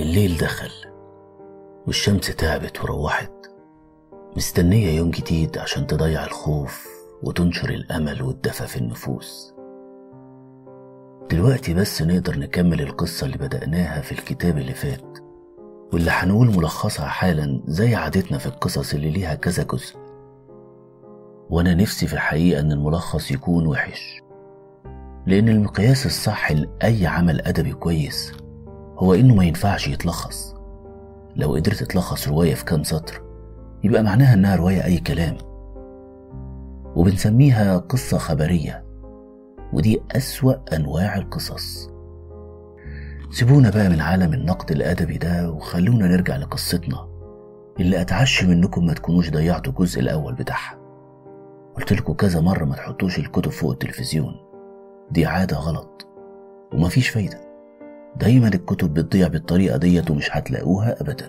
الليل دخل والشمس تعبت وروحت مستنية يوم جديد عشان تضيع الخوف وتنشر الأمل والدفى في النفوس دلوقتي بس نقدر نكمل القصة اللي بدأناها في الكتاب اللي فات واللي هنقول ملخصها حالا زي عادتنا في القصص اللي ليها كذا جزء وأنا نفسي في الحقيقة إن الملخص يكون وحش لأن المقياس الصح لأي عمل أدبي كويس هو إنه ما ينفعش يتلخص لو قدرت تلخص رواية في كام سطر يبقى معناها إنها رواية أي كلام وبنسميها قصة خبرية ودي أسوأ أنواع القصص سيبونا بقى من عالم النقد الأدبي ده وخلونا نرجع لقصتنا اللي أتعشى منكم ما تكونوش ضيعتوا الجزء الأول بتاعها قلت لكم كذا مرة ما تحطوش الكتب فوق التلفزيون دي عادة غلط ومفيش فايدة دايما الكتب بتضيع بالطريقة ديت ومش هتلاقوها أبدا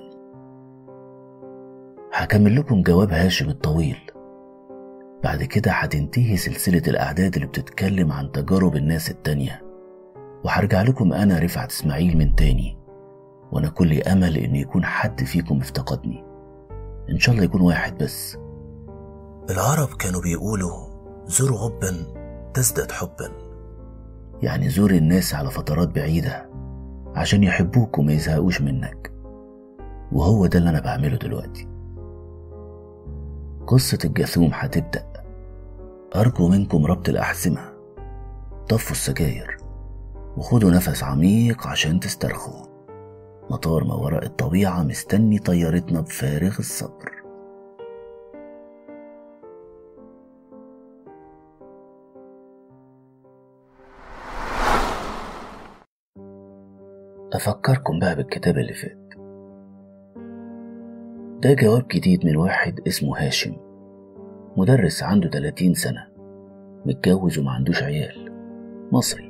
هكمل لكم جواب هاشم الطويل بعد كده هتنتهي سلسلة الأعداد اللي بتتكلم عن تجارب الناس التانية وهرجع لكم أنا رفعت إسماعيل من تاني وأنا كل أمل إن يكون حد فيكم افتقدني إن شاء الله يكون واحد بس العرب كانوا بيقولوا زور غبا تزداد حبا يعني زور الناس على فترات بعيدة عشان يحبوك وما يزهقوش منك وهو ده اللي أنا بعمله دلوقتي قصة الجاثوم هتبدأ أرجو منكم ربط الأحزمة طفوا السجاير وخدوا نفس عميق عشان تسترخوا مطار ما وراء الطبيعة مستني طيارتنا بفارغ الصبر أفكركم بقى بالكتاب اللي فات ده جواب جديد من واحد اسمه هاشم مدرس عنده 30 سنة متجوز وما عندوش عيال مصري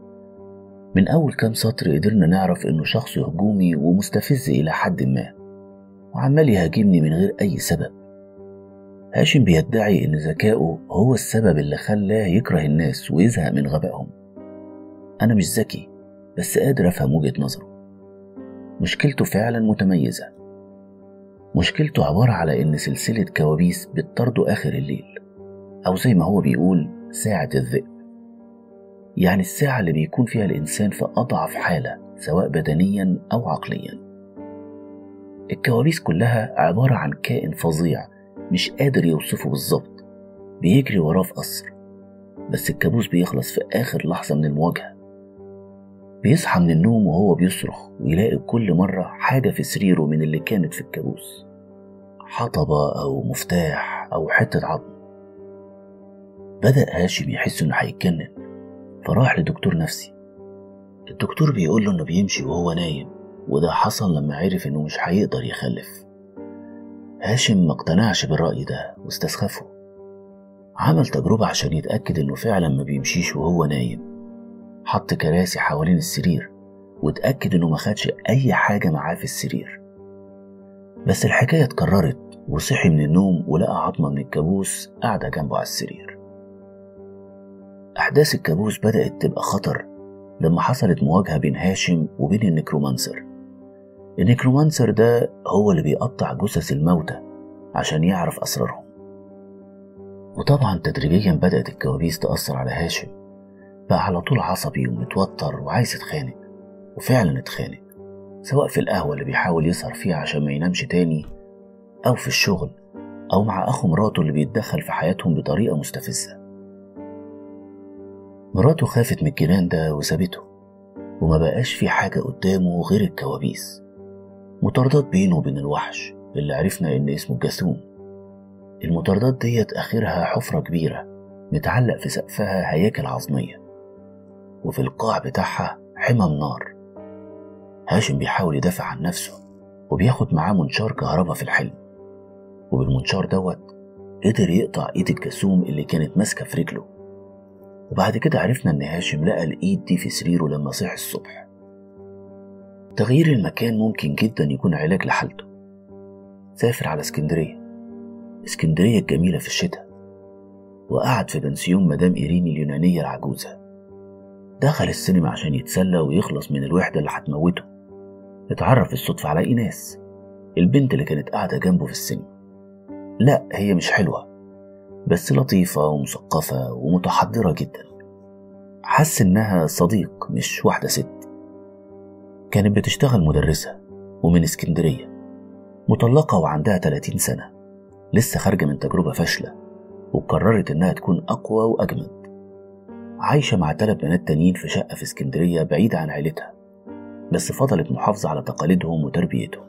من أول كام سطر قدرنا نعرف إنه شخص هجومي ومستفز إلى حد ما وعمال يهاجمني من غير أي سبب هاشم بيدعي إن ذكائه هو السبب اللي خلاه يكره الناس ويزهق من غبائهم أنا مش ذكي بس قادر أفهم وجهة نظره مشكلته فعلا متميزة مشكلته عبارة على إن سلسلة كوابيس بتطرده آخر الليل أو زي ما هو بيقول ساعة الذئب يعني الساعة اللي بيكون فيها الإنسان في أضعف حالة سواء بدنيا أو عقليا الكوابيس كلها عبارة عن كائن فظيع مش قادر يوصفه بالظبط بيجري وراه في قصر بس الكابوس بيخلص في آخر لحظة من المواجهة بيصحى من النوم وهو بيصرخ ويلاقي كل مرة حاجة في سريره من اللي كانت في الكابوس حطبة أو مفتاح أو حتة عظم بدأ هاشم يحس إنه هيتجنن فراح لدكتور نفسي الدكتور بيقول له إنه بيمشي وهو نايم وده حصل لما عرف إنه مش هيقدر يخلف هاشم ما اقتنعش بالرأي ده واستسخفه عمل تجربة عشان يتأكد إنه فعلا ما بيمشيش وهو نايم حط كراسي حوالين السرير واتأكد إنه ما خدش أي حاجة معاه في السرير بس الحكاية اتكررت وصحي من النوم ولقى عظمة من الكابوس قاعدة جنبه على السرير أحداث الكابوس بدأت تبقى خطر لما حصلت مواجهة بين هاشم وبين النكرومانسر النكرومانسر ده هو اللي بيقطع جثث الموتى عشان يعرف أسرارهم وطبعا تدريجيا بدأت الكوابيس تأثر على هاشم بقى على طول عصبي ومتوتر وعايز يتخانق وفعلا اتخانق سواء في القهوة اللي بيحاول يسهر فيها عشان ما ينامش تاني أو في الشغل أو مع أخو مراته اللي بيتدخل في حياتهم بطريقة مستفزة مراته خافت من الجنان ده وسابته وما بقاش في حاجة قدامه غير الكوابيس مطاردات بينه وبين الوحش اللي عرفنا إن اسمه الجاثوم المطاردات ديت آخرها حفرة كبيرة متعلق في سقفها هياكل عظمية وفي القاع بتاعها حمم نار هاشم بيحاول يدافع عن نفسه وبياخد معاه منشار كهرباء في الحلم وبالمنشار دوت قدر يقطع ايد الجاسوم اللي كانت ماسكه في رجله وبعد كده عرفنا ان هاشم لقى الايد دي في سريره لما صحي الصبح تغيير المكان ممكن جدا يكون علاج لحالته سافر على اسكندريه اسكندريه الجميله في الشتاء وقعد في بنسيون مدام إيريني اليونانية العجوزة دخل السينما عشان يتسلى ويخلص من الوحدة اللي هتموته اتعرف بالصدفة على إيناس البنت اللي كانت قاعدة جنبه في السينما لا هي مش حلوة بس لطيفة ومثقفة ومتحضرة جدا حس إنها صديق مش واحدة ست كانت بتشتغل مدرسة ومن اسكندرية مطلقة وعندها 30 سنة لسه خارجة من تجربة فاشلة وقررت إنها تكون أقوى وأجمد عايشة مع ثلاث بنات تانيين في شقة في اسكندرية بعيدة عن عيلتها بس فضلت محافظة على تقاليدهم وتربيتهم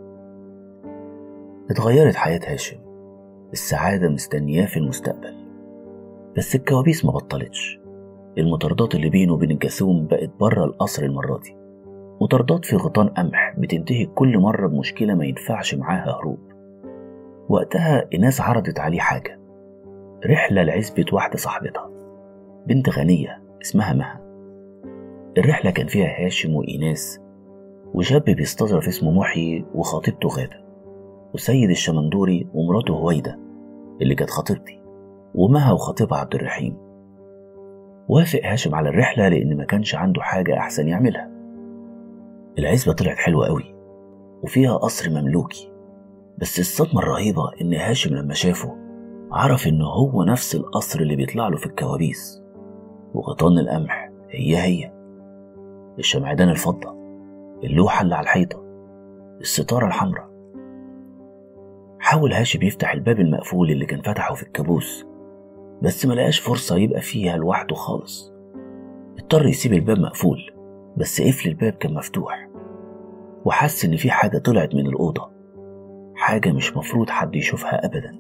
اتغيرت حياة هاشم السعادة مستنياه في المستقبل بس الكوابيس ما بطلتش المطاردات اللي بينه وبين الجاسوم بقت بره القصر المرة دي مطاردات في غطان قمح بتنتهي كل مرة بمشكلة ما ينفعش معاها هروب وقتها إناس عرضت عليه حاجة رحلة لعزبة واحدة صاحبتها بنت غنية اسمها مها الرحلة كان فيها هاشم وإيناس وشاب بيستظرف اسمه محيي وخطيبته غادة وسيد الشمندوري ومراته هويدة اللي كانت خطيبتي ومها وخطيبها عبد الرحيم وافق هاشم على الرحلة لأن ما كانش عنده حاجة أحسن يعملها العزبة طلعت حلوة قوي وفيها قصر مملوكي بس الصدمة الرهيبة إن هاشم لما شافه عرف إنه هو نفس القصر اللي بيطلع له في الكوابيس وغطان القمح هي هي الشمعدان الفضة اللوحة اللي على الحيطة الستارة الحمراء حاول هاشم يفتح الباب المقفول اللي كان فتحه في الكابوس بس ما لقاش فرصة يبقى فيها لوحده خالص اضطر يسيب الباب مقفول بس قفل الباب كان مفتوح وحس إن في حاجة طلعت من الأوضة حاجة مش مفروض حد يشوفها أبدا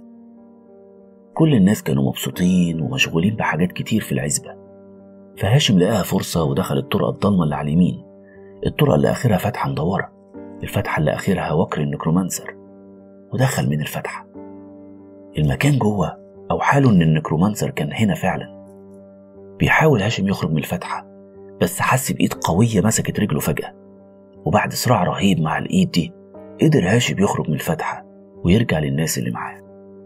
كل الناس كانوا مبسوطين ومشغولين بحاجات كتير في العزبة فهاشم لقاها فرصة ودخل الطرقة الضلمة اللي على اليمين الطرقة اللي آخرها فتحة مدورة الفتحة اللي آخرها وكر النكرومانسر ودخل من الفتحة المكان جوه أو حاله إن النكرومانسر كان هنا فعلا بيحاول هاشم يخرج من الفتحة بس حس بإيد قوية مسكت رجله فجأة وبعد صراع رهيب مع الإيد دي قدر هاشم يخرج من الفتحة ويرجع للناس اللي معاه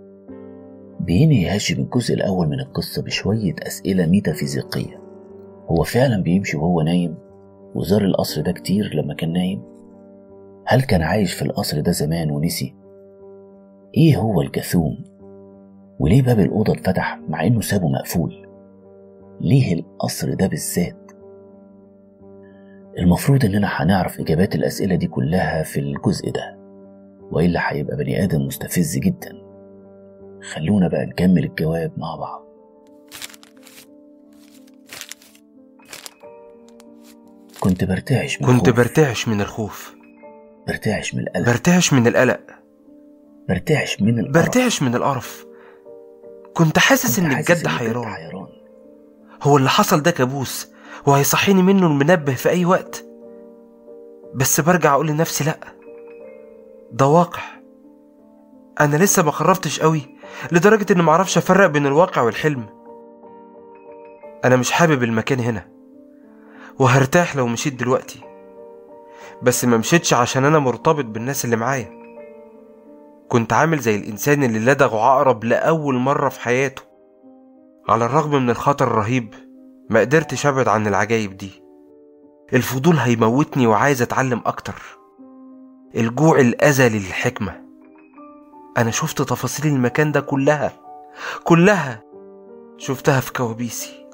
بينهي هاشم الجزء الأول من القصة بشوية أسئلة ميتافيزيقية هو فعلا بيمشي وهو نايم وزار القصر ده كتير لما كان نايم هل كان عايش في القصر ده زمان ونسي ايه هو الجاثوم وليه باب الأوضة اتفتح مع إنه سابه مقفول ليه القصر ده بالذات المفروض إننا هنعرف إجابات الأسئلة دي كلها في الجزء ده وإلا هيبقى بني آدم مستفز جدا خلونا بقى نكمل الجواب مع بعض كنت برتعش من كنت الخوف. برتعش من الخوف برتعش من القلق برتعش من القلق برتعش من القرف. برتعش من القرف كنت حاسس كنت ان حاسس الجد إن حيران حيران هو اللي حصل ده كابوس وهيصحيني منه المنبه في اي وقت بس برجع اقول لنفسي لا ده واقع انا لسه ما خرفتش قوي لدرجة اني معرفش افرق بين الواقع والحلم انا مش حابب المكان هنا وهرتاح لو مشيت دلوقتي بس ما مشيتش عشان انا مرتبط بالناس اللي معايا كنت عامل زي الانسان اللي لدغه عقرب لاول مرة في حياته على الرغم من الخطر الرهيب ما قدرتش ابعد عن العجايب دي الفضول هيموتني وعايز اتعلم اكتر الجوع الازلي للحكمة انا شفت تفاصيل المكان ده كلها كلها شفتها في كوابيسي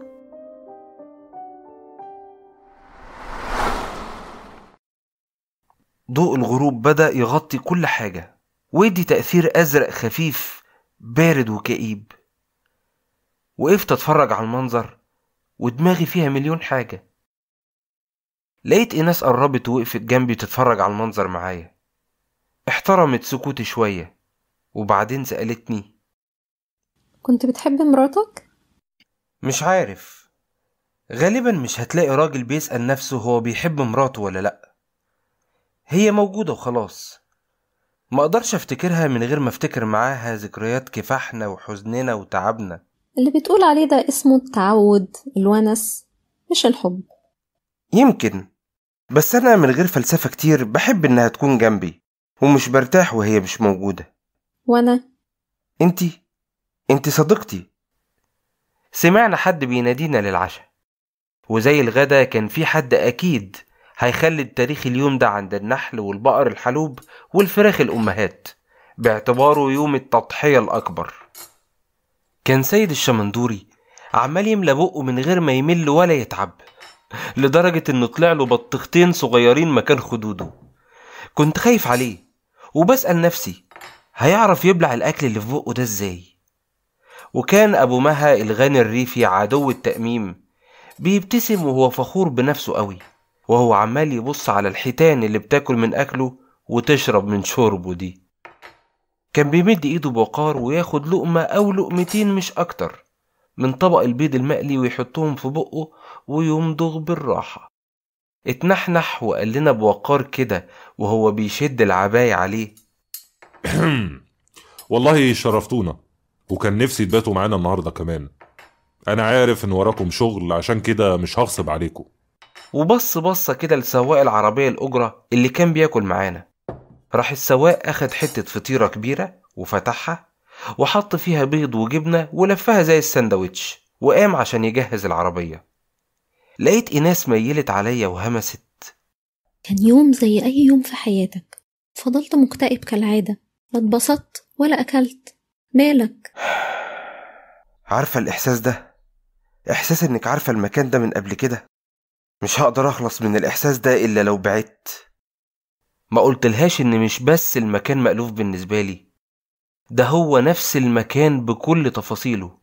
ضوء الغروب بدأ يغطي كل حاجة ويدي تأثير أزرق خفيف بارد وكئيب وقفت أتفرج على المنظر ودماغي فيها مليون حاجة لقيت إيناس قربت ووقفت جنبي تتفرج على المنظر معايا احترمت سكوتي شوية وبعدين سألتني كنت بتحب مراتك؟ مش عارف غالبا مش هتلاقي راجل بيسأل نفسه هو بيحب مراته ولا لأ هي موجودة وخلاص ما اقدرش افتكرها من غير ما افتكر معاها ذكريات كفاحنا وحزننا وتعبنا اللي بتقول عليه ده اسمه التعود الونس مش الحب يمكن بس انا من غير فلسفة كتير بحب انها تكون جنبي ومش برتاح وهي مش موجودة وانا انتي انتي صديقتي سمعنا حد بينادينا للعشاء وزي الغدا كان في حد اكيد هيخلد تاريخ اليوم ده عند النحل والبقر الحلوب والفراخ الأمهات باعتباره يوم التضحية الأكبر كان سيد الشمندوري عمال يملى بقه من غير ما يمل ولا يتعب لدرجة إنه طلع له بطيختين صغيرين مكان خدوده كنت خايف عليه وبسأل نفسي هيعرف يبلع الأكل اللي في بقه ده إزاي وكان أبو مها الغني الريفي عدو التأميم بيبتسم وهو فخور بنفسه قوي وهو عمال يبص على الحيتان اللي بتاكل من أكله وتشرب من شربه دي كان بيمد ايده بوقار وياخد لقمة أو لقمتين مش أكتر من طبق البيض المقلي ويحطهم في بقه ويمضغ بالراحة اتنحنح وقال لنا بوقار كده وهو بيشد العباية عليه والله شرفتونا وكان نفسي تباتوا معانا النهارده كمان انا عارف ان وراكم شغل عشان كده مش هغصب عليكم وبص بصة كده لسواق العربية الأجرة اللي كان بياكل معانا راح السواق أخد حتة فطيرة كبيرة وفتحها وحط فيها بيض وجبنة ولفها زي السندوتش وقام عشان يجهز العربية لقيت إيناس ميلت عليا وهمست كان يوم زي أي يوم في حياتك فضلت مكتئب كالعادة لا اتبسطت ولا أكلت مالك عارفة الإحساس ده إحساس إنك عارفة المكان ده من قبل كده مش هقدر أخلص من الإحساس ده إلا لو بعدت ما قلتلهاش إن مش بس المكان مألوف بالنسبة لي ده هو نفس المكان بكل تفاصيله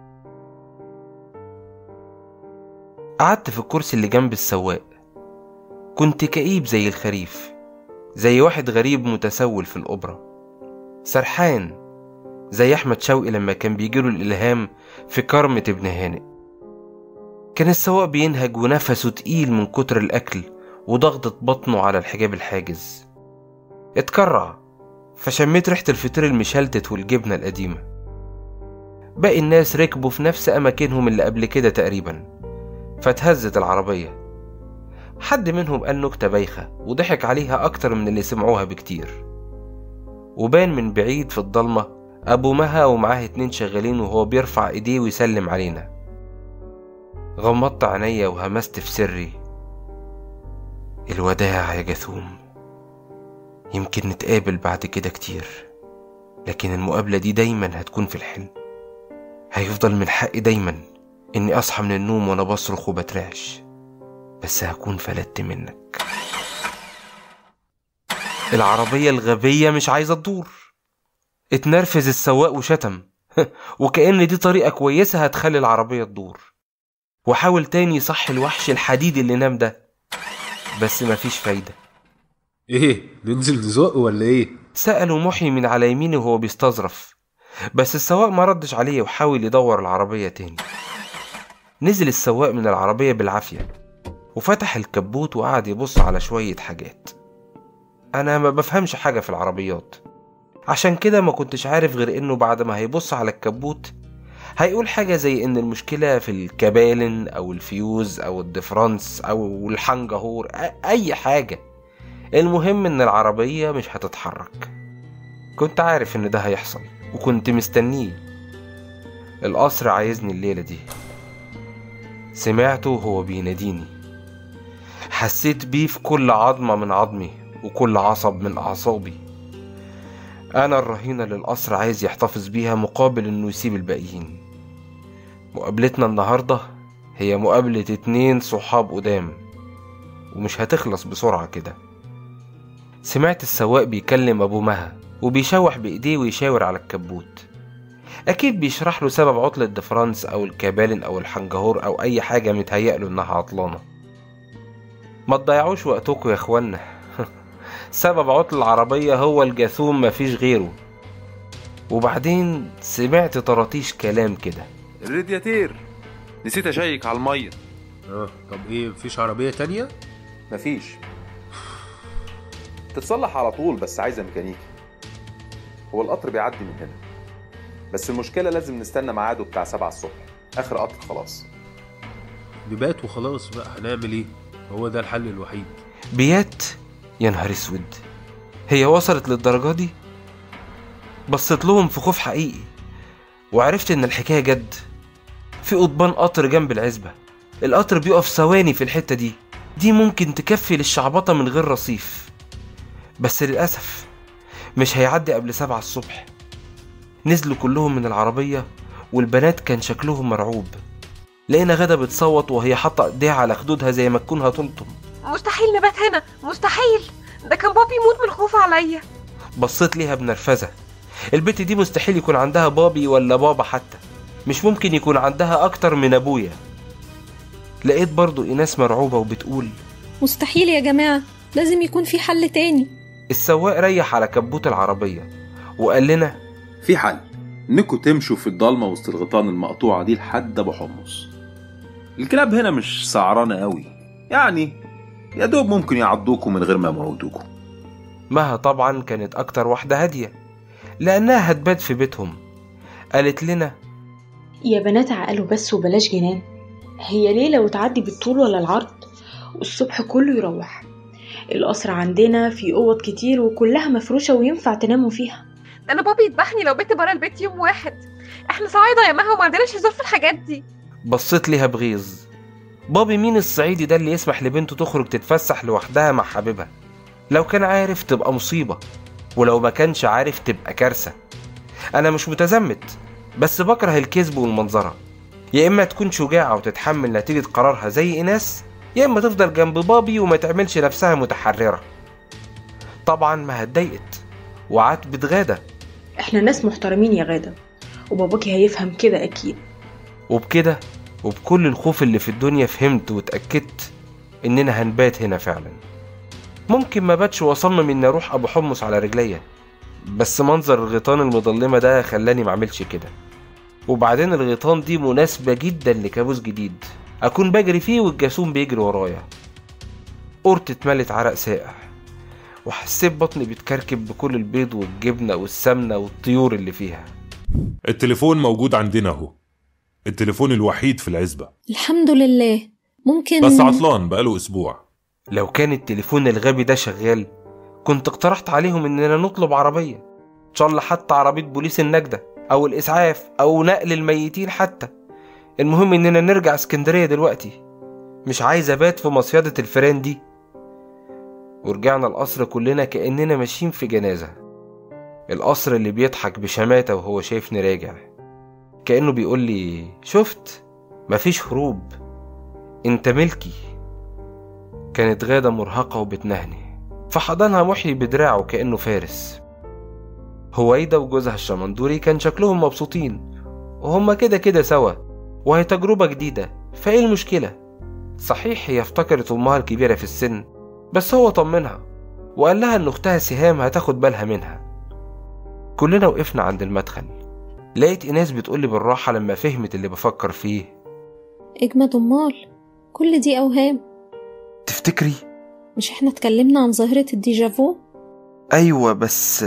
قعدت في الكرسي اللي جنب السواق كنت كئيب زي الخريف زي واحد غريب متسول في الأوبرا سرحان زي أحمد شوقي لما كان بيجيله الإلهام في كرمة ابن هانئ كان السواق بينهج ونفسه تقيل من كتر الأكل وضغطة بطنه على الحجاب الحاجز اتكرع فشميت ريحة الفطير المشلتت والجبنة القديمة باقي الناس ركبوا في نفس أماكنهم اللي قبل كده تقريبا فاتهزت العربية حد منهم قال نكتة بايخة وضحك عليها أكتر من اللي سمعوها بكتير وبان من بعيد في الضلمة أبو مها ومعاه اتنين شغالين وهو بيرفع إيديه ويسلم علينا غمضت عينيا وهمست في سري الوداع يا جثوم يمكن نتقابل بعد كده كتير لكن المقابلة دي دايما هتكون في الحلم هيفضل من حقي دايما إني أصحى من النوم وأنا بصرخ وبترعش بس هكون فلتت منك العربية الغبية مش عايزة تدور اتنرفز السواق وشتم وكأن دي طريقة كويسة هتخلي العربية تدور وحاول تاني يصحي الوحش الحديد اللي نام ده بس مفيش فايدة ايه ننزل نزق ولا ايه سأله محي من على يميني وهو بيستظرف بس السواق ما ردش عليه وحاول يدور العربية تاني نزل السواق من العربية بالعافية وفتح الكبوت وقعد يبص على شوية حاجات أنا ما بفهمش حاجة في العربيات عشان كده ما كنتش عارف غير إنه بعد ما هيبص على الكبوت هيقول حاجة زي إن المشكلة في الكبالن أو الفيوز أو الدفرانس أو الحنجهور أ- أي حاجة المهم إن العربية مش هتتحرك كنت عارف إن ده هيحصل وكنت مستنيه القصر عايزني الليلة دي سمعته وهو بيناديني حسيت بيه في كل عظمة من عظمي وكل عصب من أعصابي أنا الرهينة اللي القصر عايز يحتفظ بيها مقابل إنه يسيب الباقيين مقابلتنا النهاردة هي مقابلة اتنين صحاب قدام ومش هتخلص بسرعة كده سمعت السواق بيكلم أبو مها وبيشوح بإيديه ويشاور على الكبوت أكيد بيشرح له سبب عطلة دفرانس أو الكبالن أو الحنجهور أو أي حاجة متهيأله إنها عطلانة ما تضيعوش وقتكم يا إخوانا سبب عطل العربية هو الجاثوم مفيش غيره وبعدين سمعت طراطيش كلام كده الرادياتير نسيت اشيك على الميه اه طب ايه مفيش عربيه تانية مفيش تتصلح على طول بس عايزه ميكانيكي هو القطر بيعدي من هنا بس المشكله لازم نستنى ميعاده بتاع 7 الصبح اخر قطر خلاص نبات وخلاص بقى هنعمل ايه هو ده الحل الوحيد بيات يا نهار اسود هي وصلت للدرجة دي بصيت لهم في خوف حقيقي وعرفت ان الحكاية جد في قضبان قطر جنب العزبة القطر بيقف ثواني في الحتة دي دي ممكن تكفي للشعبطة من غير رصيف بس للأسف مش هيعدي قبل سبعة الصبح نزلوا كلهم من العربية والبنات كان شكلهم مرعوب لقينا غدا بتصوت وهي حاطة ايديها على خدودها زي ما تكون هتلطم مستحيل نبات هنا مستحيل ده كان بابي يموت من الخوف عليا بصيت ليها بنرفزة البت دي مستحيل يكون عندها بابي ولا بابا حتى مش ممكن يكون عندها أكتر من أبويا لقيت برضو إيناس مرعوبة وبتقول مستحيل يا جماعة لازم يكون في حل تاني السواق ريح على كبوت العربية وقال لنا في حل انكم تمشوا في الضلمه وسط الغيطان المقطوعه دي لحد ابو حمص الكلاب هنا مش سعرانه قوي يعني يا دوب ممكن يعضوكوا من غير ما يموتوكوا مها طبعا كانت أكتر واحدة هادية لأنها هتبات في بيتهم قالت لنا يا بنات عقلوا بس وبلاش جنان هي ليلة وتعدي بالطول ولا العرض والصبح كله يروح القصر عندنا في أوض كتير وكلها مفروشة وينفع تناموا فيها ده انا بابي يذبحني لو بيت برا البيت يوم واحد احنا صعايدة يا مها وما عندناش هزار في الحاجات دي بصيت ليها بغيظ بابي مين الصعيدي ده اللي يسمح لبنته تخرج تتفسح لوحدها مع حبيبها لو كان عارف تبقى مصيبة ولو ما كانش عارف تبقى كارثة أنا مش متزمت بس بكره الكذب والمنظرة يا إما تكون شجاعة وتتحمل نتيجة قرارها زي إيناس يا إما تفضل جنب بابي وما تعملش نفسها متحررة طبعا ما اتضايقت وعاتبت غادة احنا ناس محترمين يا غادة وباباكي هيفهم كده أكيد وبكده وبكل الخوف اللي في الدنيا فهمت واتأكدت إننا هنبات هنا فعلا ممكن ما باتش واصمم إني أروح أبو حمص على رجليا بس منظر الغيطان المظلمة ده خلاني معملش كده وبعدين الغيطان دي مناسبة جدا لكابوس جديد أكون بجري فيه والجاسوم بيجري ورايا قرت اتملت عرق ساقع وحسيت بطني بتكركب بكل البيض والجبنة والسمنة والطيور اللي فيها التليفون موجود عندنا اهو التليفون الوحيد في العزبة الحمد لله ممكن بس عطلان بقاله أسبوع لو كان التليفون الغبي ده شغال كنت اقترحت عليهم اننا نطلب عربية ان شاء الله حتى عربية بوليس النجدة او الاسعاف او نقل الميتين حتى المهم اننا نرجع اسكندرية دلوقتي مش عايز ابات في مصيدة الفيران دي ورجعنا القصر كلنا كأننا ماشيين في جنازة القصر اللي بيضحك بشماتة وهو شايفني راجع كأنه بيقول لي شفت مفيش هروب انت ملكي كانت غادة مرهقة وبتنهني فحضنها محيي بدراعه كأنه فارس هويدا وجوزها الشمندوري كان شكلهم مبسوطين وهما كده كده سوا وهي تجربة جديدة فايه المشكلة صحيح هي افتكرت أمها الكبيرة في السن بس هو طمنها وقال لها إن أختها سهام هتاخد بالها منها كلنا وقفنا عند المدخل لقيت إيناس بتقولي بالراحة لما فهمت اللي بفكر فيه اجمد امال كل دي اوهام تفتكري مش احنا اتكلمنا عن ظاهرة الديجافو أيوة بس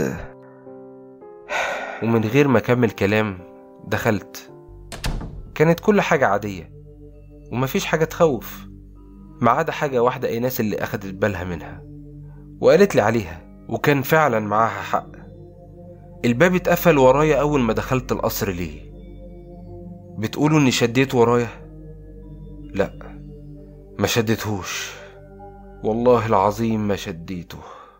ومن غير ما أكمل كلام دخلت كانت كل حاجة عادية ومفيش حاجة تخوف ما عدا حاجة واحدة إيناس اللي أخدت بالها منها وقالت لي عليها وكان فعلا معاها حق الباب اتقفل ورايا أول ما دخلت القصر ليه بتقولوا إني شديت ورايا لأ ما شدتهوش والله العظيم ما شديته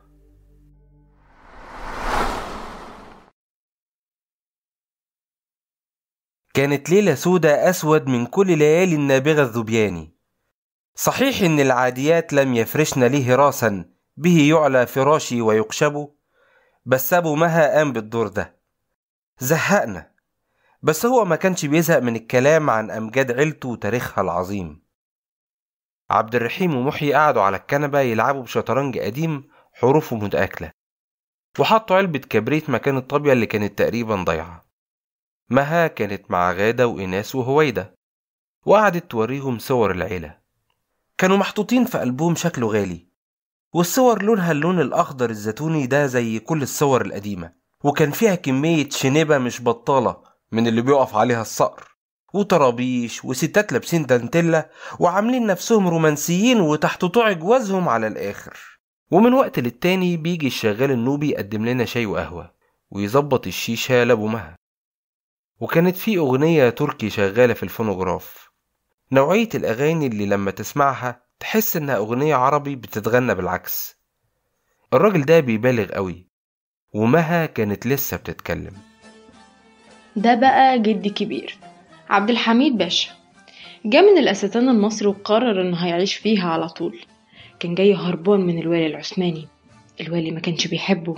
كانت ليلة سودة أسود من كل ليالي النابغة الذبياني صحيح إن العاديات لم يفرشن لي راسا به يعلى فراشي ويقشب بس أبو مها قام بالدور ده زهقنا بس هو ما كانش بيزهق من الكلام عن أمجاد عيلته وتاريخها العظيم عبد الرحيم ومحيي قعدوا على الكنبة يلعبوا بشطرنج قديم حروفه متآكلة وحطوا علبة كبريت مكان الطابية اللي كانت تقريبا ضايعة مها كانت مع غادة وإناس وهويدة وقعدت توريهم صور العيلة كانوا محطوطين في ألبوم شكله غالي والصور لونها اللون الأخضر الزيتوني ده زي كل الصور القديمة وكان فيها كمية شنبة مش بطالة من اللي بيقف عليها الصقر وطرابيش وستات لابسين دانتيلا وعاملين نفسهم رومانسيين وتحت طوع جوازهم على الآخر ومن وقت للتاني بيجي الشغال النوبي يقدم لنا شاي وقهوة ويظبط الشيشة لأبو مها وكانت في أغنية تركي شغالة في الفونوغراف نوعية الأغاني اللي لما تسمعها تحس إنها أغنية عربي بتتغنى بالعكس الراجل ده بيبالغ قوي ومها كانت لسه بتتكلم ده بقى جدي كبير عبد الحميد باشا جه من الأستان المصري وقرر إنه هيعيش فيها على طول كان جاي هربان من الوالي العثماني الوالي ما كانش بيحبه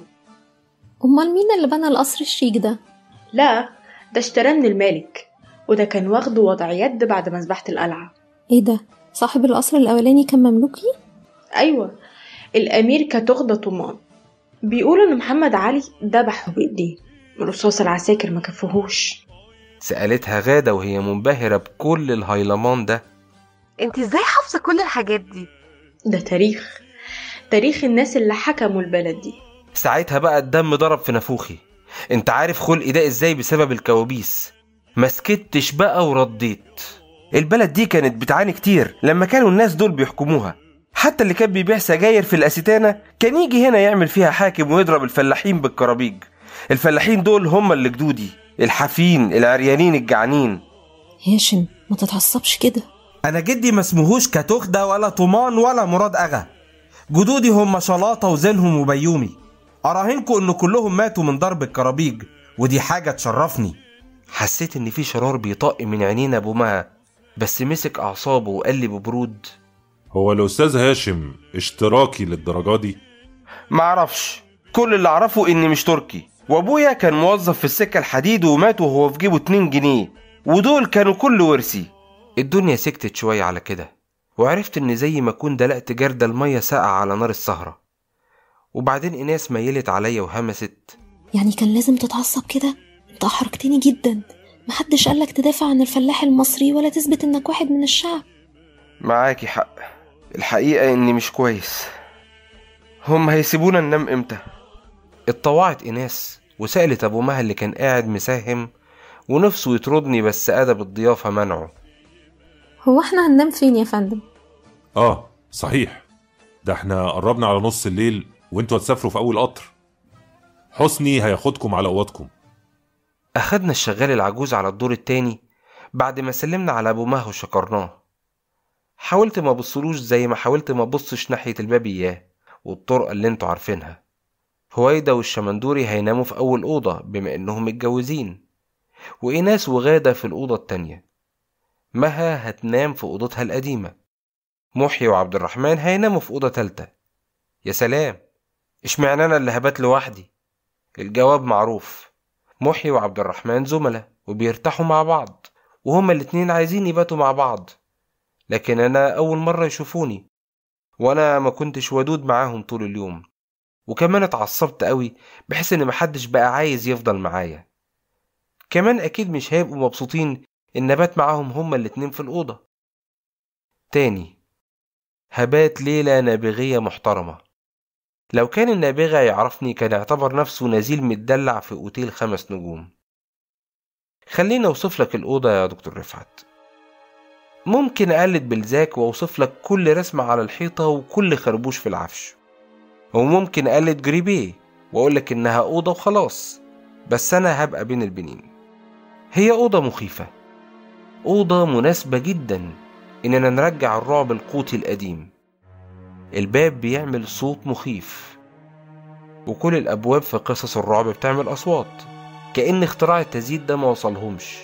أمال مين اللي بنى القصر الشيك ده؟ لا ده اشتراه من المالك وده كان واخده وضع يد بعد مذبحة القلعة إيه ده؟ صاحب القصر الأولاني كان مملوكي؟ أيوة الأمير كتغدة طمان بيقولوا إن محمد علي ذبحه بإيديه رصاص العساكر ما كفوهوش سألتها غادة وهي منبهرة بكل الهيلمان ده انت ازاي حافظه كل الحاجات دي ده تاريخ تاريخ الناس اللي حكموا البلد دي ساعتها بقى الدم ضرب في نافوخي انت عارف خلقي ده ازاي بسبب الكوابيس ما سكتش بقى ورديت البلد دي كانت بتعاني كتير لما كانوا الناس دول بيحكموها حتى اللي كان بيبيع سجاير في الأستانة كان يجي هنا يعمل فيها حاكم ويضرب الفلاحين بالكرابيج الفلاحين دول هم اللي جدودي الحافين العريانين الجعانين هاشم ما تتعصبش كده انا جدي ما اسمهوش كتخدة ولا طمان ولا مراد اغا جدودي هم شلاطة وزينهم وبيومي اراهنكم ان كلهم ماتوا من ضرب الكرابيج ودي حاجة تشرفني حسيت ان في شرار بيطق من عينين ابو مها بس مسك اعصابه وقال لي ببرود هو الأستاذ هاشم اشتراكي للدرجة دي معرفش كل اللي اعرفه اني مش تركي وابويا كان موظف في السكة الحديد ومات وهو في جيبه 2 جنيه ودول كانوا كل ورثي الدنيا سكتت شوية على كده وعرفت ان زي ما اكون دلقت جردل المية ساقعة على نار السهرة وبعدين ايناس ميلت عليا وهمست يعني كان لازم تتعصب كده انت احرجتني جدا محدش قالك تدافع عن الفلاح المصري ولا تثبت انك واحد من الشعب معاكي حق الحقيقة اني مش كويس هم هيسيبونا ننام امتى اتطوعت ايناس وسألت ابو مها اللي كان قاعد مساهم ونفسه يطردني بس ادب الضيافة منعه هو احنا هننام فين يا فندم اه صحيح ده احنا قربنا على نص الليل وانتوا هتسافروا في اول قطر حسني هياخدكم على اوضتكم أخدنا الشغال العجوز على الدور التاني بعد ما سلمنا على أبو مها وشكرناه حاولت ما بصلوش زي ما حاولت ما بصش ناحية الباب إياه والطرقة اللي انتوا عارفينها هويدا والشمندوري هيناموا في أول أوضة بما إنهم متجوزين وإيناس وغادة في الأوضة التانية مها هتنام في أوضتها القديمة محي وعبد الرحمن هيناموا في أوضة تالتة يا سلام اشمعنى أنا اللي هبات لوحدي الجواب معروف محي وعبد الرحمن زملاء وبيرتاحوا مع بعض وهما الاتنين عايزين يباتوا مع بعض لكن أنا أول مرة يشوفوني وأنا ما كنتش ودود معاهم طول اليوم وكمان اتعصبت قوي بحيث إن محدش بقى عايز يفضل معايا كمان أكيد مش هيبقوا مبسوطين إن أبات معاهم هما الاتنين في الأوضة تاني هبات ليلة نابغية محترمة لو كان النابغة يعرفني كان يعتبر نفسه نزيل متدلع في أوتيل خمس نجوم خليني أوصف لك الأوضة يا دكتور رفعت ممكن أقلد بلزاك وأوصف لك كل رسمة على الحيطة وكل خربوش في العفش وممكن أقلد جريبيه وأقول لك إنها أوضة وخلاص بس أنا هبقى بين البنين هي أوضة مخيفة أوضة مناسبة جدا إننا نرجع الرعب القوطي القديم الباب بيعمل صوت مخيف وكل الأبواب في قصص الرعب بتعمل أصوات كأن اختراع التزييد ده ما وصلهمش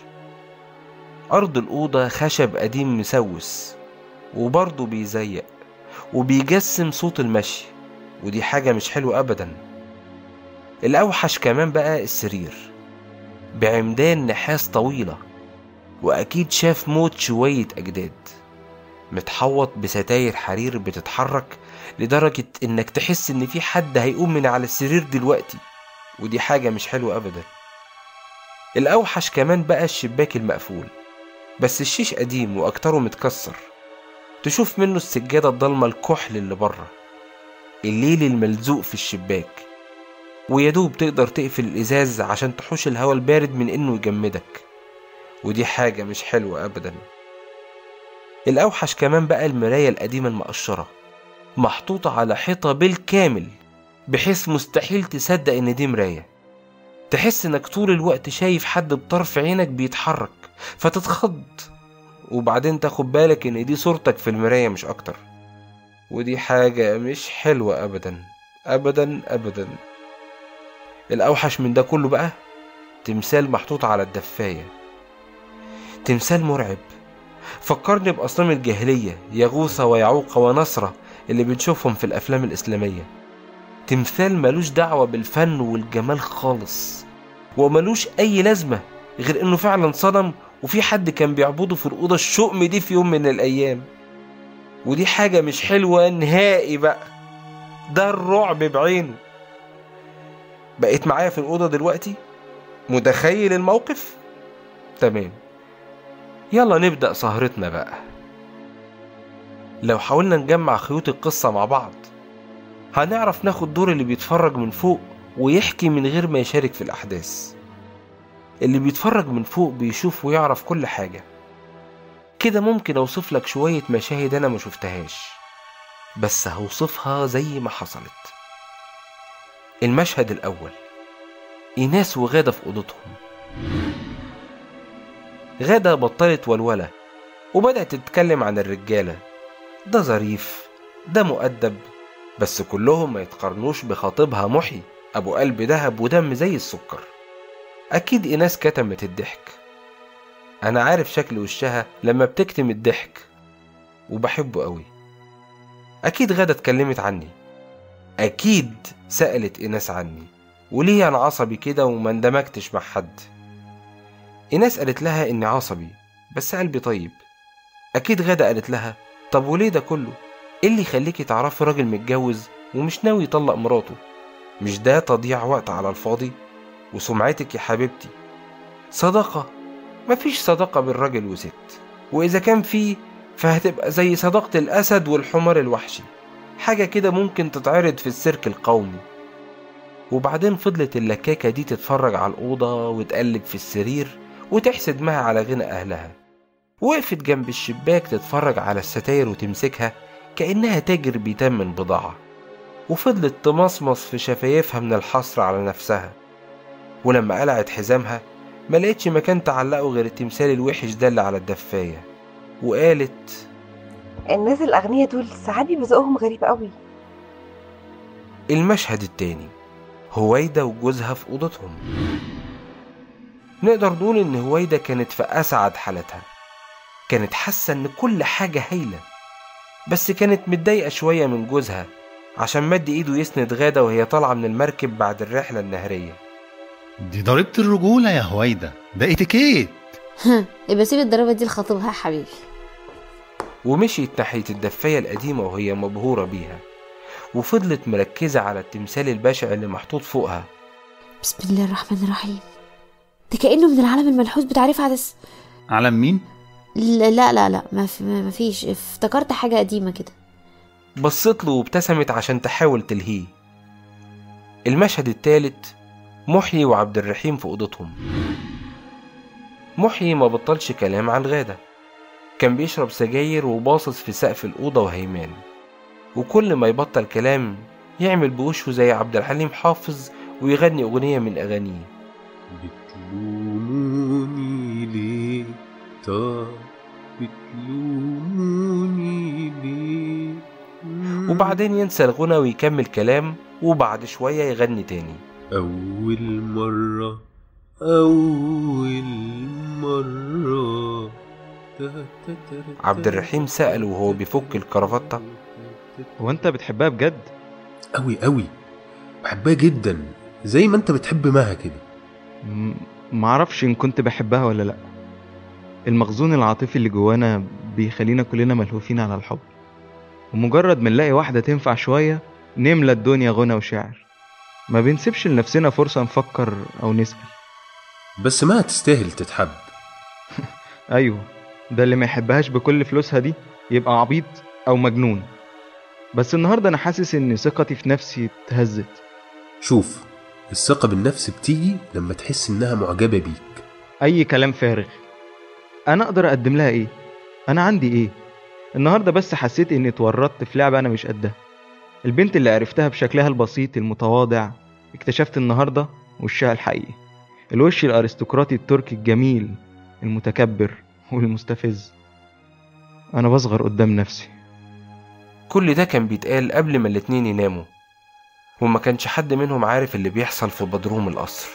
أرض الأوضة خشب قديم مسوس وبرضه بيزيق وبيجسم صوت المشي ودي حاجة مش حلوة أبدا الأوحش كمان بقى السرير بعمدان نحاس طويلة وأكيد شاف موت شوية أجداد متحوط بستاير حرير بتتحرك لدرجة إنك تحس إن في حد هيقوم من على السرير دلوقتي ودي حاجة مش حلوة أبدا الأوحش كمان بقى الشباك المقفول بس الشيش قديم وأكتره متكسر تشوف منه السجادة الضلمة الكحل اللي بره الليل الملزوق في الشباك ويدوب تقدر تقفل الإزاز عشان تحوش الهواء البارد من إنه يجمدك ودي حاجة مش حلوة أبدا الأوحش كمان بقى المراية القديمة المقشرة محطوطة على حيطة بالكامل بحيث مستحيل تصدق إن دي مراية تحس إنك طول الوقت شايف حد بطرف عينك بيتحرك فتتخض وبعدين تاخد بالك إن دي صورتك في المراية مش أكتر ودي حاجة مش حلوة أبدا أبدا أبدا الأوحش من ده كله بقى تمثال محطوط على الدفاية تمثال مرعب فكرني بأصنام الجاهلية يغوث ويعوق ونصرة اللي بنشوفهم في الأفلام الإسلامية تمثال ملوش دعوة بالفن والجمال خالص وملوش أي لازمة غير إنه فعلا صنم وفي حد كان بيعبده في الأوضة الشؤم دي في يوم من الأيام ودي حاجة مش حلوة نهائي بقى ده الرعب بعينه بقيت معايا في الأوضة دلوقتي متخيل الموقف تمام يلا نبدأ سهرتنا بقى لو حاولنا نجمع خيوط القصة مع بعض هنعرف ناخد دور اللي بيتفرج من فوق ويحكي من غير ما يشارك في الأحداث اللي بيتفرج من فوق بيشوف ويعرف كل حاجة كده ممكن أوصف لك شوية مشاهد أنا ما شفتهاش بس هوصفها زي ما حصلت المشهد الأول إيناس وغادة في أوضتهم غادة بطلت ولولة وبدأت تتكلم عن الرجالة ده ظريف ده مؤدب بس كلهم ما يتقارنوش بخطيبها محي أبو قلب دهب ودم زي السكر أكيد إيناس كتمت الضحك أنا عارف شكل وشها لما بتكتم الضحك وبحبه قوي أكيد غادة اتكلمت عني أكيد سألت إيناس عني وليه أنا عصبي كده وما اندمجتش مع حد إيناس قالت لها إني عصبي بس قلبي طيب أكيد غادة قالت لها طب وليه ده كله إيه اللي يخليكي تعرفي راجل متجوز ومش ناوي يطلق مراته مش ده تضييع وقت على الفاضي وسمعتك يا حبيبتي صداقة مفيش صداقة بين راجل وست وإذا كان فيه فهتبقى زي صداقة الأسد والحمار الوحشي حاجة كده ممكن تتعرض في السيرك القومي وبعدين فضلت اللكاكة دي تتفرج على الأوضة وتقلب في السرير وتحسد مها على غنى أهلها وقفت جنب الشباك تتفرج على الستاير وتمسكها كأنها تاجر بيتمن بضاعة وفضلت تمصمص في شفايفها من الحسرة على نفسها ولما قلعت حزامها ما لقيتش مكان تعلقه غير التمثال الوحش ده اللي على الدفاية وقالت الناس الأغنياء دول ساعات بيبقوا غريب قوي المشهد التاني هويدا وجوزها في أوضتهم نقدر نقول إن هويدا كانت في أسعد حالتها كانت حاسة إن كل حاجة هايلة بس كانت متضايقة شوية من جوزها عشان مد إيده يسند غادة وهي طالعة من المركب بعد الرحلة النهرية دي ضريبة الرجولة يا هويدا ده اتيكيت يبقى سيب الضربة دي لخطيبها يا حبيبي ومشيت ناحية الدفاية القديمة وهي مبهورة بيها وفضلت مركزة على التمثال البشع اللي محطوط فوقها بسم الله الرحمن الرحيم ده كأنه من العالم المنحوس بتاع رفعت الس- علم مين؟ لا لا لا, لا ما, في ما فيش افتكرت حاجة قديمة كده بصت له وابتسمت عشان تحاول تلهيه المشهد التالت محيي وعبد الرحيم في أوضتهم محيي ما بطلش كلام عن غادة كان بيشرب سجاير وباصص في سقف الأوضة وهيمان وكل ما يبطل كلام يعمل بوشه زي عبد الحليم حافظ ويغني أغنية من أغانيه بتلوموني ليه طب بتلوموني ليه وبعدين ينسى الغنى ويكمل كلام وبعد شوية يغني تاني أول مرة أول مرة عبد الرحيم سأل وهو بيفك الكرافتة هو انت بتحبها بجد أوي أوي بحبها جدا زي ما أنت بتحب مها كده م- معرفش ان كنت بحبها ولا لا المخزون العاطفي اللي جوانا بيخلينا كلنا ملهوفين على الحب ومجرد ما نلاقي واحدة تنفع شوية نملى الدنيا غنى وشعر ما بنسيبش لنفسنا فرصة نفكر أو نسأل بس ما تستاهل تتحب أيوه ده اللي ما يحبهاش بكل فلوسها دي يبقى عبيط أو مجنون بس النهاردة أنا حاسس إن ثقتي في نفسي اتهزت شوف الثقة بالنفس بتيجي لما تحس إنها معجبة بيك أي كلام فارغ أنا أقدر أقدم لها إيه؟ أنا عندي إيه؟ النهاردة بس حسيت إني اتورطت في لعبة أنا مش قدها البنت اللي عرفتها بشكلها البسيط المتواضع اكتشفت النهاردة وشها الحقيقي الوش الأرستقراطي التركي الجميل المتكبر والمستفز أنا بصغر قدام نفسي كل ده كان بيتقال قبل ما الاتنين يناموا وما كانش حد منهم عارف اللي بيحصل في بدروم القصر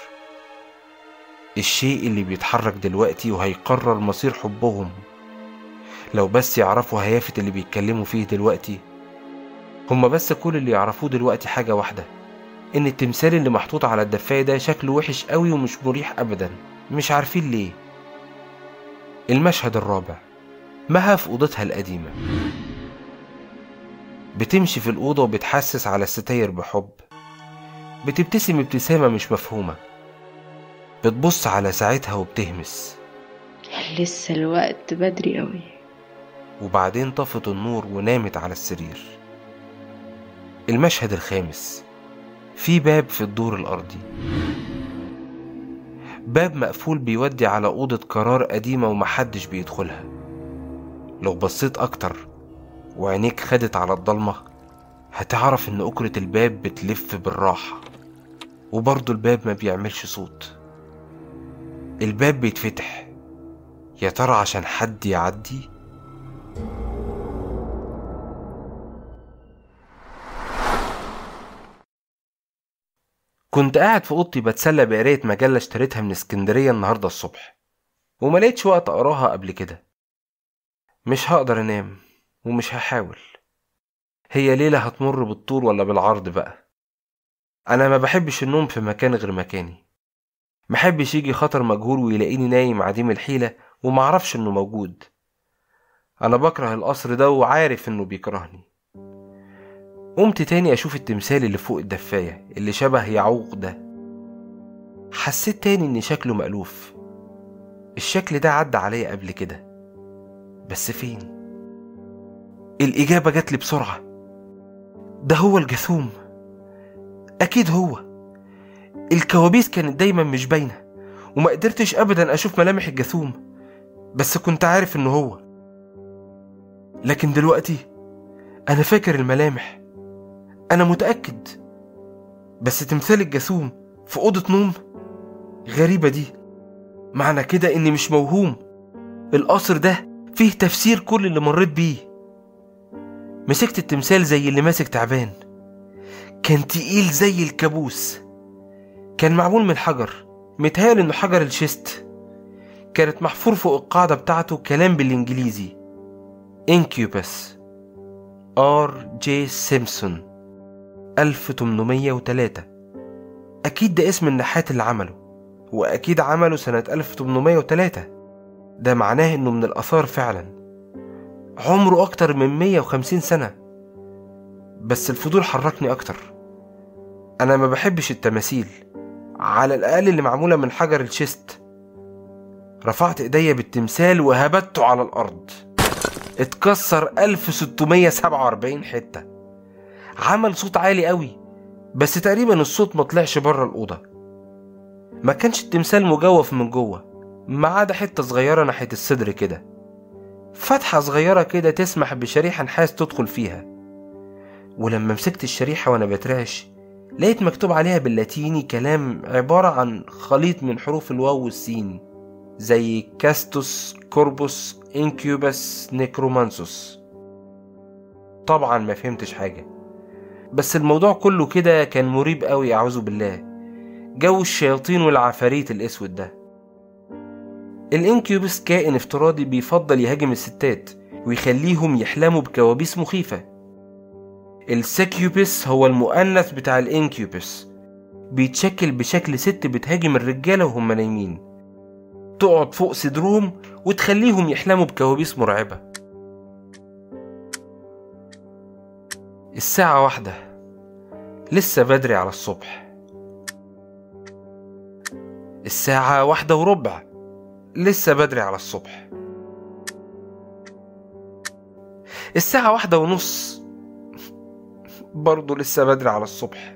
الشيء اللي بيتحرك دلوقتي وهيقرر مصير حبهم لو بس يعرفوا هيافة اللي بيتكلموا فيه دلوقتي هما بس كل اللي يعرفوه دلوقتي حاجة واحدة إن التمثال اللي محطوط على الدفاية ده شكله وحش قوي ومش مريح أبدا مش عارفين ليه المشهد الرابع مها في أوضتها القديمة بتمشي في الأوضة وبتحسس على الستاير بحب بتبتسم ابتسامة مش مفهومة بتبص على ساعتها وبتهمس لسه الوقت بدري قوي وبعدين طفت النور ونامت على السرير المشهد الخامس في باب في الدور الأرضي باب مقفول بيودي على أوضة قرار قديمة ومحدش بيدخلها لو بصيت أكتر وعينيك خدت على الضلمة هتعرف إن أكرة الباب بتلف بالراحة وبرضه الباب ما بيعملش صوت الباب بيتفتح يا ترى عشان حد يعدي كنت قاعد في اوضتي بتسلى بقرايه مجله اشتريتها من اسكندريه النهارده الصبح وما لقيتش وقت اقراها قبل كده مش هقدر انام ومش هحاول هي ليله هتمر بالطول ولا بالعرض بقى انا ما بحبش النوم في مكان غير مكاني محبش يجي خطر مجهول ويلاقيني نايم عديم الحيله ومعرفش انه موجود انا بكره القصر ده وعارف انه بيكرهني قمت تاني اشوف التمثال اللي فوق الدفاية اللي شبه يعوق ده حسيت تاني ان شكله مألوف الشكل ده عدى عليا قبل كده بس فين الإجابة جات لي بسرعة ده هو الجاثوم أكيد هو الكوابيس كانت دايما مش باينة وما قدرتش أبدا أشوف ملامح الجاثوم بس كنت عارف إنه هو لكن دلوقتي أنا فاكر الملامح أنا متأكد بس تمثال الجاثوم في أوضة نوم غريبة دي معنى كده إني مش موهوم القصر ده فيه تفسير كل اللي مريت بيه مسكت التمثال زي اللي ماسك تعبان كان تقيل زي الكابوس كان معمول من حجر متهيألي إنه حجر الشيست كانت محفور فوق القاعدة بتاعته كلام بالإنجليزي انكيوبس ار جي سيمسون 1803 أكيد ده اسم النحات اللي عمله وأكيد عمله سنة 1803 ده معناه إنه من الآثار فعلا عمره أكتر من 150 سنة بس الفضول حركني أكتر أنا ما بحبش التماثيل على الأقل اللي معمولة من حجر الشيست رفعت إيديا بالتمثال وهبته على الأرض اتكسر 1647 حتة عمل صوت عالي قوي بس تقريبا الصوت ما طلعش بره الأوضة ما كانش التمثال مجوف من جوه ما عدا حتة صغيرة ناحية الصدر كده فتحة صغيرة كده تسمح بشريحة نحاس تدخل فيها ولما مسكت الشريحة وأنا بترعش لقيت مكتوب عليها باللاتيني كلام عبارة عن خليط من حروف الواو والسين زي كاستوس كوربوس انكيوبس نيكرومانسوس طبعا ما فهمتش حاجة بس الموضوع كله كده كان مريب قوي أعوذ بالله جو الشياطين والعفاريت الأسود ده الانكيوبس كائن افتراضي بيفضل يهاجم الستات ويخليهم يحلموا بكوابيس مخيفة السكيوبس هو المؤنث بتاع الانكيوبس بيتشكل بشكل ست بتهاجم الرجالة وهم نايمين تقعد فوق صدرهم وتخليهم يحلموا بكوابيس مرعبة الساعة واحدة لسه بدري على الصبح الساعة واحدة وربع لسه بدري على الصبح الساعة واحدة ونص برضه لسه بدري على الصبح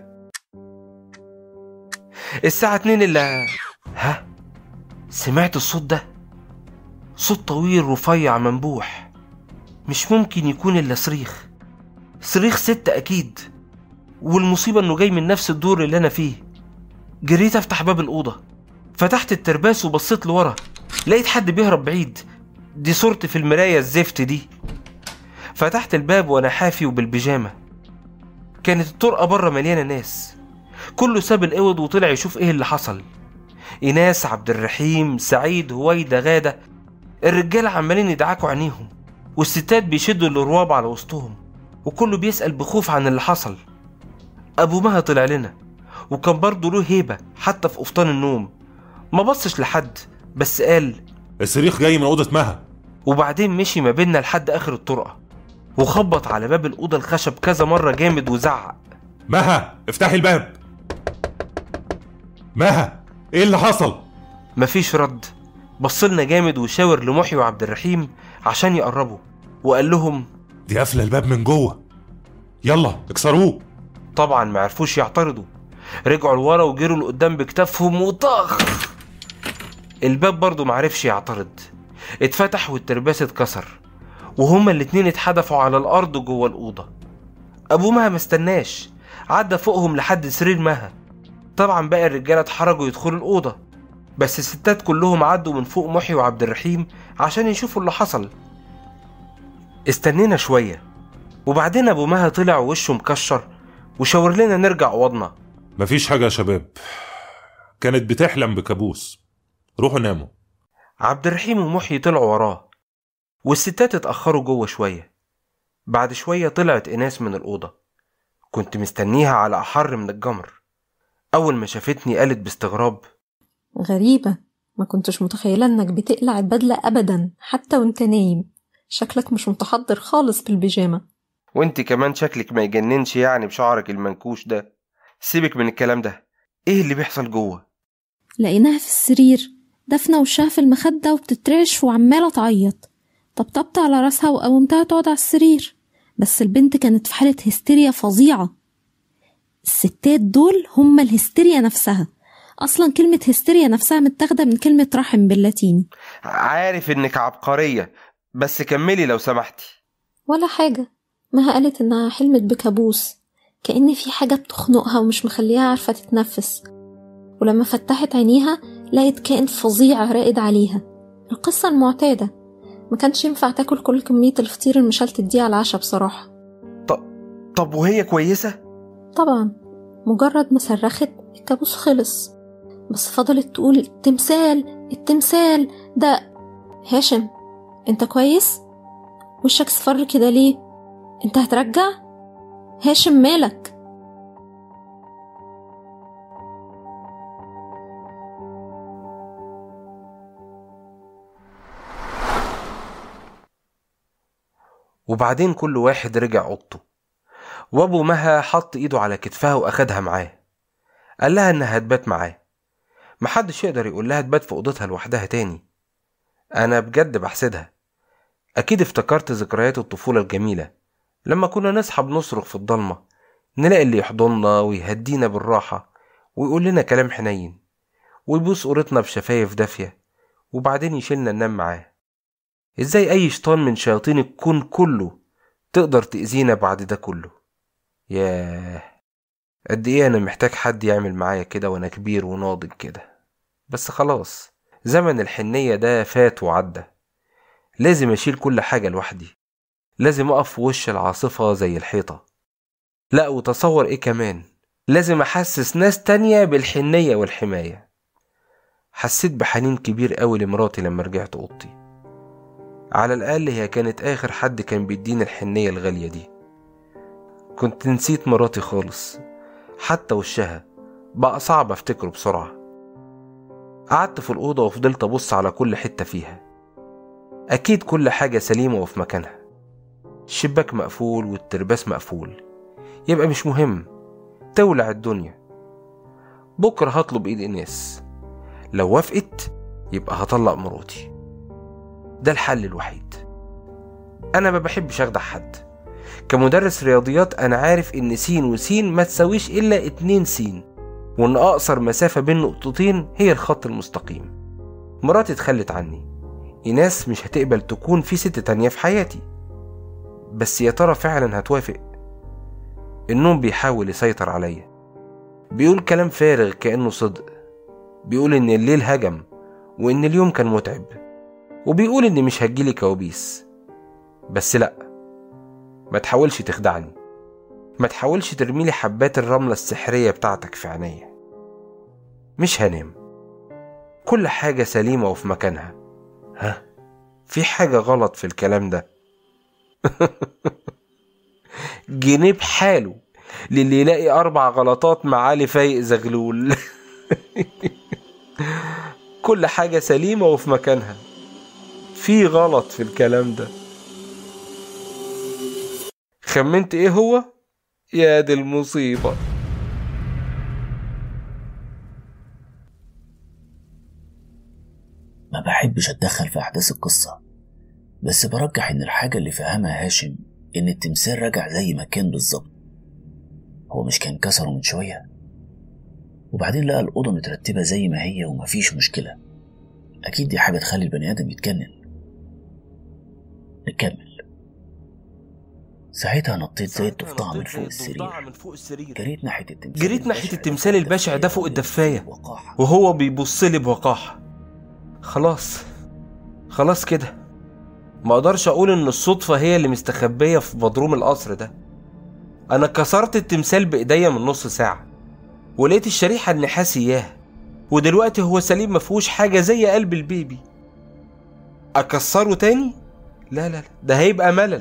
الساعة اتنين إلا ها سمعت الصوت ده صوت طويل رفيع منبوح مش ممكن يكون إلا صريخ صريخ ست أكيد والمصيبة إنه جاي من نفس الدور اللي أنا فيه جريت أفتح باب الأوضة فتحت الترباس وبصيت لورا لقيت حد بيهرب بعيد دي صورتي في المراية الزفت دي فتحت الباب وانا حافي وبالبيجامة كانت الطرقة بره مليانة ناس كله ساب الأوض وطلع يشوف ايه اللي حصل إيناس عبد الرحيم سعيد هويدا غادة الرجالة عمالين يدعكوا عينيهم والستات بيشدوا الرواب على وسطهم وكله بيسأل بخوف عن اللي حصل أبو مها طلع لنا وكان برضه له هيبة حتى في قفطان النوم ما بصش لحد بس قال الصريخ جاي من اوضه مها وبعدين مشي ما بيننا لحد آخر الطرقة وخبط على باب الأوضة الخشب كذا مرة جامد وزعق مها افتحي الباب مها ايه اللي حصل مفيش رد بصلنا جامد وشاور لمحي وعبد الرحيم عشان يقربوا وقال لهم دي قافله الباب من جوه يلا اكسروه طبعا ما عرفوش يعترضوا رجعوا لورا وجروا لقدام بكتافهم وطخ الباب برضه معرفش يعترض اتفتح والترباس اتكسر وهما الاتنين اتحدفوا على الارض جوه الاوضه ابو مها مستناش عدى فوقهم لحد سرير مها طبعا باقي الرجاله اتحرجوا يدخلوا الاوضه بس الستات كلهم عدوا من فوق محي وعبد الرحيم عشان يشوفوا اللي حصل استنينا شويه وبعدين ابو مها طلع وشه مكشر وشاور لنا نرجع اوضنا مفيش حاجه يا شباب كانت بتحلم بكابوس روحوا ناموا عبد الرحيم ومحيي طلعوا وراه والستات اتأخروا جوه شوية بعد شوية طلعت إناس من الأوضة كنت مستنيها على أحر من الجمر أول ما شافتني قالت باستغراب غريبة ما كنتش متخيلة انك بتقلع البدلة ابدا حتى وانت نايم شكلك مش متحضر خالص بالبيجامة وانت كمان شكلك ما يجننش يعني بشعرك المنكوش ده سيبك من الكلام ده ايه اللي بيحصل جوه لقيناها في السرير دفنة وشها في المخدة وبتترعش وعمالة تعيط طبطبت على راسها وقومتها تقعد على السرير بس البنت كانت في حالة هستيريا فظيعة الستات دول هما الهستيريا نفسها أصلا كلمة هستيريا نفسها متاخدة من كلمة رحم باللاتيني عارف انك عبقرية بس كملي لو سمحتي ولا حاجة مها قالت إنها حلمت بكابوس كأن في حاجة بتخنقها ومش مخليها عارفة تتنفس ولما فتحت عينيها لقت كائن فظيع راقد عليها القصة المعتادة ما كانش ينفع تاكل كل كمية الفطير المشلتت دي على العشاء بصراحة طب وهي كويسة؟ طبعا مجرد ما صرخت الكابوس خلص بس فضلت تقول التمثال التمثال ده هاشم انت كويس وشك صفر كده ليه انت هترجع هاشم مالك وبعدين كل واحد رجع اوضته وابو مها حط ايده على كتفها واخدها معاه قال لها انها هتبات معاه محدش يقدر يقول لها تبات في اوضتها لوحدها تاني انا بجد بحسدها اكيد افتكرت ذكريات الطفوله الجميله لما كنا نصحى بنصرخ في الضلمه نلاقي اللي يحضننا ويهدينا بالراحه ويقول لنا كلام حنين ويبوس قورتنا بشفايف دافيه وبعدين يشيلنا ننام معاه ازاي اي شيطان من شياطين الكون كله تقدر تأذينا بعد ده كله ياه قد ايه انا محتاج حد يعمل معايا كده وانا كبير وناضج كده بس خلاص زمن الحنية ده فات وعدى لازم اشيل كل حاجة لوحدي لازم اقف في وش العاصفة زي الحيطة لا وتصور ايه كمان لازم احسس ناس تانية بالحنية والحماية حسيت بحنين كبير قوي لمراتي لما رجعت اوضتي على الأقل هي كانت آخر حد كان بيديني الحنية الغالية دي كنت نسيت مراتي خالص حتى وشها بقى صعب أفتكره بسرعة قعدت في الأوضة وفضلت أبص على كل حتة فيها أكيد كل حاجة سليمة وفي مكانها الشباك مقفول والترباس مقفول يبقى مش مهم تولع الدنيا بكرة هطلب إيد إناس لو وافقت يبقى هطلق مراتي ده الحل الوحيد انا ما بحبش اخدع حد كمدرس رياضيات انا عارف ان س وس ما تساويش الا اتنين س وان اقصر مسافة بين نقطتين هي الخط المستقيم مراتي اتخلت عني ايناس مش هتقبل تكون في ست تانية في حياتي بس يا ترى فعلا هتوافق النوم بيحاول يسيطر عليا بيقول كلام فارغ كأنه صدق بيقول ان الليل هجم وان اليوم كان متعب وبيقول إن مش هتجيلي كوابيس بس لأ ما تحاولش تخدعني ما تحاولش ترميلي حبات الرملة السحرية بتاعتك في عينيا مش هنام كل حاجة سليمة وفي مكانها ها في حاجة غلط في الكلام ده جنيه بحاله للي يلاقي أربع غلطات معالي فايق زغلول كل حاجة سليمة وفي مكانها في غلط في الكلام ده خمنت ايه هو؟ يا دي المصيبة ما بحبش اتدخل في احداث القصه بس برجح ان الحاجه اللي فهمها هاشم ان التمثال رجع زي ما كان بالظبط هو مش كان كسره من شويه وبعدين لقى الاوضه مترتبه زي ما هي ومفيش مشكله اكيد دي حاجه تخلي البني ادم يتجنن نكمل ساعتها نطيت زي الضفدعه من فوق السرير من فوق السرير جريت ناحيه التمثال جريت ناحية التمثال البشع ده فوق الدفاية وهو بيبص لي بوقاحة خلاص خلاص كده ما اقدرش اقول ان الصدفة هي اللي مستخبية في بدروم القصر ده انا كسرت التمثال بايديا من نص ساعة ولقيت الشريحة النحاس اياه ودلوقتي هو سليم مفيهوش حاجة زي قلب البيبي اكسره تاني لا لا لا ده هيبقى ملل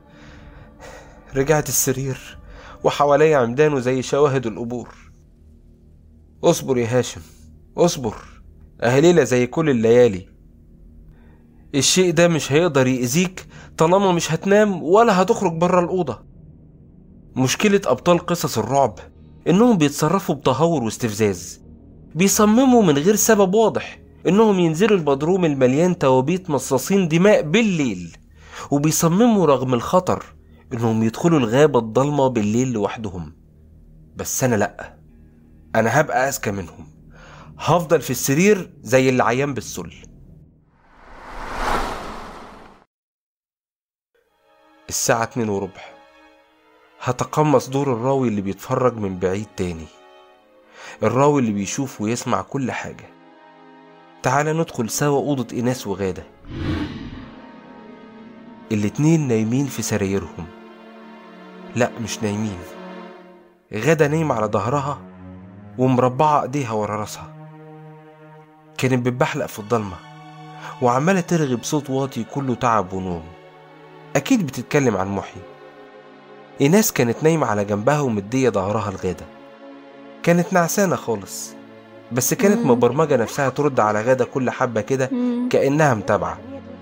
رجعت السرير وحواليا عمدان زي شواهد القبور اصبر يا هاشم اصبر اهي ليلة زي كل الليالي الشيء ده مش هيقدر يأذيك طالما مش هتنام ولا هتخرج بره الأوضة مشكلة أبطال قصص الرعب إنهم بيتصرفوا بتهور واستفزاز بيصمموا من غير سبب واضح إنهم ينزلوا البدروم المليان توابيت مصاصين دماء بالليل وبيصمموا رغم الخطر إنهم يدخلوا الغابة الضلمة بالليل لوحدهم بس أنا لأ أنا هبقى أذكى منهم هفضل في السرير زي اللي عيان بالسل الساعة اتنين وربع هتقمص دور الراوي اللي بيتفرج من بعيد تاني الراوي اللي بيشوف ويسمع كل حاجة تعال ندخل سوا أوضة إيناس وغادة الاتنين نايمين في سرايرهم لا مش نايمين غادة نايمة على ظهرها ومربعة ايديها ورا راسها كانت بتبحلق في الضلمة وعمالة ترغي بصوت واطي كله تعب ونوم أكيد بتتكلم عن محي إيناس كانت نايمة على جنبها ومدية ظهرها لغادة كانت نعسانة خالص بس كانت مم. مبرمجة نفسها ترد على غادة كل حبة كده مم. كأنها متابعة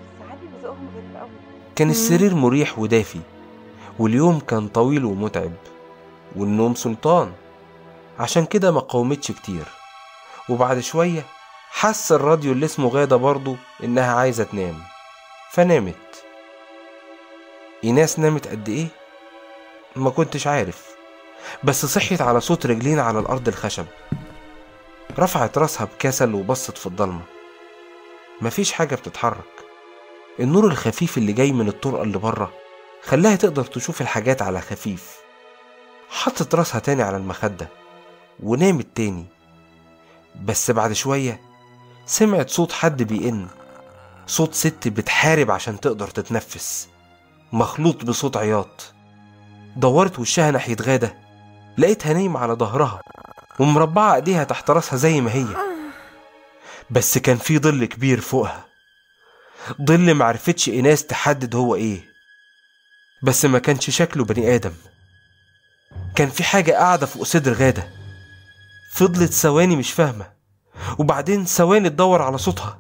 كان السرير مريح ودافي واليوم كان طويل ومتعب والنوم سلطان عشان كده ما قاومتش كتير وبعد شوية حس الراديو اللي اسمه غادة برضه إنها عايزة تنام فنامت إيناس نامت قد إيه؟ ما كنتش عارف بس صحيت على صوت رجلين على الأرض الخشب رفعت راسها بكسل وبصت في الضلمة مفيش حاجة بتتحرك النور الخفيف اللي جاي من الطرقة اللي بره خلاها تقدر تشوف الحاجات على خفيف حطت راسها تاني على المخدة ونامت تاني بس بعد شوية سمعت صوت حد بيئن صوت ست بتحارب عشان تقدر تتنفس مخلوط بصوت عياط دورت وشها ناحية غادة لقيتها نايمة على ظهرها ومربعة ايديها تحت راسها زي ما هي بس كان في ظل كبير فوقها ظل معرفتش إيناس تحدد هو ايه بس ما كانش شكله بني آدم كان في حاجة قاعدة فوق صدر غادة فضلت ثواني مش فاهمة وبعدين ثواني تدور على صوتها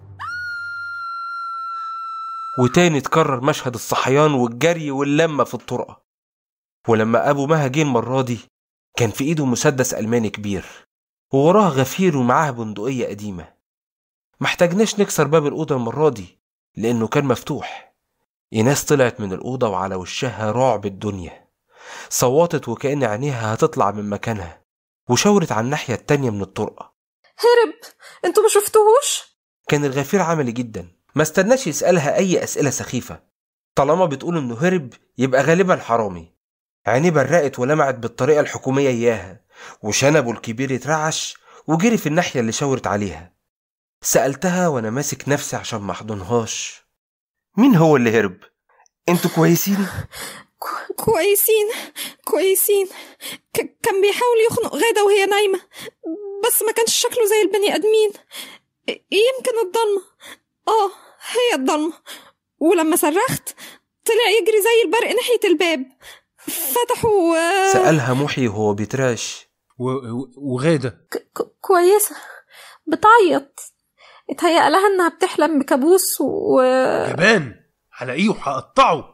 وتاني اتكرر مشهد الصحيان والجري واللمة في الطرقة ولما أبو مها جه المرة دي كان في إيده مسدس ألماني كبير ووراه غفير ومعاه بندقية قديمة محتاجناش نكسر باب الأوضة المرة دي لأنه كان مفتوح إيناس طلعت من الأوضة وعلى وشها رعب الدنيا صوتت وكأن عينيها هتطلع من مكانها وشاورت على الناحية التانية من الطرقة هرب انتوا ما شفتوهوش كان الغفير عملي جدا ما استناش يسألها أي أسئلة سخيفة طالما بتقول إنه هرب يبقى غالبا حرامي عينيه برقت ولمعت بالطريقة الحكومية إياها وشنبه الكبير اترعش وجري في الناحية اللي شاورت عليها سألتها وأنا ماسك نفسي عشان ما أحضنهاش مين هو اللي هرب؟ انتوا كويسين؟ كويسين كويسين ك- كان بيحاول يخنق غادة وهي نايمة بس ما كانش شكله زي البني آدمين يمكن الضلمة اه هي الضلمة ولما صرخت طلع يجري زي البرق ناحية الباب فتحوا آه، سألها محي وهو بيترعش وغادة ك- كويسة بتعيط اتهيأ لها انها بتحلم بكابوس و جبان هلاقيه وهقطعه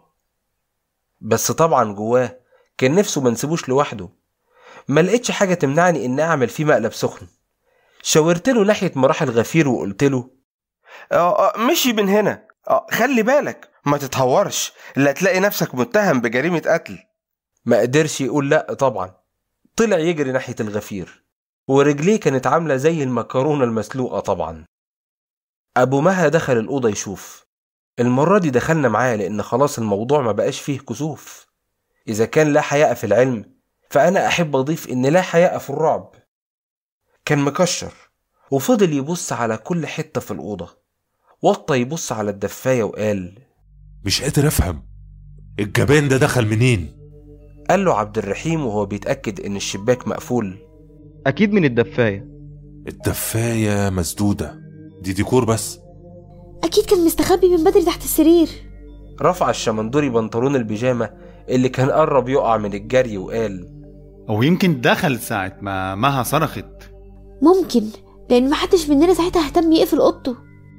بس طبعا جواه كان نفسه ما نسيبوش لوحده ما لقيتش حاجة تمنعني إن أعمل فيه مقلب سخن شاورت له ناحية مراحل غفير وقلت له آه آه، مشي من هنا آه خلي بالك ما تتهورش لا تلاقي نفسك متهم بجريمة قتل ما قدرش يقول لأ طبعا طلع يجري ناحية الغفير ورجليه كانت عاملة زي المكرونة المسلوقة طبعا أبو مها دخل الأوضة يشوف المرة دي دخلنا معاه لأن خلاص الموضوع ما بقاش فيه كسوف إذا كان لا حياء في العلم فأنا أحب أضيف إن لا حياء في الرعب كان مكشر وفضل يبص على كل حتة في الأوضة وطى يبص على الدفاية وقال مش قادر افهم الجبان ده دخل منين قال له عبد الرحيم وهو بيتأكد إن الشباك مقفول أكيد من الدفاية الدفاية مسدودة دي ديكور بس أكيد كان مستخبي من بدري تحت السرير رفع الشمندوري بنطلون البيجامة اللي كان قرب يقع من الجري وقال أو يمكن دخل ساعة ما مها صرخت ممكن لأن محدش مننا ساعتها اهتم يقفل أوضته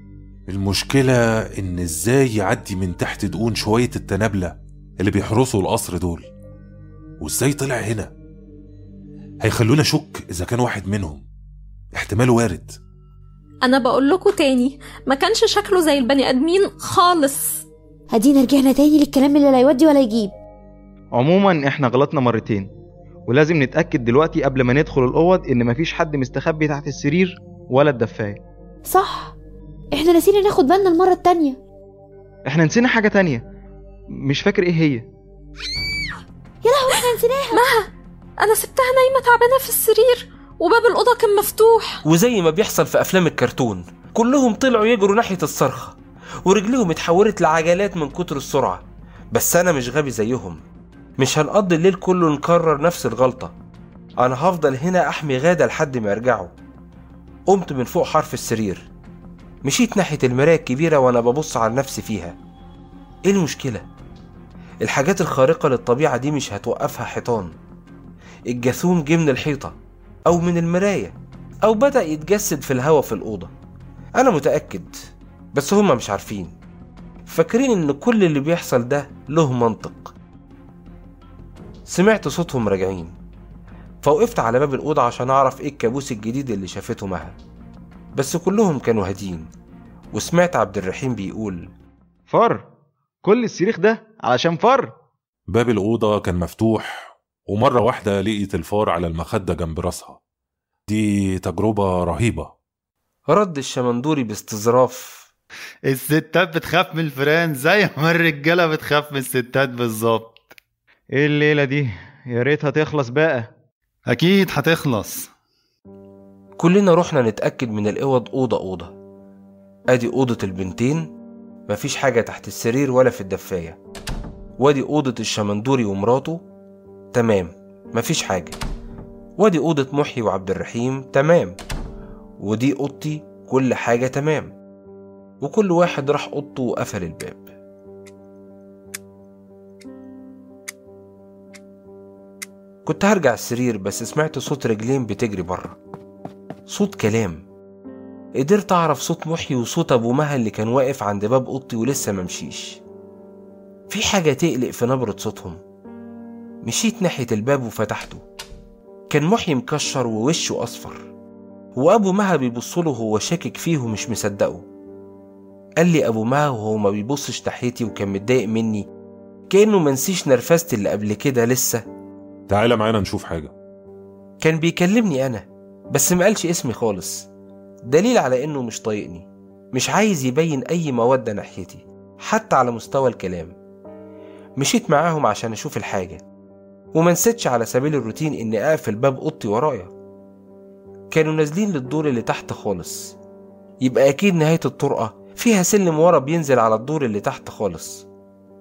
المشكلة إن إزاي يعدي من تحت دقون شوية التنابلة اللي بيحرسوا القصر دول وإزاي طلع هنا هيخلونا شك إذا كان واحد منهم احتمال وارد انا بقول لكم تاني ما كانش شكله زي البني ادمين خالص هدينا رجعنا تاني للكلام اللي لا يودي ولا يجيب عموما احنا غلطنا مرتين ولازم نتأكد دلوقتي قبل ما ندخل الأوض إن مفيش حد مستخبي تحت السرير ولا الدفاية صح احنا نسينا ناخد بالنا المرة التانية احنا نسينا حاجة تانية مش فاكر ايه هي يا لهوي احنا نسيناها مها انا سبتها نايمة تعبانة في السرير وباب الأوضة كان مفتوح وزي ما بيحصل في أفلام الكرتون كلهم طلعوا يجروا ناحية الصرخة ورجليهم اتحولت لعجلات من كتر السرعة بس أنا مش غبي زيهم مش هنقضي الليل كله نكرر نفس الغلطة أنا هفضل هنا أحمي غادة لحد ما يرجعوا قمت من فوق حرف السرير مشيت ناحية المراية الكبيرة وأنا ببص على نفسي فيها إيه المشكلة؟ الحاجات الخارقة للطبيعة دي مش هتوقفها حيطان الجاثوم جه من الحيطة أو من المراية أو بدأ يتجسد في الهوا في الأوضة أنا متأكد بس هما مش عارفين فاكرين إن كل اللي بيحصل ده له منطق سمعت صوتهم راجعين فوقفت على باب الأوضة عشان أعرف إيه الكابوس الجديد اللي شافته مها بس كلهم كانوا هادين وسمعت عبد الرحيم بيقول فر كل الصريخ ده علشان فر باب الأوضة كان مفتوح ومرة واحدة لقيت الفار على المخدة جنب راسها دي تجربة رهيبة رد الشمندوري باستظراف الستات بتخاف من الفيران زي ما الرجالة بتخاف من الستات بالظبط ايه الليلة دي يا ريتها تخلص بقى أكيد هتخلص كلنا رحنا نتأكد من الأوض أوضة أوضة أدي أوضة البنتين مفيش حاجة تحت السرير ولا في الدفاية وادي أوضة الشمندوري ومراته تمام مفيش حاجة وادي أوضة محي وعبد الرحيم تمام ودي أوضتي كل حاجة تمام وكل واحد راح أوضته وقفل الباب كنت هرجع السرير بس سمعت صوت رجلين بتجري بره صوت كلام قدرت أعرف صوت محي وصوت أبو مها اللي كان واقف عند باب أوضتي ولسه ممشيش في حاجة تقلق في نبرة صوتهم مشيت ناحية الباب وفتحته كان محي مكشر ووشه أصفر وأبو مها بيبصله وهو شاكك فيه ومش مصدقه قال لي أبو مها وهو ما بيبصش ناحيتي وكان متضايق مني كأنه منسيش نرفزتي اللي قبل كده لسه تعالى معانا نشوف حاجة كان بيكلمني أنا بس ما قالش اسمي خالص دليل على إنه مش طايقني مش عايز يبين أي مودة ناحيتي حتى على مستوى الكلام مشيت معاهم عشان أشوف الحاجة وما نسيتش على سبيل الروتين إني أقفل باب أوضتي ورايا كانوا نازلين للدور اللي تحت خالص يبقى أكيد نهاية الطرقة فيها سلم ورا بينزل على الدور اللي تحت خالص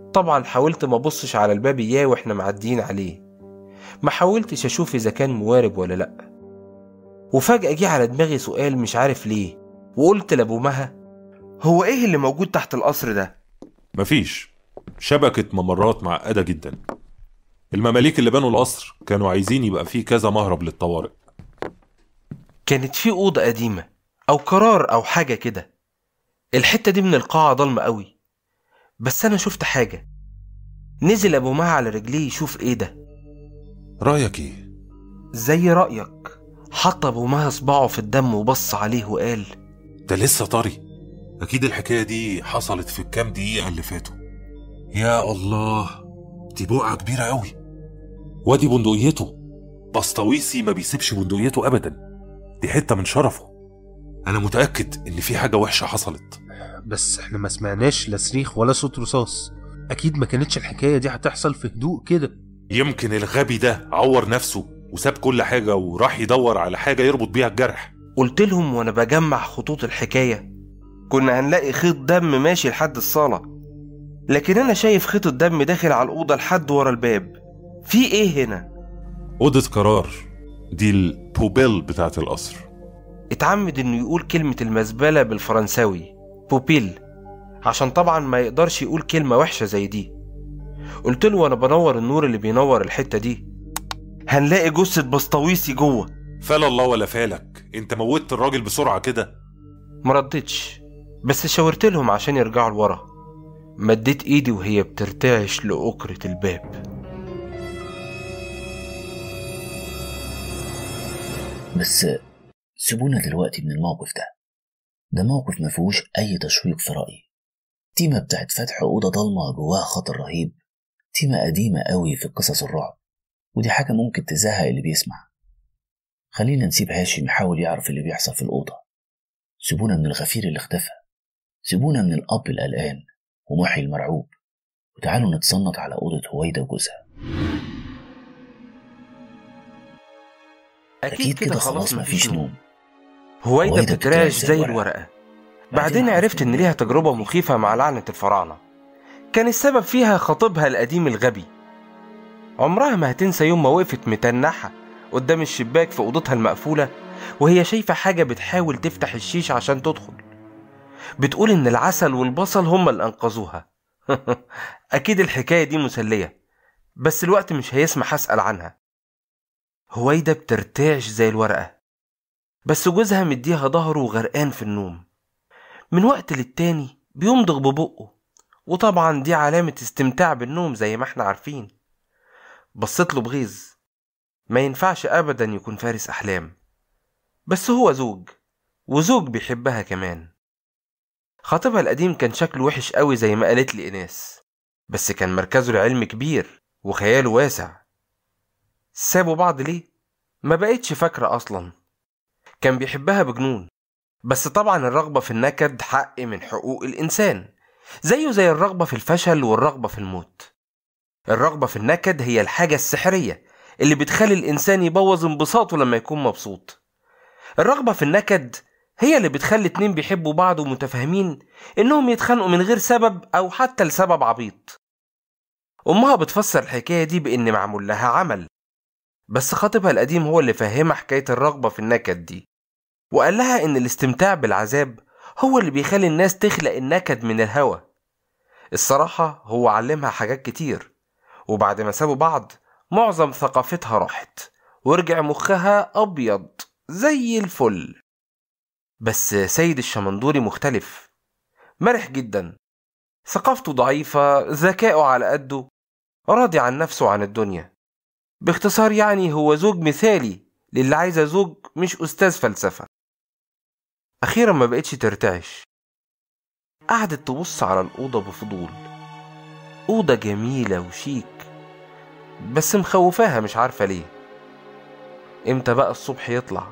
طبعا حاولت ما ابصش على الباب اياه واحنا معديين عليه ما حاولتش اشوف اذا كان موارب ولا لا وفجأة جه على دماغي سؤال مش عارف ليه وقلت لابو مها هو ايه اللي موجود تحت القصر ده مفيش شبكة ممرات معقدة جدا المماليك اللي بنوا القصر كانوا عايزين يبقى فيه كذا مهرب للطوارئ كانت في أوضة قديمة أو قرار أو حاجة كده الحتة دي من القاعة ضلمة قوي بس أنا شفت حاجة نزل أبو مها على رجليه يشوف إيه ده رأيك ايه؟ زي رأيك حط أبو مها صباعه في الدم وبص عليه وقال ده لسه طري أكيد الحكاية دي حصلت في الكام دقيقة اللي فاتوا يا الله دي بقعة كبيرة أوي وادي بندقيته بسطويسي ما بيسيبش بندقيته أبدا دي حتة من شرفه أنا متأكد إن في حاجة وحشة حصلت بس احنا ما سمعناش لا صريخ ولا صوت رصاص اكيد ما كانتش الحكايه دي هتحصل في هدوء كده يمكن الغبي ده عور نفسه وساب كل حاجة وراح يدور على حاجة يربط بيها الجرح قلت لهم وأنا بجمع خطوط الحكاية كنا هنلاقي خيط دم ماشي لحد الصالة لكن أنا شايف خيط الدم داخل على الأوضة لحد ورا الباب في إيه هنا؟ أوضة قرار دي البوبيل بتاعت القصر اتعمد إنه يقول كلمة المزبلة بالفرنساوي بوبيل عشان طبعا ما يقدرش يقول كلمة وحشة زي دي قلت له وأنا بنور النور اللي بينور الحتة دي هنلاقي جثة بسطويسي جوه فلا الله ولا فالك انت موتت الراجل بسرعة كده مردتش بس شاورت لهم عشان يرجعوا لورا مديت ايدي وهي بترتعش لأكرة الباب بس سيبونا دلوقتي من الموقف ده ده موقف ما فيهوش أي تشويق في رأيي تيمة بتاعت فتح أوضة ضلمة جواها خطر رهيب تيمة قديمة قوي في قصص الرعب ودي حاجة ممكن تزهق اللي بيسمع خلينا نسيب هاشم يحاول يعرف اللي بيحصل في الأوضة سيبونا من الغفير اللي اختفى سيبونا من الأب القلقان ومحي المرعوب وتعالوا نتصنت على أوضة هويدا وجوزها أكيد كده خلاص مفيش نوم هويدا هويدا بتترعش زي الورقة بعدين عرفت إن ليها تجربة مخيفة مع لعنة الفراعنة كان السبب فيها خطيبها القديم الغبي عمرها ما هتنسى يوم ما وقفت متنحة قدام الشباك في أوضتها المقفولة وهي شايفة حاجة بتحاول تفتح الشيش عشان تدخل بتقول إن العسل والبصل هما اللي أنقذوها أكيد الحكاية دي مسلية بس الوقت مش هيسمح أسأل عنها هويدا بترتعش زي الورقة بس جوزها مديها ظهره وغرقان في النوم من وقت للتاني بيمضغ ببقه وطبعا دي علامة استمتاع بالنوم زي ما احنا عارفين بصيت له بغيظ ما ينفعش أبدا يكون فارس أحلام بس هو زوج وزوج بيحبها كمان خطيبها القديم كان شكله وحش قوي زي ما قالت لي إناس بس كان مركزه العلمي كبير وخياله واسع سابوا بعض ليه؟ ما بقتش فاكرة أصلا كان بيحبها بجنون بس طبعا الرغبة في النكد حق من حقوق الإنسان زيه زي الرغبة في الفشل والرغبة في الموت الرغبة في النكد هي الحاجة السحرية اللي بتخلي الإنسان يبوظ انبساطه لما يكون مبسوط الرغبة في النكد هي اللي بتخلي اتنين بيحبوا بعض ومتفاهمين إنهم يتخانقوا من غير سبب أو حتى لسبب عبيط أمها بتفسر الحكاية دي بإن معمول لها عمل بس خطيبها القديم هو اللي فهمها حكاية الرغبة في النكد دي وقال لها إن الاستمتاع بالعذاب هو اللي بيخلي الناس تخلق النكد من الهوى الصراحة هو علمها حاجات كتير وبعد ما سابوا بعض معظم ثقافتها راحت ورجع مخها أبيض زي الفل بس سيد الشمندوري مختلف مرح جدا ثقافته ضعيفة ذكاؤه على قده راضي عن نفسه وعن الدنيا باختصار يعني هو زوج مثالي للي عايزة زوج مش أستاذ فلسفة أخيرا ما بقتش ترتعش قعدت تبص على الأوضة بفضول أوضة جميلة وشيك بس مخوفاها مش عارفة ليه امتى بقى الصبح يطلع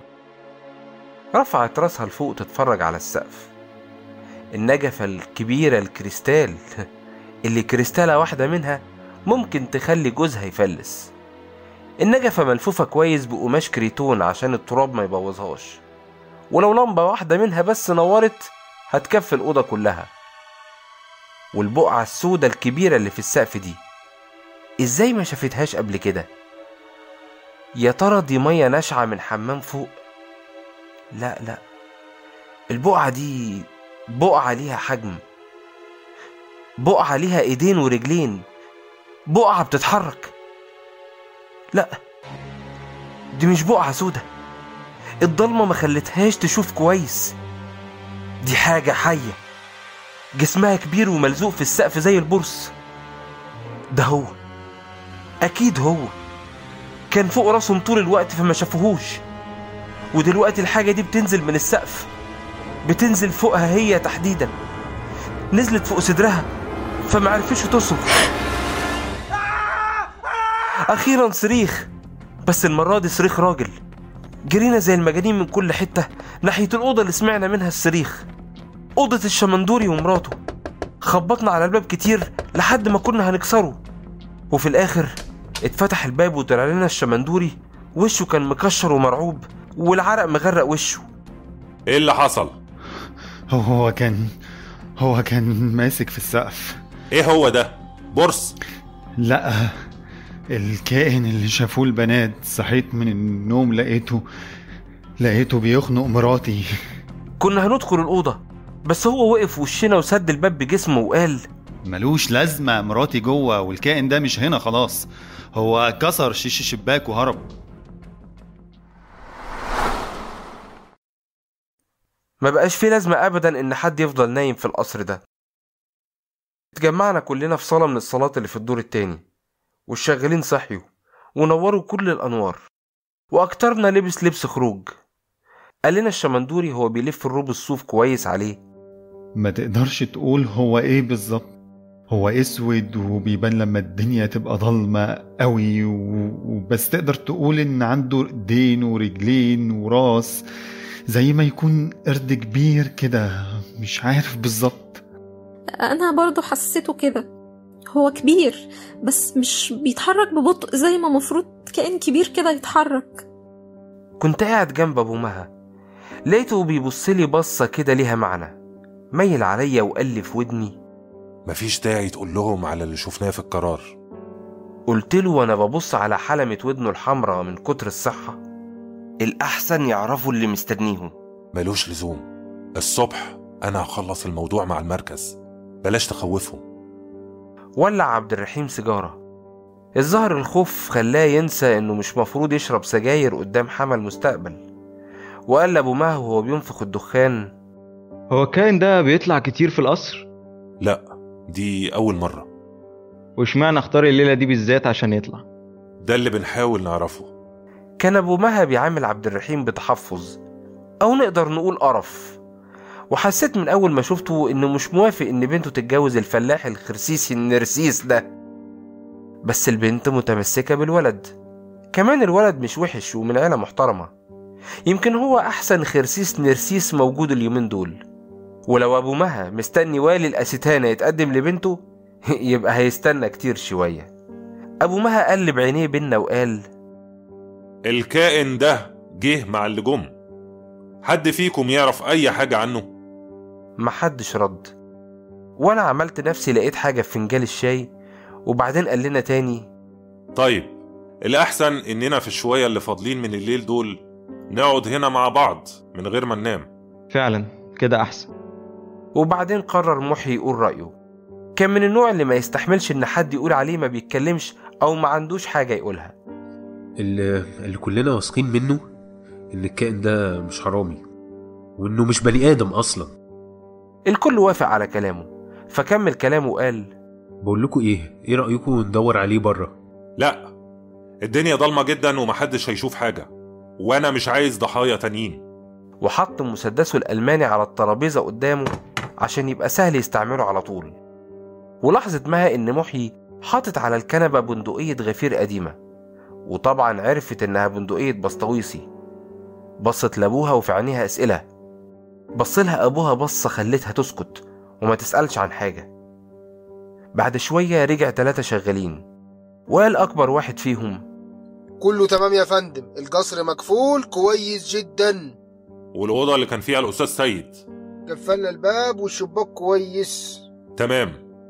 رفعت راسها لفوق تتفرج على السقف النجفة الكبيرة الكريستال اللي كريستالة واحدة منها ممكن تخلي جوزها يفلس النجفة ملفوفة كويس بقماش كريتون عشان التراب ما يبوظهاش ولو لمبة واحدة منها بس نورت هتكفي الأوضة كلها والبقعة السودة الكبيرة اللي في السقف دي ازاي ما شافتهاش قبل كده يا ترى دي مية ناشعة من حمام فوق لا لا البقعة دي بقعة ليها حجم بقعة ليها ايدين ورجلين بقعة بتتحرك لا دي مش بقعة سودة الضلمة ما خلتهاش تشوف كويس دي حاجة حية جسمها كبير وملزوق في السقف زي البرص ده هو أكيد هو كان فوق راسهم طول الوقت فما شافوهوش ودلوقتي الحاجة دي بتنزل من السقف بتنزل فوقها هي تحديدا نزلت فوق صدرها فما عرفتش تصرخ أخيرا صريخ بس المرة دي صريخ راجل جرينا زي المجانين من كل حتة ناحية الأوضة اللي سمعنا منها الصريخ أوضة الشمندوري ومراته خبطنا على الباب كتير لحد ما كنا هنكسره وفي الآخر اتفتح الباب وطلع لنا الشمندوري وشه كان مكشر ومرعوب والعرق مغرق وشه ايه اللي حصل هو كان هو كان ماسك في السقف ايه هو ده بورس لا الكائن اللي شافوه البنات صحيت من النوم لقيته لقيته بيخنق مراتي كنا هندخل الأوضة بس هو وقف وشنا وسد الباب بجسمه وقال ملوش لازمة مراتي جوه والكائن ده مش هنا خلاص هو كسر شيش الشباك وهرب ما بقاش في لازمة أبدا إن حد يفضل نايم في القصر ده اتجمعنا كلنا في صالة من الصالات اللي في الدور التاني والشغالين صحيوا ونوروا كل الأنوار وأكترنا لبس لبس خروج قال لنا الشمندوري هو بيلف الروب الصوف كويس عليه ما تقدرش تقول هو ايه بالظبط هو اسود وبيبان لما الدنيا تبقى ضلمة قوي و- وبس تقدر تقول ان عنده ايدين ورجلين وراس زي ما يكون قرد كبير كده مش عارف بالظبط أنا برضو حسيته كده هو كبير بس مش بيتحرك ببطء زي ما مفروض كائن كبير كده يتحرك كنت قاعد جنب أبو مها لقيته بيبصلي بصة كده ليها معنى ميل عليا وقال لي في ودني مفيش داعي تقول لهم على اللي شفناه في القرار قلت له وانا ببص على حلمة ودنه الحمراء من كتر الصحة الأحسن يعرفوا اللي مستنيهم ملوش لزوم الصبح انا هخلص الموضوع مع المركز بلاش تخوفهم ولع عبد الرحيم سيجارة الظاهر الخوف خلاه ينسى انه مش مفروض يشرب سجاير قدام حمى المستقبل وقال لأبو مها وهو بينفخ الدخان هو الكائن ده بيطلع كتير في القصر لا دي اول مرة واشمعنى اختار الليلة دي بالذات عشان يطلع ده اللي بنحاول نعرفه كان أبو مها بيعامل عبد الرحيم بتحفظ أو نقدر نقول قرف وحسيت من أول ما شفته إنه مش موافق إن بنته تتجوز الفلاح الخرسيسي النرسيس ده بس البنت متمسكة بالولد كمان الولد مش وحش ومن عيلة محترمة يمكن هو أحسن خرسيس نرسيس موجود اليومين دول ولو أبو مها مستني والي الأستانة يتقدم لبنته يبقى هيستنى كتير شوية أبو مها قلب عينيه بينا وقال الكائن ده جه مع اللي جم حد فيكم يعرف اي حاجة عنه محدش رد وانا عملت نفسي لقيت حاجة في فنجان الشاي وبعدين قال لنا تاني طيب الأحسن إننا في الشوية اللي فاضلين من الليل دول نقعد هنا مع بعض من غير ما ننام فعلا كده احسن وبعدين قرر محي يقول رأيه كان من النوع اللي ما يستحملش ان حد يقول عليه ما بيتكلمش او ما عندوش حاجة يقولها اللي, اللي كلنا واثقين منه ان الكائن ده مش حرامي وانه مش بني ادم اصلا الكل وافق على كلامه فكمل كلامه وقال بقول لكم ايه ايه رايكم ندور عليه بره لا الدنيا ضلمة جدا ومحدش هيشوف حاجة وأنا مش عايز ضحايا تانيين وحط مسدسه الألماني على الترابيزة قدامه عشان يبقى سهل يستعمله على طول ولاحظت مها إن محيي حاطط على الكنبة بندقية غفير قديمة وطبعا عرفت إنها بندقية بسطويسي بصت لأبوها وفي عينيها أسئلة بصلها أبوها بصة خلتها تسكت وما تسألش عن حاجة بعد شوية رجع تلاتة شغالين وقال أكبر واحد فيهم كله تمام يا فندم القصر مكفول كويس جدا والأوضة اللي كان فيها الأستاذ سيد قفلنا الباب والشباك كويس تمام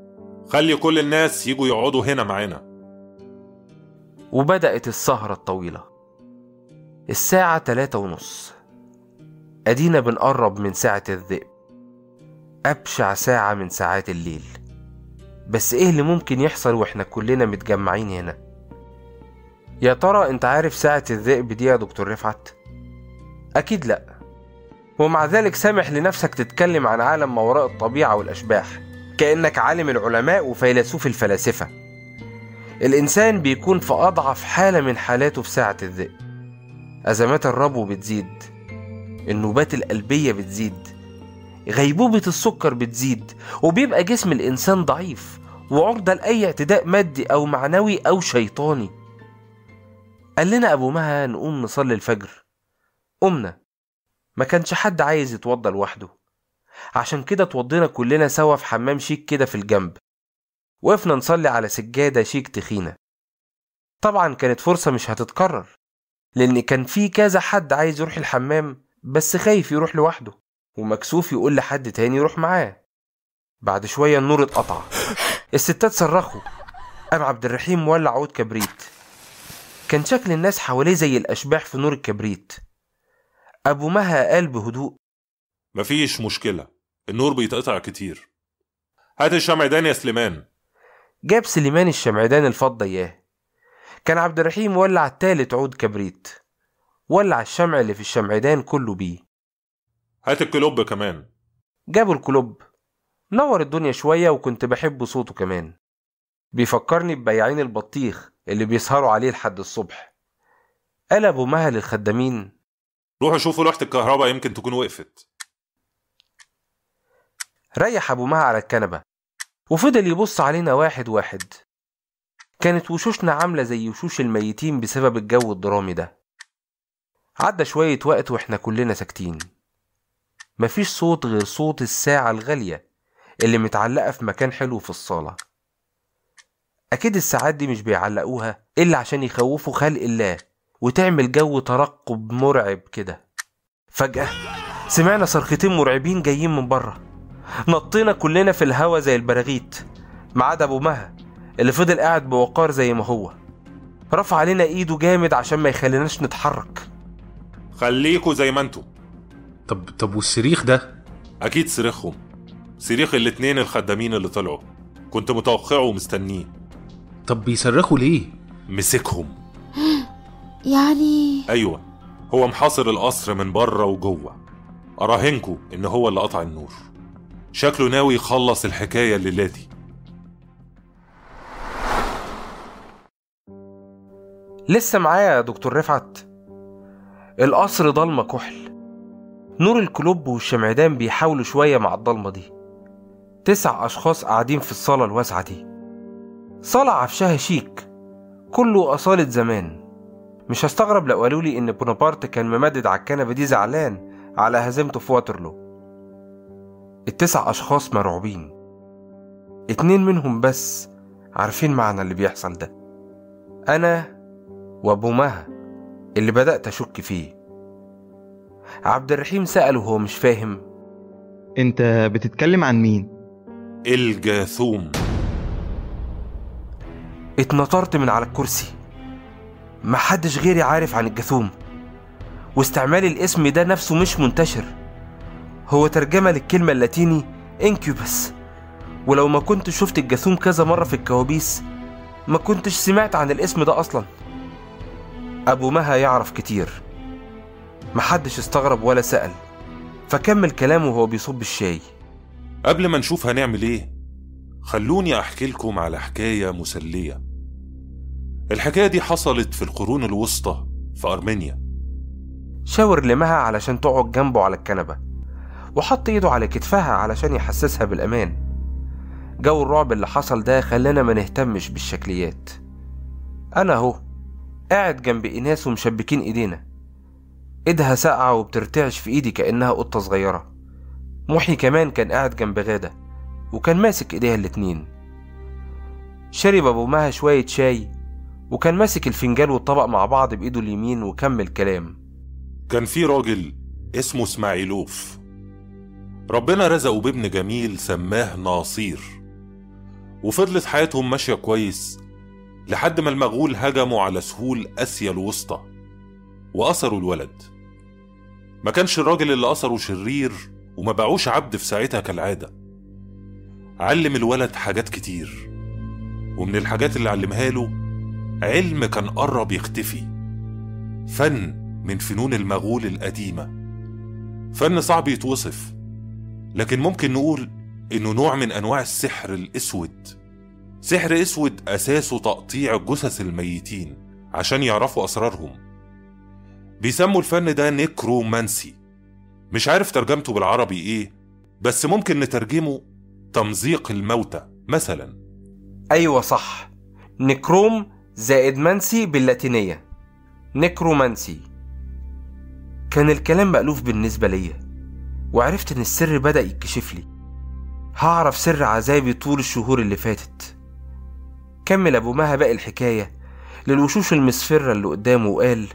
خلي كل الناس يجوا يقعدوا هنا معانا وبدأت السهرة الطويلة الساعة تلاتة ونص أدينا بنقرب من ساعة الذئب أبشع ساعة من ساعات الليل بس إيه اللي ممكن يحصل وإحنا كلنا متجمعين هنا يا ترى أنت عارف ساعة الذئب دي يا دكتور رفعت؟ أكيد لأ ومع ذلك سامح لنفسك تتكلم عن عالم ما وراء الطبيعة والأشباح كأنك عالم العلماء وفيلسوف الفلاسفة الإنسان بيكون في أضعف حالة من حالاته في ساعة الذئب أزمات الربو بتزيد النوبات القلبية بتزيد غيبوبة السكر بتزيد وبيبقى جسم الإنسان ضعيف وعرضة لأي اعتداء مادي أو معنوي أو شيطاني قال لنا أبو مها نقوم نصلي الفجر قمنا ما كانش حد عايز يتوضى لوحده عشان كده اتوضينا كلنا سوا في حمام شيك كده في الجنب وقفنا نصلي على سجادة شيك تخينة طبعا كانت فرصة مش هتتكرر لأن كان في كذا حد عايز يروح الحمام بس خايف يروح لوحده ومكسوف يقول لحد تاني يروح معاه بعد شوية النور اتقطع الستات صرخوا قام عبد الرحيم مولع عود كبريت كان شكل الناس حواليه زي الأشباح في نور الكبريت أبو مها قال بهدوء مفيش مشكلة النور بيتقطع كتير هات الشمعدان يا سليمان جاب سليمان الشمعدان الفضة إياه كان عبد الرحيم ولع تالت عود كبريت ولع الشمع اللي في الشمعدان كله بيه هات الكلوب كمان جابوا الكلوب نور الدنيا شوية وكنت بحب صوته كمان بيفكرني ببياعين البطيخ اللي بيسهروا عليه لحد الصبح قال أبو مها للخدامين روحوا شوفوا لوحة الكهرباء يمكن تكون وقفت ريح أبو مها على الكنبة وفضل يبص علينا واحد واحد كانت وشوشنا عاملة زي وشوش الميتين بسبب الجو الدرامي ده عدى شوية وقت واحنا كلنا ساكتين مفيش صوت غير صوت الساعة الغالية اللي متعلقة في مكان حلو في الصالة أكيد الساعات دي مش بيعلقوها إلا عشان يخوفوا خلق الله وتعمل جو ترقب مرعب كده فجأة سمعنا صرختين مرعبين جايين من بره نطينا كلنا في الهوا زي البراغيث ما عدا أبو مها اللي فضل قاعد بوقار زي ما هو رفع علينا ايده جامد عشان ما يخليناش نتحرك خليكوا زي ما انتوا طب طب والصريخ ده اكيد صريخهم صريخ الاتنين الخدامين اللي طلعوا كنت متوقعه ومستنيه طب بيصرخوا ليه مسكهم يعني ايوه هو محاصر القصر من بره وجوه اراهنكوا ان هو اللي قطع النور شكله ناوي يخلص الحكايه الليله دي لسه معايا يا دكتور رفعت القصر ضلمة كحل نور الكلوب والشمعدان بيحاولوا شوية مع الضلمة دي تسع أشخاص قاعدين في الصالة الواسعة دي صالة عفشها شيك كله أصالة زمان مش هستغرب لو قالوا لي إن بونابرت كان ممدد على الكنبة دي زعلان على هزيمته في واترلو التسع أشخاص مرعوبين اتنين منهم بس عارفين معنى اللي بيحصل ده أنا وأبو مها اللي بدأت أشك فيه عبد الرحيم سأله وهو مش فاهم انت بتتكلم عن مين الجاثوم اتنطرت من على الكرسي محدش غيري عارف عن الجاثوم واستعمال الاسم ده نفسه مش منتشر هو ترجمة للكلمة اللاتيني انكيوبس ولو ما كنت شفت الجاثوم كذا مرة في الكوابيس ما كنتش سمعت عن الاسم ده أصلا أبو مها يعرف كتير محدش استغرب ولا سأل فكمل كلامه وهو بيصب الشاي قبل ما نشوف هنعمل ايه خلوني احكي لكم على حكايه مسليه الحكايه دي حصلت في القرون الوسطى في ارمينيا شاور لمها علشان تقعد جنبه على الكنبة وحط ايده على كتفها علشان يحسسها بالأمان جو الرعب اللي حصل ده خلانا ما نهتمش بالشكليات أنا أهو قاعد جنب إيناس ومشبكين إيدينا إيدها ساقعة وبترتعش في إيدي كأنها قطة صغيرة محي كمان كان قاعد جنب غادة وكان ماسك إيديها الاتنين شرب أبو مها شوية شاي وكان ماسك الفنجان والطبق مع بعض بإيده اليمين وكمل كلام كان في راجل اسمه اسماعيلوف ربنا رزقه بابن جميل سماه ناصير وفضلت حياتهم ماشية كويس لحد ما المغول هجموا على سهول آسيا الوسطى وأسروا الولد ما كانش الراجل اللي أسره شرير وما باعوش عبد في ساعتها كالعادة علم الولد حاجات كتير ومن الحاجات اللي علمها له علم كان قرب يختفي فن من فنون المغول القديمة فن صعب يتوصف لكن ممكن نقول إنه نوع من أنواع السحر الأسود سحر أسود أساسه تقطيع جثث الميتين عشان يعرفوا أسرارهم بيسموا الفن ده نيكرومانسي مش عارف ترجمته بالعربي إيه بس ممكن نترجمه تمزيق الموتى مثلا أيوة صح نكروم زائد منسي باللاتينية نكرومانسي كان الكلام مألوف بالنسبة ليا وعرفت إن السر بدأ يتكشف لي هعرف سر عذابي طول الشهور اللي فاتت كمل أبو مها باقي الحكاية للوشوش المصفرة اللي قدامه وقال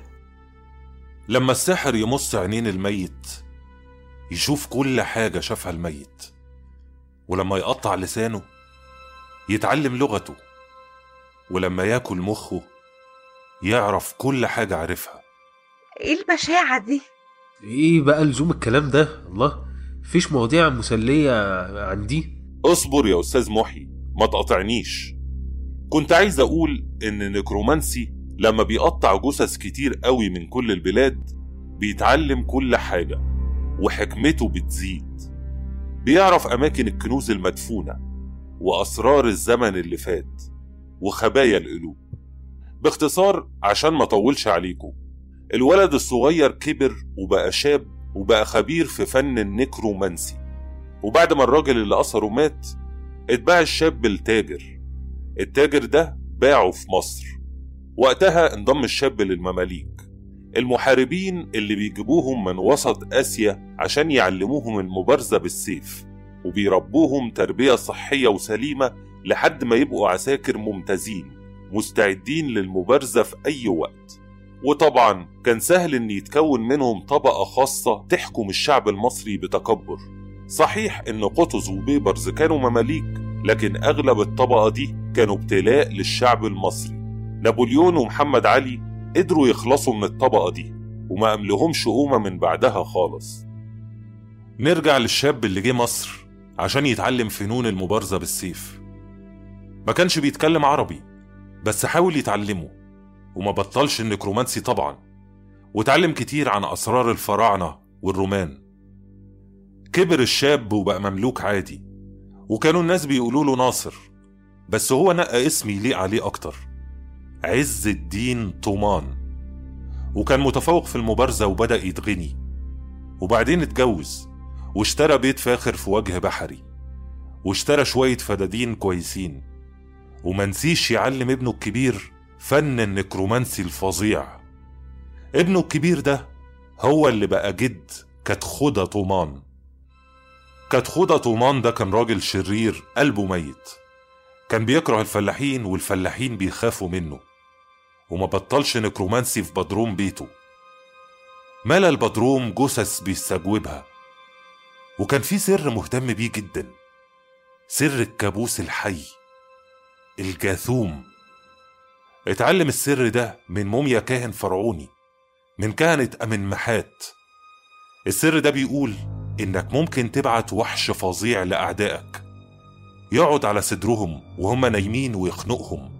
لما السحر يمص عينين الميت يشوف كل حاجة شافها الميت ولما يقطع لسانه يتعلم لغته ولما ياكل مخه يعرف كل حاجة عارفها ايه البشاعة دي ايه بقى لزوم الكلام ده الله فيش مواضيع مسلية عن دي اصبر يا أستاذ محي ما تقاطعنيش كنت عايز أقول إن نكرومانسي لما بيقطع جثث كتير قوي من كل البلاد بيتعلم كل حاجة وحكمته بتزيد بيعرف أماكن الكنوز المدفونة وأسرار الزمن اللي فات وخبايا القلوب باختصار عشان ما طولش عليكم الولد الصغير كبر وبقى شاب وبقى خبير في فن النكرومانسي وبعد ما الراجل اللي أثره مات اتباع الشاب لتاجر التاجر ده باعه في مصر وقتها انضم الشاب للمماليك المحاربين اللي بيجيبوهم من وسط آسيا عشان يعلموهم المبارزة بالسيف وبيربوهم تربية صحية وسليمة لحد ما يبقوا عساكر ممتازين مستعدين للمبارزة في أي وقت وطبعا كان سهل ان يتكون منهم طبقة خاصة تحكم الشعب المصري بتكبر صحيح ان قطز وبيبرز كانوا مماليك لكن اغلب الطبقة دي كانوا ابتلاء للشعب المصري نابليون ومحمد علي قدروا يخلصوا من الطبقة دي وما أملهمش قومة من بعدها خالص نرجع للشاب اللي جه مصر عشان يتعلم فنون المبارزة بالسيف ما كانش بيتكلم عربي بس حاول يتعلمه وما بطلش النكرومانسي طبعا واتعلم كتير عن أسرار الفراعنة والرومان كبر الشاب وبقى مملوك عادي وكانوا الناس بيقولوا له ناصر بس هو نقى اسم يليق عليه أكتر عز الدين طومان وكان متفوق في المبارزة وبدأ يتغني وبعدين اتجوز واشترى بيت فاخر في وجه بحري واشترى شوية فدادين كويسين ومنسيش يعلم ابنه الكبير فن النكرومانسي الفظيع ابنه الكبير ده هو اللي بقى جد كتخوضة طومان كتخوضة طومان ده كان راجل شرير قلبه ميت كان بيكره الفلاحين والفلاحين بيخافوا منه وما بطلش نكرومانسي في بدروم بيته ملا البدروم جثث بيستجوبها وكان في سر مهتم بيه جدا سر الكابوس الحي الجاثوم اتعلم السر ده من موميا كاهن فرعوني من كهنة أمن محات السر ده بيقول إنك ممكن تبعت وحش فظيع لأعدائك يقعد على صدرهم وهم نايمين ويخنقهم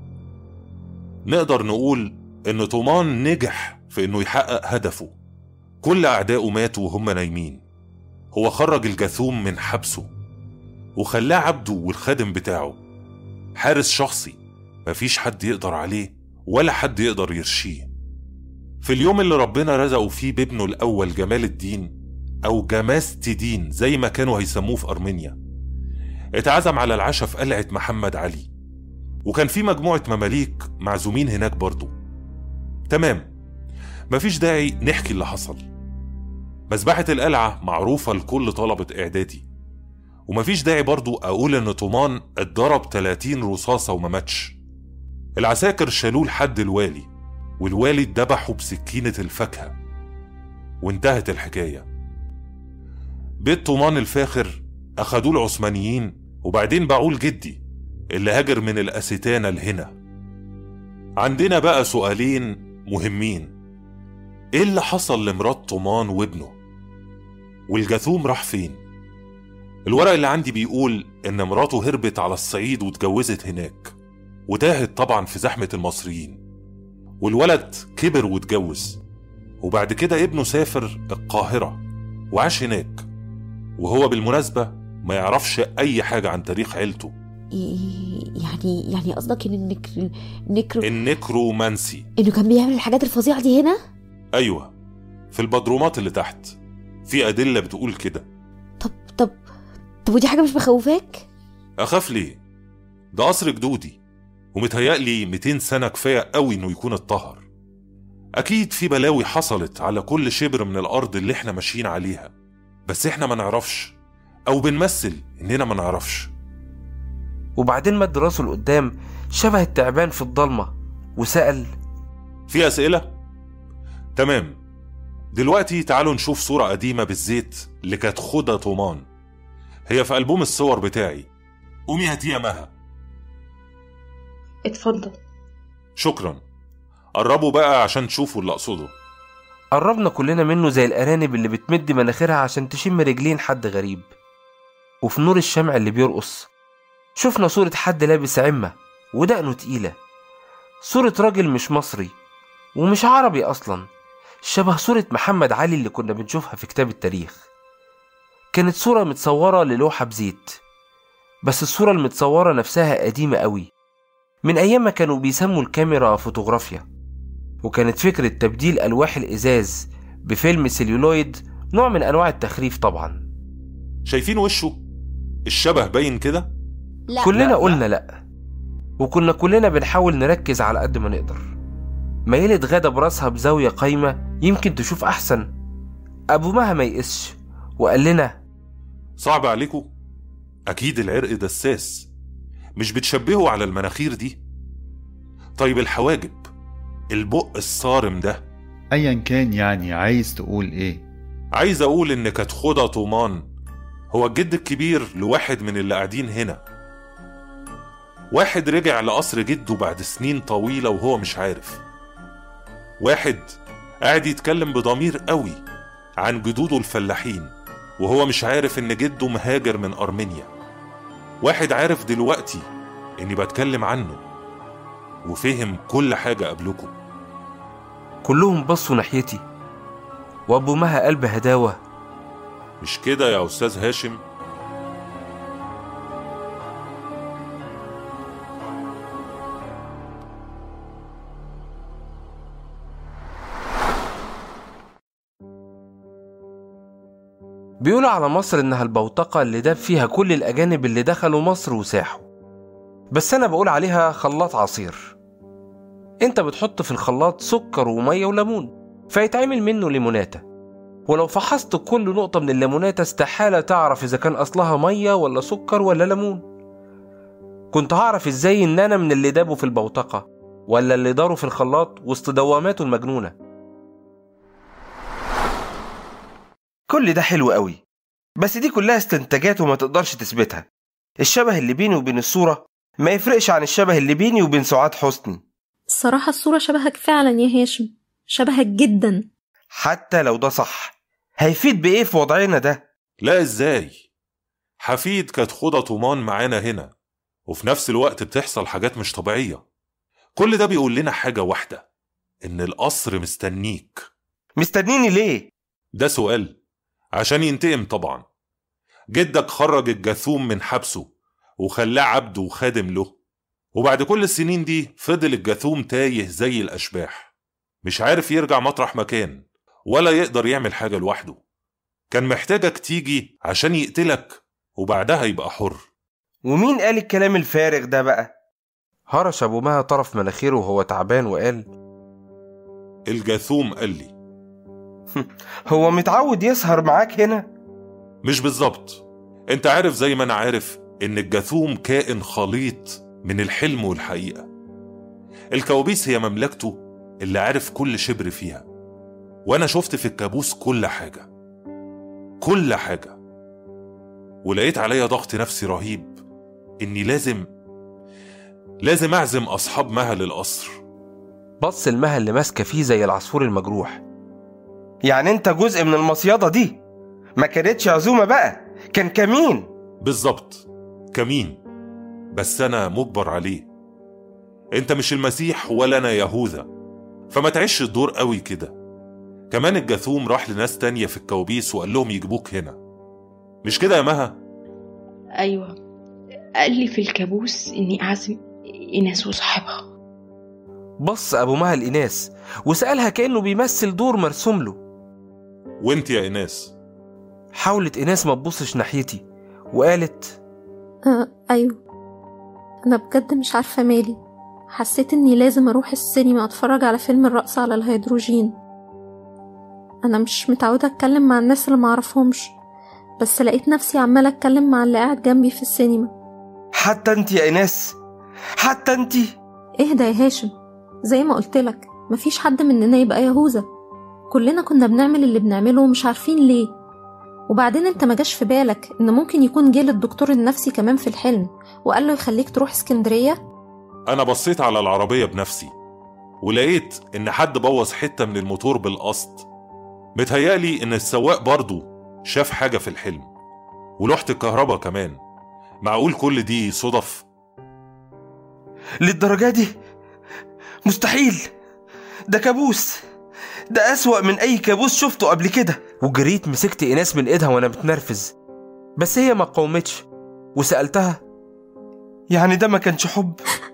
نقدر نقول إن طومان نجح في إنه يحقق هدفه كل أعدائه ماتوا وهم نايمين هو خرج الجاثوم من حبسه وخلاه عبده والخادم بتاعه حارس شخصي مفيش حد يقدر عليه ولا حد يقدر يرشيه في اليوم اللي ربنا رزقه فيه بابنه الأول جمال الدين أو جماست دين زي ما كانوا هيسموه في أرمينيا اتعزم على العشاء في قلعة محمد علي وكان في مجموعة مماليك معزومين هناك برضو تمام مفيش داعي نحكي اللي حصل مذبحة القلعة معروفة لكل طلبة إعدادي ومفيش داعي برضو أقول إن طومان اتضرب 30 رصاصة وما ماتش العساكر شالوه لحد الوالي والوالي اتذبحوا بسكينة الفاكهة وانتهت الحكاية بيت طومان الفاخر أخدوه العثمانيين وبعدين باعوه لجدي اللي هاجر من الأستانة لهنا عندنا بقى سؤالين مهمين ايه اللي حصل لمرات طومان وابنه والجاثوم راح فين الورق اللي عندي بيقول ان مراته هربت على الصعيد واتجوزت هناك وتاهت طبعا في زحمة المصريين والولد كبر واتجوز وبعد كده ابنه سافر القاهرة وعاش هناك وهو بالمناسبة ما يعرفش أي حاجة عن تاريخ عيلته إيه يعني يعني قصدك ان النكر النكر النكرومانسي انه كان بيعمل الحاجات الفظيعه دي هنا أيوة في البدرومات اللي تحت في أدلة بتقول كده طب طب طب ودي حاجه مش مخوفاك أخاف ليه؟ ده قصر جدودي ومتهيألي 200 سنة كفاية قوي إنه يكون اتطهر أكيد في بلاوي حصلت على كل شبر من الأرض اللي إحنا ماشيين عليها بس إحنا ما نعرفش أو بنمثل إننا ما نعرفش وبعدين مد راسه لقدام شبه التعبان في الضلمة وسأل في أسئلة؟ تمام دلوقتي تعالوا نشوف صورة قديمة بالزيت اللي كانت خدة طومان هي في ألبوم الصور بتاعي قومي هاتيها مها اتفضل شكرا قربوا بقى عشان تشوفوا اللي أقصده قربنا كلنا منه زي الأرانب اللي بتمد مناخيرها عشان تشم رجلين حد غريب وفي نور الشمع اللي بيرقص شفنا صورة حد لابس عمة ودقنه تقيلة صورة راجل مش مصري ومش عربي أصلا شبه صورة محمد علي اللي كنا بنشوفها في كتاب التاريخ كانت صورة متصورة للوحة بزيت بس الصورة المتصورة نفسها قديمة قوي من أيام ما كانوا بيسموا الكاميرا فوتوغرافيا وكانت فكرة تبديل ألواح الإزاز بفيلم سيليولويد نوع من أنواع التخريف طبعا شايفين وشه؟ الشبه باين كده؟ لا كلنا لا. قلنا لأ وكنا كلنا بنحاول نركز على قد ما نقدر ميلة غادة براسها بزاوية قايمة يمكن تشوف أحسن أبو مها ما يقسش وقال لنا صعب عليكم؟ أكيد العرق دساس مش بتشبهوا على المناخير دي طيب الحواجب البق الصارم ده ايا كان يعني عايز تقول ايه عايز أقول إن كانت خدة طومان هو الجد الكبير لواحد من اللي قاعدين هنا واحد رجع لقصر جده بعد سنين طويلة وهو مش عارف واحد قاعد يتكلم بضمير قوي عن جدوده الفلاحين وهو مش عارف إن جده مهاجر من أرمينيا واحد عارف دلوقتي إني بتكلم عنه وفهم كل حاجة قبلكم كلهم بصوا ناحيتي وأبو مها قلب هداوة مش كده يا أستاذ هاشم بيقولوا على مصر إنها البوتقة اللي داب فيها كل الأجانب اللي دخلوا مصر وساحوا بس أنا بقول عليها خلاط عصير أنت بتحط في الخلاط سكر ومية وليمون فيتعمل منه ليموناتة ولو فحصت كل نقطة من الليموناتة استحالة تعرف إذا كان أصلها مية ولا سكر ولا ليمون كنت هعرف إزاي إن أنا من اللي دابوا في البوتقة ولا اللي داروا في الخلاط وسط دواماته المجنونة كل ده حلو قوي بس دي كلها استنتاجات وما تقدرش تثبتها الشبه اللي بيني وبين الصورة ما يفرقش عن الشبه اللي بيني وبين سعاد حسني الصراحة الصورة شبهك فعلا يا هاشم شبهك جدا حتى لو ده صح هيفيد بإيه في وضعنا ده لا ازاي حفيد كانت خدة طومان معانا هنا وفي نفس الوقت بتحصل حاجات مش طبيعية كل ده بيقول لنا حاجة واحدة إن القصر مستنيك مستنيني ليه ده سؤال عشان ينتقم طبعا جدك خرج الجاثوم من حبسه وخلاه عبد وخادم له وبعد كل السنين دي فضل الجاثوم تايه زي الأشباح مش عارف يرجع مطرح مكان ولا يقدر يعمل حاجة لوحده كان محتاجك تيجي عشان يقتلك وبعدها يبقى حر ومين قال الكلام الفارغ ده بقى هرش أبو مها طرف مناخيره وهو تعبان وقال الجاثوم قال لي هو متعود يسهر معاك هنا مش بالظبط انت عارف زي ما انا عارف ان الجاثوم كائن خليط من الحلم والحقيقة الكوابيس هي مملكته اللي عارف كل شبر فيها وانا شفت في الكابوس كل حاجة كل حاجة ولقيت عليا ضغط نفسي رهيب اني لازم لازم أعزم أصحاب مها للقصر بص المها اللي ماسكة فيه زي العصفور المجروح يعني انت جزء من المصيادة دي ما كانتش عزومة بقى كان كمين بالظبط كمين بس أنا مجبر عليه أنت مش المسيح ولا أنا يهوذا فما تعيش الدور قوي كده كمان الجاثوم راح لناس تانية في الكوابيس وقال لهم يجيبوك هنا مش كده يا مها أيوة قال لي في الكابوس إني أعزم إيناس وصاحبها بص أبو مها الإناس وسألها كأنه بيمثل دور مرسوم له وانت يا إناس حاولت إناس ما تبصش ناحيتي وقالت آه أيوة أنا بجد مش عارفة مالي حسيت إني لازم أروح السينما أتفرج على فيلم الرقص على الهيدروجين أنا مش متعودة أتكلم مع الناس اللي معرفهمش بس لقيت نفسي عمالة أتكلم مع اللي قاعد جنبي في السينما حتى انت يا إناس حتى انت اهدى يا هاشم زي ما قلتلك مفيش حد مننا يبقى يهوذا كلنا كنا بنعمل اللي بنعمله ومش عارفين ليه وبعدين انت ما جاش في بالك ان ممكن يكون جه للدكتور النفسي كمان في الحلم وقال له يخليك تروح اسكندريه أنا بصيت على العربية بنفسي ولقيت إن حد بوظ حتة من الموتور بالقصد متهيألي إن السواق برضه شاف حاجة في الحلم ولوحة الكهرباء كمان معقول كل دي صدف للدرجة دي مستحيل ده كابوس ده أسوأ من أي كابوس شفته قبل كده وجريت مسكت إناس من إيدها وأنا متنرفز بس هي ما قاومتش وسألتها يعني ده ما كانش حب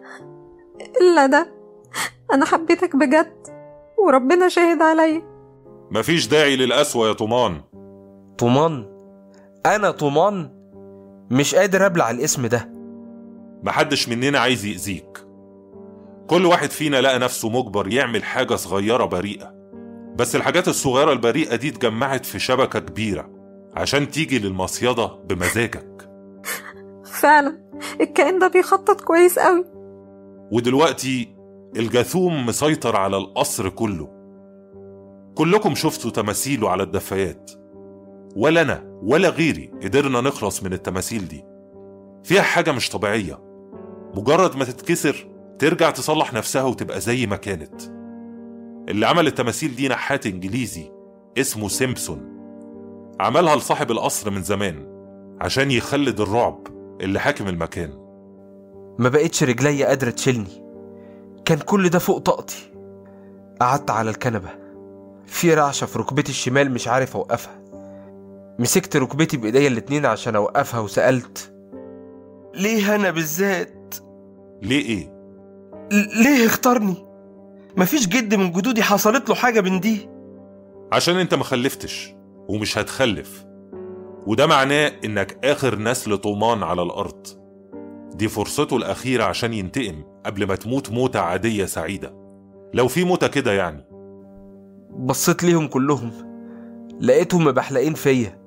إلا ده أنا حبيتك بجد وربنا شاهد عليا مفيش داعي للقسوة يا طومان طومان أنا طومان مش قادر أبلع الاسم ده محدش مننا عايز يأذيك كل واحد فينا لقى نفسه مجبر يعمل حاجة صغيرة بريئة بس الحاجات الصغيرة البريئة دي اتجمعت في شبكة كبيرة عشان تيجي للمصيدة بمزاجك فعلا الكائن ده بيخطط كويس قوي ودلوقتي الجاثوم مسيطر على القصر كله كلكم شفتوا تماثيله على الدفايات ولا أنا ولا غيري قدرنا نخلص من التماثيل دي فيها حاجة مش طبيعية مجرد ما تتكسر ترجع تصلح نفسها وتبقى زي ما كانت اللي عمل التماثيل دي نحات انجليزي اسمه سيمبسون عملها لصاحب القصر من زمان عشان يخلد الرعب اللي حاكم المكان ما بقتش رجليا قادرة تشيلني كان كل ده فوق طاقتي قعدت على الكنبة في رعشة في ركبتي الشمال مش عارف أوقفها مسكت ركبتي بإيديا الاتنين عشان أوقفها وسألت ليه أنا بالذات؟ ليه إيه؟ ل- ليه اختارني؟ مفيش جد من جدودي حصلت له حاجة من دي عشان انت ما خلفتش ومش هتخلف وده معناه انك اخر نسل طومان على الارض دي فرصته الاخيرة عشان ينتقم قبل ما تموت موتة عادية سعيدة لو في موتة كده يعني بصيت ليهم كلهم لقيتهم مبحلقين فيا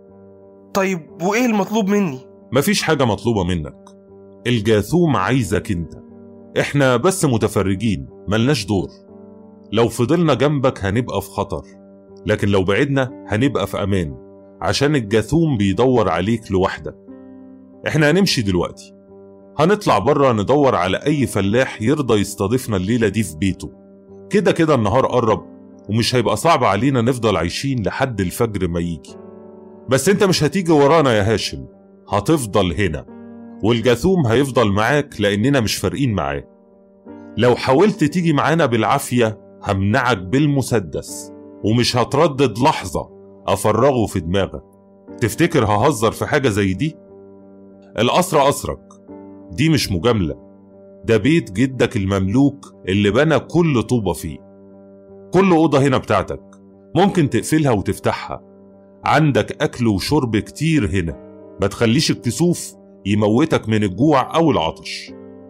طيب وإيه المطلوب مني؟ مفيش حاجة مطلوبة منك الجاثوم عايزك انت احنا بس متفرجين ملناش دور لو فضلنا جنبك هنبقى في خطر لكن لو بعدنا هنبقى في امان عشان الجاثوم بيدور عليك لوحدك احنا هنمشي دلوقتي هنطلع بره ندور على اي فلاح يرضى يستضيفنا الليلة دي في بيته كده كده النهار قرب ومش هيبقى صعب علينا نفضل عايشين لحد الفجر ما يجي بس انت مش هتيجي ورانا يا هاشم هتفضل هنا والجاثوم هيفضل معاك لاننا مش فارقين معاه لو حاولت تيجي معانا بالعافية همنعك بالمسدس ومش هتردد لحظة أفرغه في دماغك تفتكر ههزر في حاجة زي دي؟ القصر قصرك دي مش مجاملة ده بيت جدك المملوك اللي بنى كل طوبة فيه كل أوضة هنا بتاعتك ممكن تقفلها وتفتحها عندك أكل وشرب كتير هنا ما تخليش الكسوف يموتك من الجوع أو العطش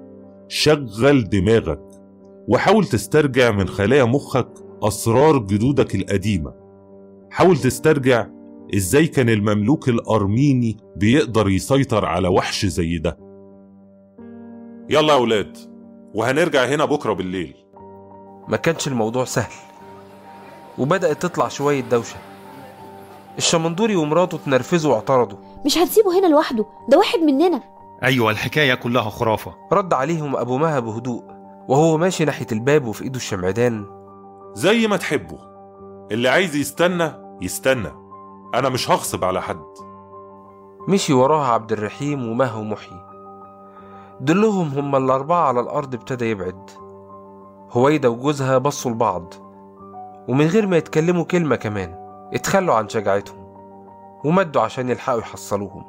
شغل دماغك وحاول تسترجع من خلايا مخك أسرار جدودك القديمة حاول تسترجع إزاي كان المملوك الأرميني بيقدر يسيطر على وحش زي ده يلا يا أولاد وهنرجع هنا بكرة بالليل ما كانش الموضوع سهل وبدأت تطلع شوية دوشة الشمندوري ومراته اتنرفزوا واعترضوا مش هنسيبه هنا لوحده ده واحد مننا أيوة الحكاية كلها خرافة رد عليهم أبو مها بهدوء وهو ماشي ناحية الباب وفي إيده الشمعدان زي ما تحبوا اللي عايز يستنى يستنى انا مش هغصب على حد مشي وراها عبد الرحيم ومها ومحيي دلهم هما الأربعة على الأرض ابتدى يبعد هويدا وجوزها بصوا لبعض ومن غير ما يتكلموا كلمة كمان اتخلوا عن شجاعتهم ومدوا عشان يلحقوا يحصلوهم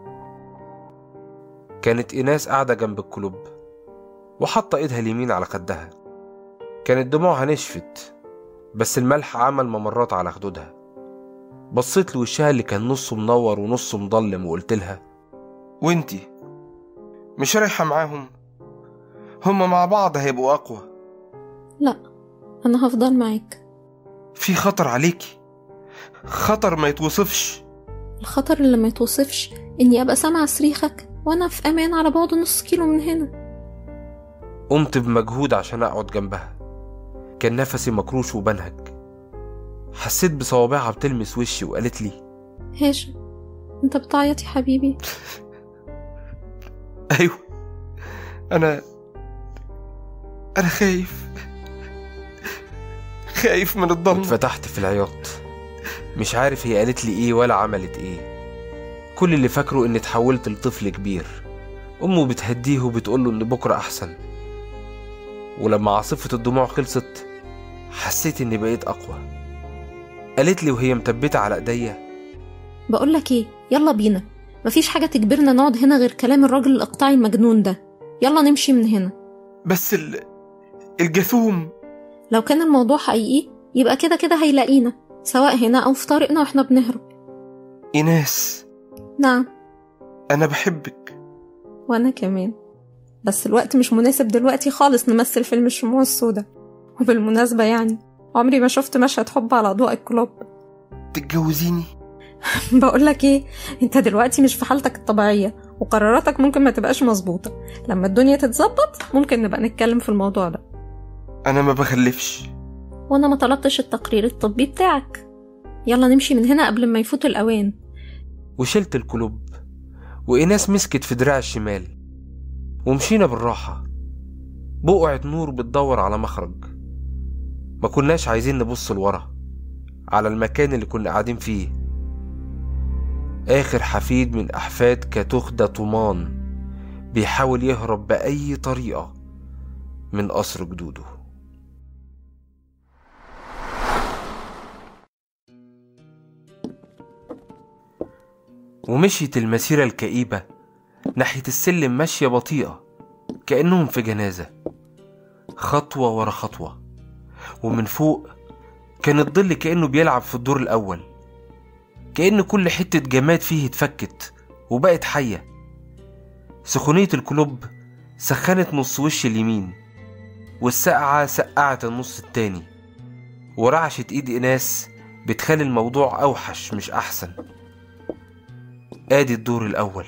كانت إيناس قاعدة جنب الكلوب وحاطة إيدها اليمين على خدها كانت دموعها نشفت بس الملح عمل ممرات على خدودها بصيت لوشها اللي كان نصه منور ونصه مضلم وقلت لها وانتي مش رايحة معاهم هما مع بعض هيبقوا أقوى لا أنا هفضل معاك في خطر عليكي خطر ما يتوصفش الخطر اللي ما يتوصفش إني أبقى سامعة صريخك وأنا في أمان على بعد نص كيلو من هنا قمت بمجهود عشان أقعد جنبها كان نفسي مكروش وبنهج حسيت بصوابعها بتلمس وشي وقالت لي هاشم أنت بتعيط يا حبيبي أيوه أنا أنا خايف خايف من الضلمة اتفتحت في العياط مش عارف هي قالت لي إيه ولا عملت إيه كل اللي فاكره إني اتحولت لطفل كبير أمه بتهديه وبتقوله إن بكرة أحسن ولما عاصفة الدموع خلصت حسيت إني بقيت أقوى قالت لي وهي مثبتة على إيديا بقولك إيه يلا بينا مفيش حاجة تجبرنا نقعد هنا غير كلام الراجل الإقطاعي المجنون ده يلا نمشي من هنا بس ال... الجاثوم لو كان الموضوع حقيقي يبقى كده كده هيلاقينا سواء هنا أو في طريقنا وإحنا بنهرب إيناس نعم أنا بحبك وأنا كمان بس الوقت مش مناسب دلوقتي خالص نمثل فيلم الشموع السوداء وبالمناسبة يعني عمري ما شفت مشهد حب على أضواء الكلوب تتجوزيني بقولك ايه انت دلوقتي مش في حالتك الطبيعية وقراراتك ممكن ما تبقاش مظبوطة لما الدنيا تتظبط ممكن نبقى نتكلم في الموضوع ده أنا ما بخلفش وانا ما طلبتش التقرير الطبي بتاعك يلا نمشي من هنا قبل ما يفوت الأوان وشلت الكلوب وإيناس مسكت في دراع الشمال ومشينا بالراحة بقعة نور بتدور على مخرج ما كناش عايزين نبص لورا على المكان اللي كنا قاعدين فيه آخر حفيد من أحفاد كاتوخدا طومان بيحاول يهرب بأي طريقة من قصر جدوده ومشيت المسيرة الكئيبة ناحية السلم ماشية بطيئة كأنهم في جنازة خطوة ورا خطوة ومن فوق كان الظل كأنه بيلعب في الدور الأول كأن كل حتة جماد فيه اتفكت وبقت حية سخونية الكلوب سخنت نص وش اليمين والسقعة سقعت النص التاني ورعشة ايد إناس بتخلي الموضوع أوحش مش أحسن آدي الدور الأول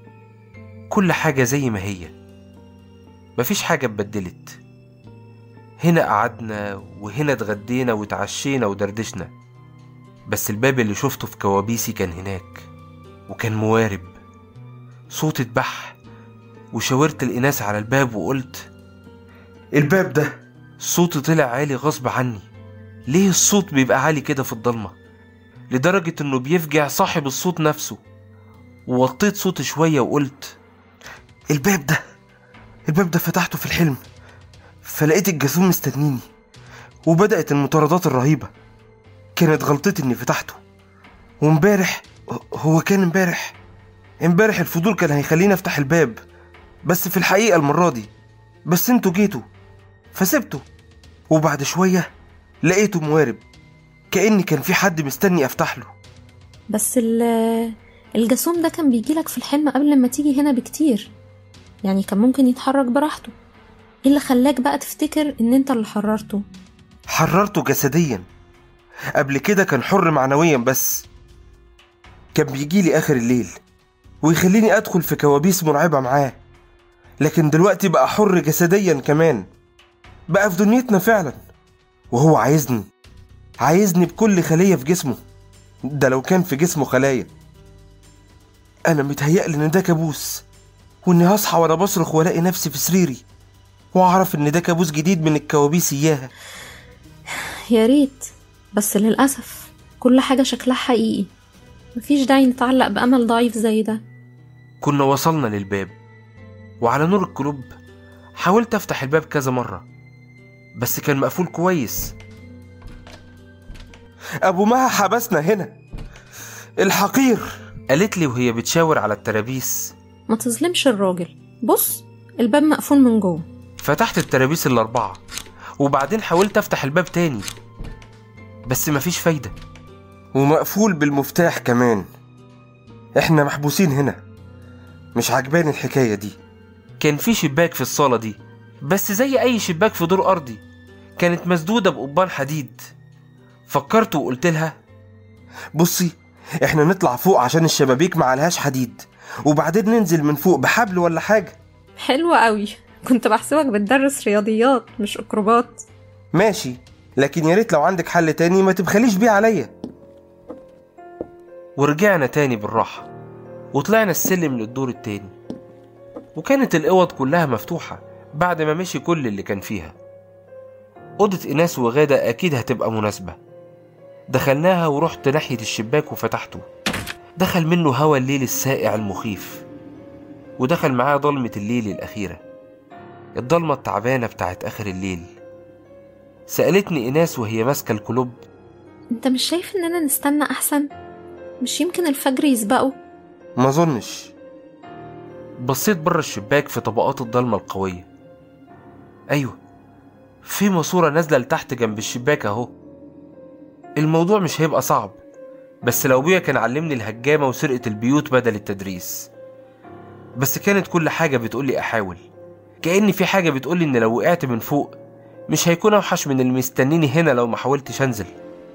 كل حاجة زي ما هي مفيش حاجة اتبدلت هنا قعدنا وهنا اتغدينا واتعشينا ودردشنا بس الباب اللي شفته في كوابيسي كان هناك وكان موارب صوت اتبح وشاورت الإناث على الباب وقلت الباب ده صوتي طلع عالي غصب عني ليه الصوت بيبقى عالي كده في الضلمة لدرجة انه بيفجع صاحب الصوت نفسه ووطيت صوتي شوية وقلت الباب ده الباب ده فتحته في الحلم فلقيت الجاثوم مستنيني وبدأت المطاردات الرهيبة كانت غلطتي اني فتحته وامبارح هو كان امبارح امبارح الفضول كان هيخليني افتح الباب بس في الحقيقة المرة دي بس انتوا جيتوا فسبته وبعد شوية لقيته موارب كأن كان في حد مستني افتح له بس ال- الجاسوم ده كان بيجيلك في الحلم قبل ما تيجي هنا بكتير يعني كان ممكن يتحرك براحته ايه اللي خلاك بقى تفتكر ان انت اللي حررته حررته جسديا قبل كده كان حر معنويا بس كان بيجيلي آخر الليل ويخليني أدخل في كوابيس مرعبة معاه لكن دلوقتي بقى حر جسديا كمان بقى في دنيتنا فعلا وهو عايزني عايزني بكل خلية في جسمه ده لو كان في جسمه خلايا أنا متهيألي إن ده كابوس وإني هصحى وأنا بصرخ وألاقي نفسي في سريري وأعرف إن ده كابوس جديد من الكوابيس إياها يا ريت بس للأسف كل حاجة شكلها حقيقي مفيش داعي نتعلق بأمل ضعيف زي ده كنا وصلنا للباب وعلى نور الكلوب حاولت أفتح الباب كذا مرة بس كان مقفول كويس أبو مها حبسنا هنا الحقير قالت لي وهي بتشاور على الترابيس ما تظلمش الراجل بص الباب مقفول من جوه فتحت الترابيس الأربعة وبعدين حاولت أفتح الباب تاني بس مفيش فايدة ومقفول بالمفتاح كمان احنا محبوسين هنا مش عجباني الحكاية دي كان في شباك في الصالة دي بس زي أي شباك في دور أرضي كانت مسدودة بقضبان حديد فكرت وقلت لها بصي احنا نطلع فوق عشان الشبابيك معلهاش حديد وبعدين ننزل من فوق بحبل ولا حاجة حلوة قوي كنت بحسبك بتدرس رياضيات مش أكروبات ماشي لكن يا ريت لو عندك حل تاني ما تبخليش بيه عليا ورجعنا تاني بالراحة وطلعنا السلم للدور التاني وكانت الأوض كلها مفتوحة بعد ما مشي كل اللي كان فيها أوضة إناس وغادة أكيد هتبقى مناسبة دخلناها ورحت ناحية الشباك وفتحته دخل منه هوا الليل السائع المخيف ودخل معاه ضلمة الليل الأخيرة الضلمة التعبانة بتاعت آخر الليل سألتني إيناس وهي ماسكة الكلوب انت مش شايف اننا نستنى احسن مش يمكن الفجر يسبقه ما ظنش بصيت بره الشباك في طبقات الضلمة القوية أيوة في ماسورة نازلة لتحت جنب الشباك أهو الموضوع مش هيبقى صعب بس لو بيا كان علمني الهجامة وسرقة البيوت بدل التدريس بس كانت كل حاجة بتقولي أحاول كأن في حاجة بتقولي إن لو وقعت من فوق مش هيكون أوحش من اللي مستنيني هنا لو ما حاولتش أنزل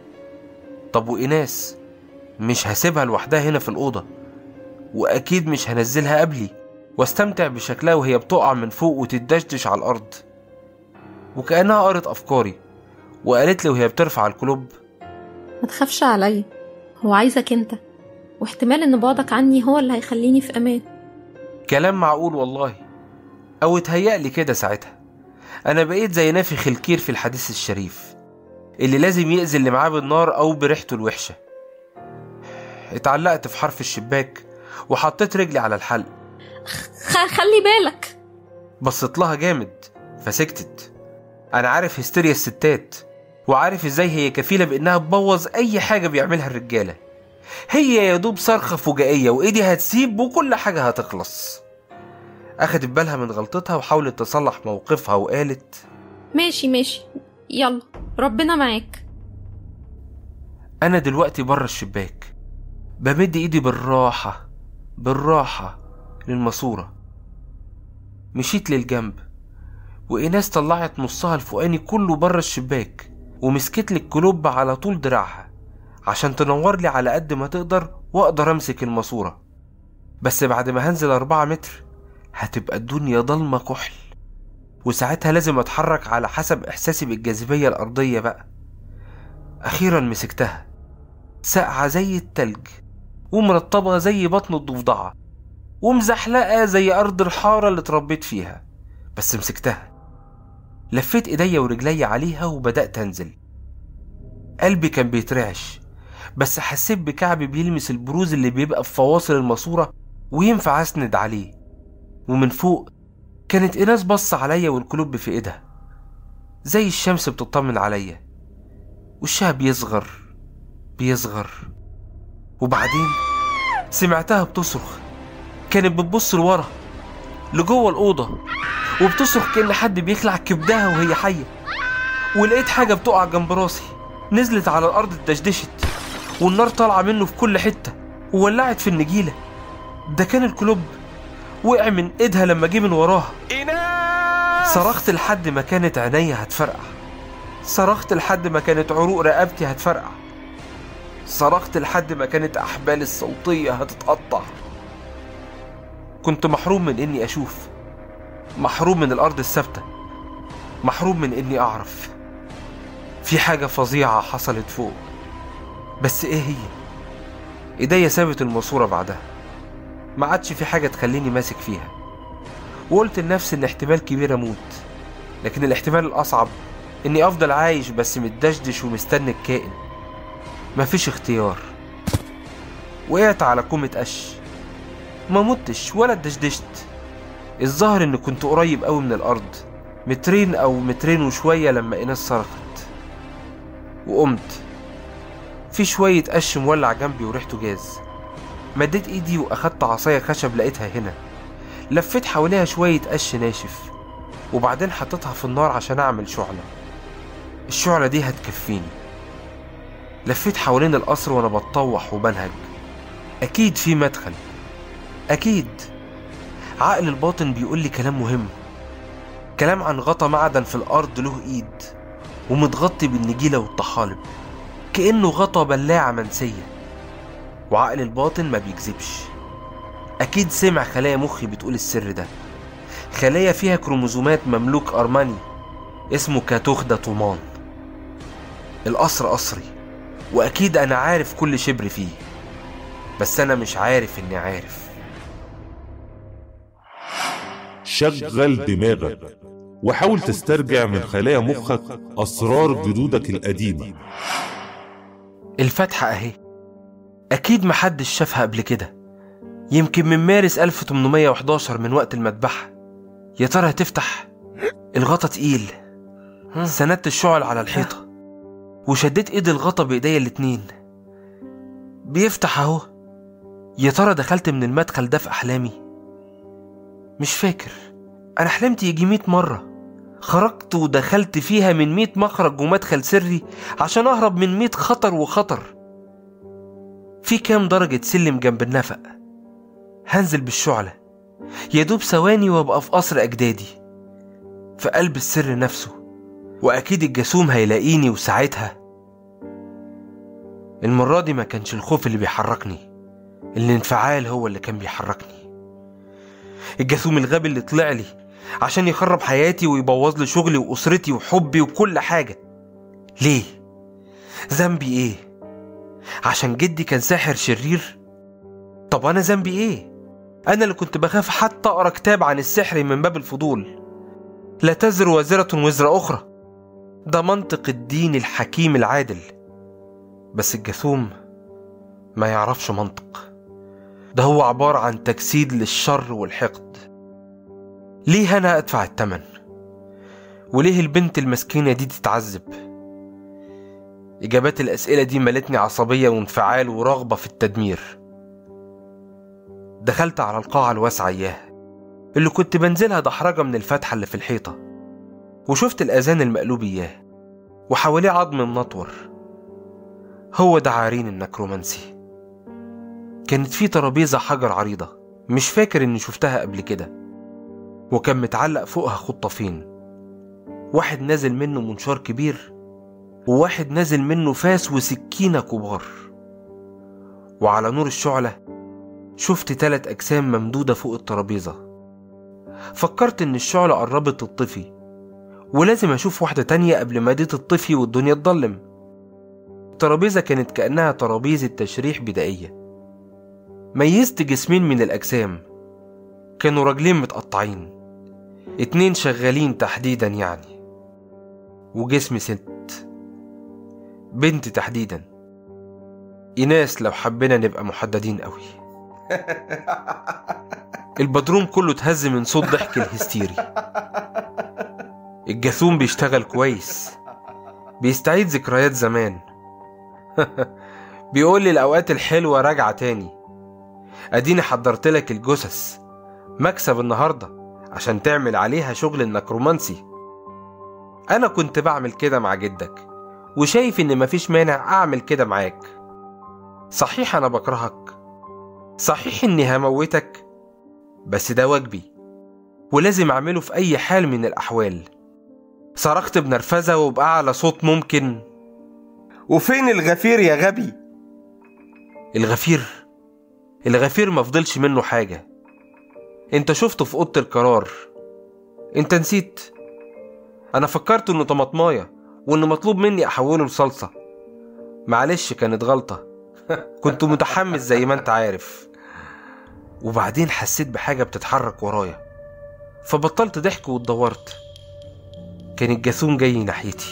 طب وإيناس مش هسيبها لوحدها هنا في الأوضة وأكيد مش هنزلها قبلي واستمتع بشكلها وهي بتقع من فوق وتدشدش على الأرض وكأنها قرت أفكاري وقالت لي وهي بترفع الكلوب ما تخافش عليا هو عايزك انت واحتمال ان بعدك عني هو اللي هيخليني في امان كلام معقول والله أو اتهيألي كده ساعتها أنا بقيت زي نافخ الكير في الحديث الشريف اللي لازم يأذي اللي معاه بالنار أو بريحته الوحشة اتعلقت في حرف الشباك وحطيت رجلي على الحلق خ- خلي بالك بصيت لها جامد فسكتت أنا عارف هستيريا الستات وعارف ازاي هي كفيلة بإنها تبوظ أي حاجة بيعملها الرجالة هي يا دوب صرخة فجائية وإيدي هتسيب وكل حاجة هتخلص أخدت بالها من غلطتها وحاولت تصلح موقفها وقالت ماشي ماشي يلا ربنا معاك أنا دلوقتي بره الشباك بمد إيدي بالراحة بالراحة للماسورة مشيت للجنب وإيناس طلعت نصها الفوقاني كله بره الشباك ومسكت لي الكلوب على طول دراعها عشان تنور لي على قد ما تقدر وأقدر أمسك الماسورة بس بعد ما هنزل أربعة متر هتبقى الدنيا ضلمة كحل وساعتها لازم أتحرك على حسب إحساسي بالجاذبية الأرضية بقى أخيرا مسكتها ساقعة زي التلج ومرطبة زي بطن الضفدعة ومزحلقة زي أرض الحارة اللي اتربيت فيها بس مسكتها لفيت ايديا ورجليا عليها وبدأت أنزل قلبي كان بيترعش بس حسيت بكعبي بيلمس البروز اللي بيبقى في فواصل الماسورة وينفع أسند عليه ومن فوق كانت إيناس بص عليا والكلوب في إيدها زي الشمس بتطمن عليا وشها بيصغر بيصغر وبعدين سمعتها بتصرخ كانت بتبص لورا لجوه الأوضة وبتصرخ كأن حد بيخلع كبدها وهي حية ولقيت حاجة بتقع جنب راسي نزلت على الأرض اتدشدشت والنار طالعة منه في كل حتة وولعت في النجيلة ده كان الكلوب وقع من ايدها لما جه من وراها صرخت لحد ما كانت عينيا هتفرقع صرخت لحد ما كانت عروق رقبتي هتفرقع صرخت لحد ما كانت أحبالي الصوتية هتتقطع كنت محروم من إني أشوف محروم من الأرض الثابتة محروم من إني أعرف في حاجة فظيعة حصلت فوق بس إيه هي؟ إيديا سابت الماسورة بعدها ما عادش في حاجة تخليني ماسك فيها وقلت لنفسي ان احتمال كبير اموت لكن الاحتمال الاصعب اني افضل عايش بس متدشدش ومستني الكائن مفيش اختيار وقعت على كومة قش ما متش ولا اتدشدشت الظاهر اني كنت قريب قوي من الارض مترين او مترين وشوية لما ايناس صرخت وقمت في شوية قش مولع جنبي وريحته جاز مديت ايدي واخدت عصاية خشب لقيتها هنا لفيت حواليها شوية قش ناشف وبعدين حطيتها في النار عشان اعمل شعلة الشعلة دي هتكفيني لفيت حوالين القصر وانا بتطوح وبنهج اكيد في مدخل اكيد عقل الباطن بيقول لي كلام مهم كلام عن غطا معدن في الارض له ايد ومتغطي بالنجيلة والطحالب كأنه غطا بلاعة منسية وعقل الباطن ما بيكذبش أكيد سمع خلايا مخي بتقول السر ده خلايا فيها كروموزومات مملوك أرماني اسمه كاتوخدا طومان القصر قصري وأكيد أنا عارف كل شبر فيه بس أنا مش عارف إني عارف شغل دماغك وحاول تسترجع من خلايا مخك أسرار جدودك القديمة الفتحة أهي أكيد محدش شافها قبل كده يمكن من مارس 1811 من وقت المذبحة يا ترى هتفتح الغطا تقيل سندت الشعل على الحيطة وشديت ايد الغطا بايديا الاتنين بيفتح اهو يا ترى دخلت من المدخل ده في احلامي مش فاكر انا حلمت يجي مية مرة خرجت ودخلت فيها من مية مخرج ومدخل سري عشان اهرب من مية خطر وخطر في كام درجة سلم جنب النفق هنزل بالشعلة يا دوب ثواني وابقى في قصر اجدادي في قلب السر نفسه واكيد الجاسوم هيلاقيني وساعتها المرة دي ما كانش الخوف اللي بيحركني الانفعال هو اللي كان بيحركني الجاسوم الغبي اللي طلع لي عشان يخرب حياتي ويبوظ لي شغلي واسرتي وحبي وكل حاجة ليه ذنبي ايه عشان جدي كان ساحر شرير طب انا ذنبي ايه انا اللي كنت بخاف حتى اقرا كتاب عن السحر من باب الفضول لا تزر وازرة وزر اخرى ده منطق الدين الحكيم العادل بس الجاثوم ما يعرفش منطق ده هو عبارة عن تجسيد للشر والحقد ليه أنا أدفع التمن وليه البنت المسكينة دي تتعذب إجابات الأسئلة دي ملتني عصبية وانفعال ورغبة في التدمير دخلت على القاعة الواسعة إياها اللي كنت بنزلها دحرجة من الفتحة اللي في الحيطة وشفت الأذان المقلوب إياه وحواليه عظم منطور هو ده عارين النكرومانسي كانت في ترابيزة حجر عريضة مش فاكر إني شفتها قبل كده وكان متعلق فوقها خطافين واحد نازل منه منشار كبير وواحد نازل منه فاس وسكينة كبار وعلى نور الشعلة شفت تلات أجسام ممدودة فوق الترابيزة فكرت إن الشعلة قربت تطفي ولازم أشوف واحدة تانية قبل ما دي تطفي والدنيا تضلم الترابيزة كانت كأنها ترابيزة تشريح بدائية ميزت جسمين من الأجسام كانوا راجلين متقطعين اتنين شغالين تحديدا يعني وجسم ست بنت تحديدا إناس لو حبينا نبقى محددين قوي البدروم كله اتهز من صوت ضحك الهستيري الجاثوم بيشتغل كويس بيستعيد ذكريات زمان بيقول لي الأوقات الحلوة راجعة تاني أديني حضرت لك الجثث مكسب النهاردة عشان تعمل عليها شغل النكرومانسي أنا كنت بعمل كده مع جدك وشايف إن مفيش مانع أعمل كده معاك صحيح أنا بكرهك صحيح إني هموتك بس ده واجبي ولازم أعمله في أي حال من الأحوال صرخت بنرفزة وبأعلى صوت ممكن وفين الغفير يا غبي الغفير الغفير ما فضلش منه حاجة انت شفته في اوضه القرار انت نسيت انا فكرت انه طماطمايه وانه مطلوب مني احوله لصلصه معلش كانت غلطه كنت متحمس زي ما انت عارف وبعدين حسيت بحاجه بتتحرك ورايا فبطلت ضحك واتدورت كان الجاثوم جاي ناحيتي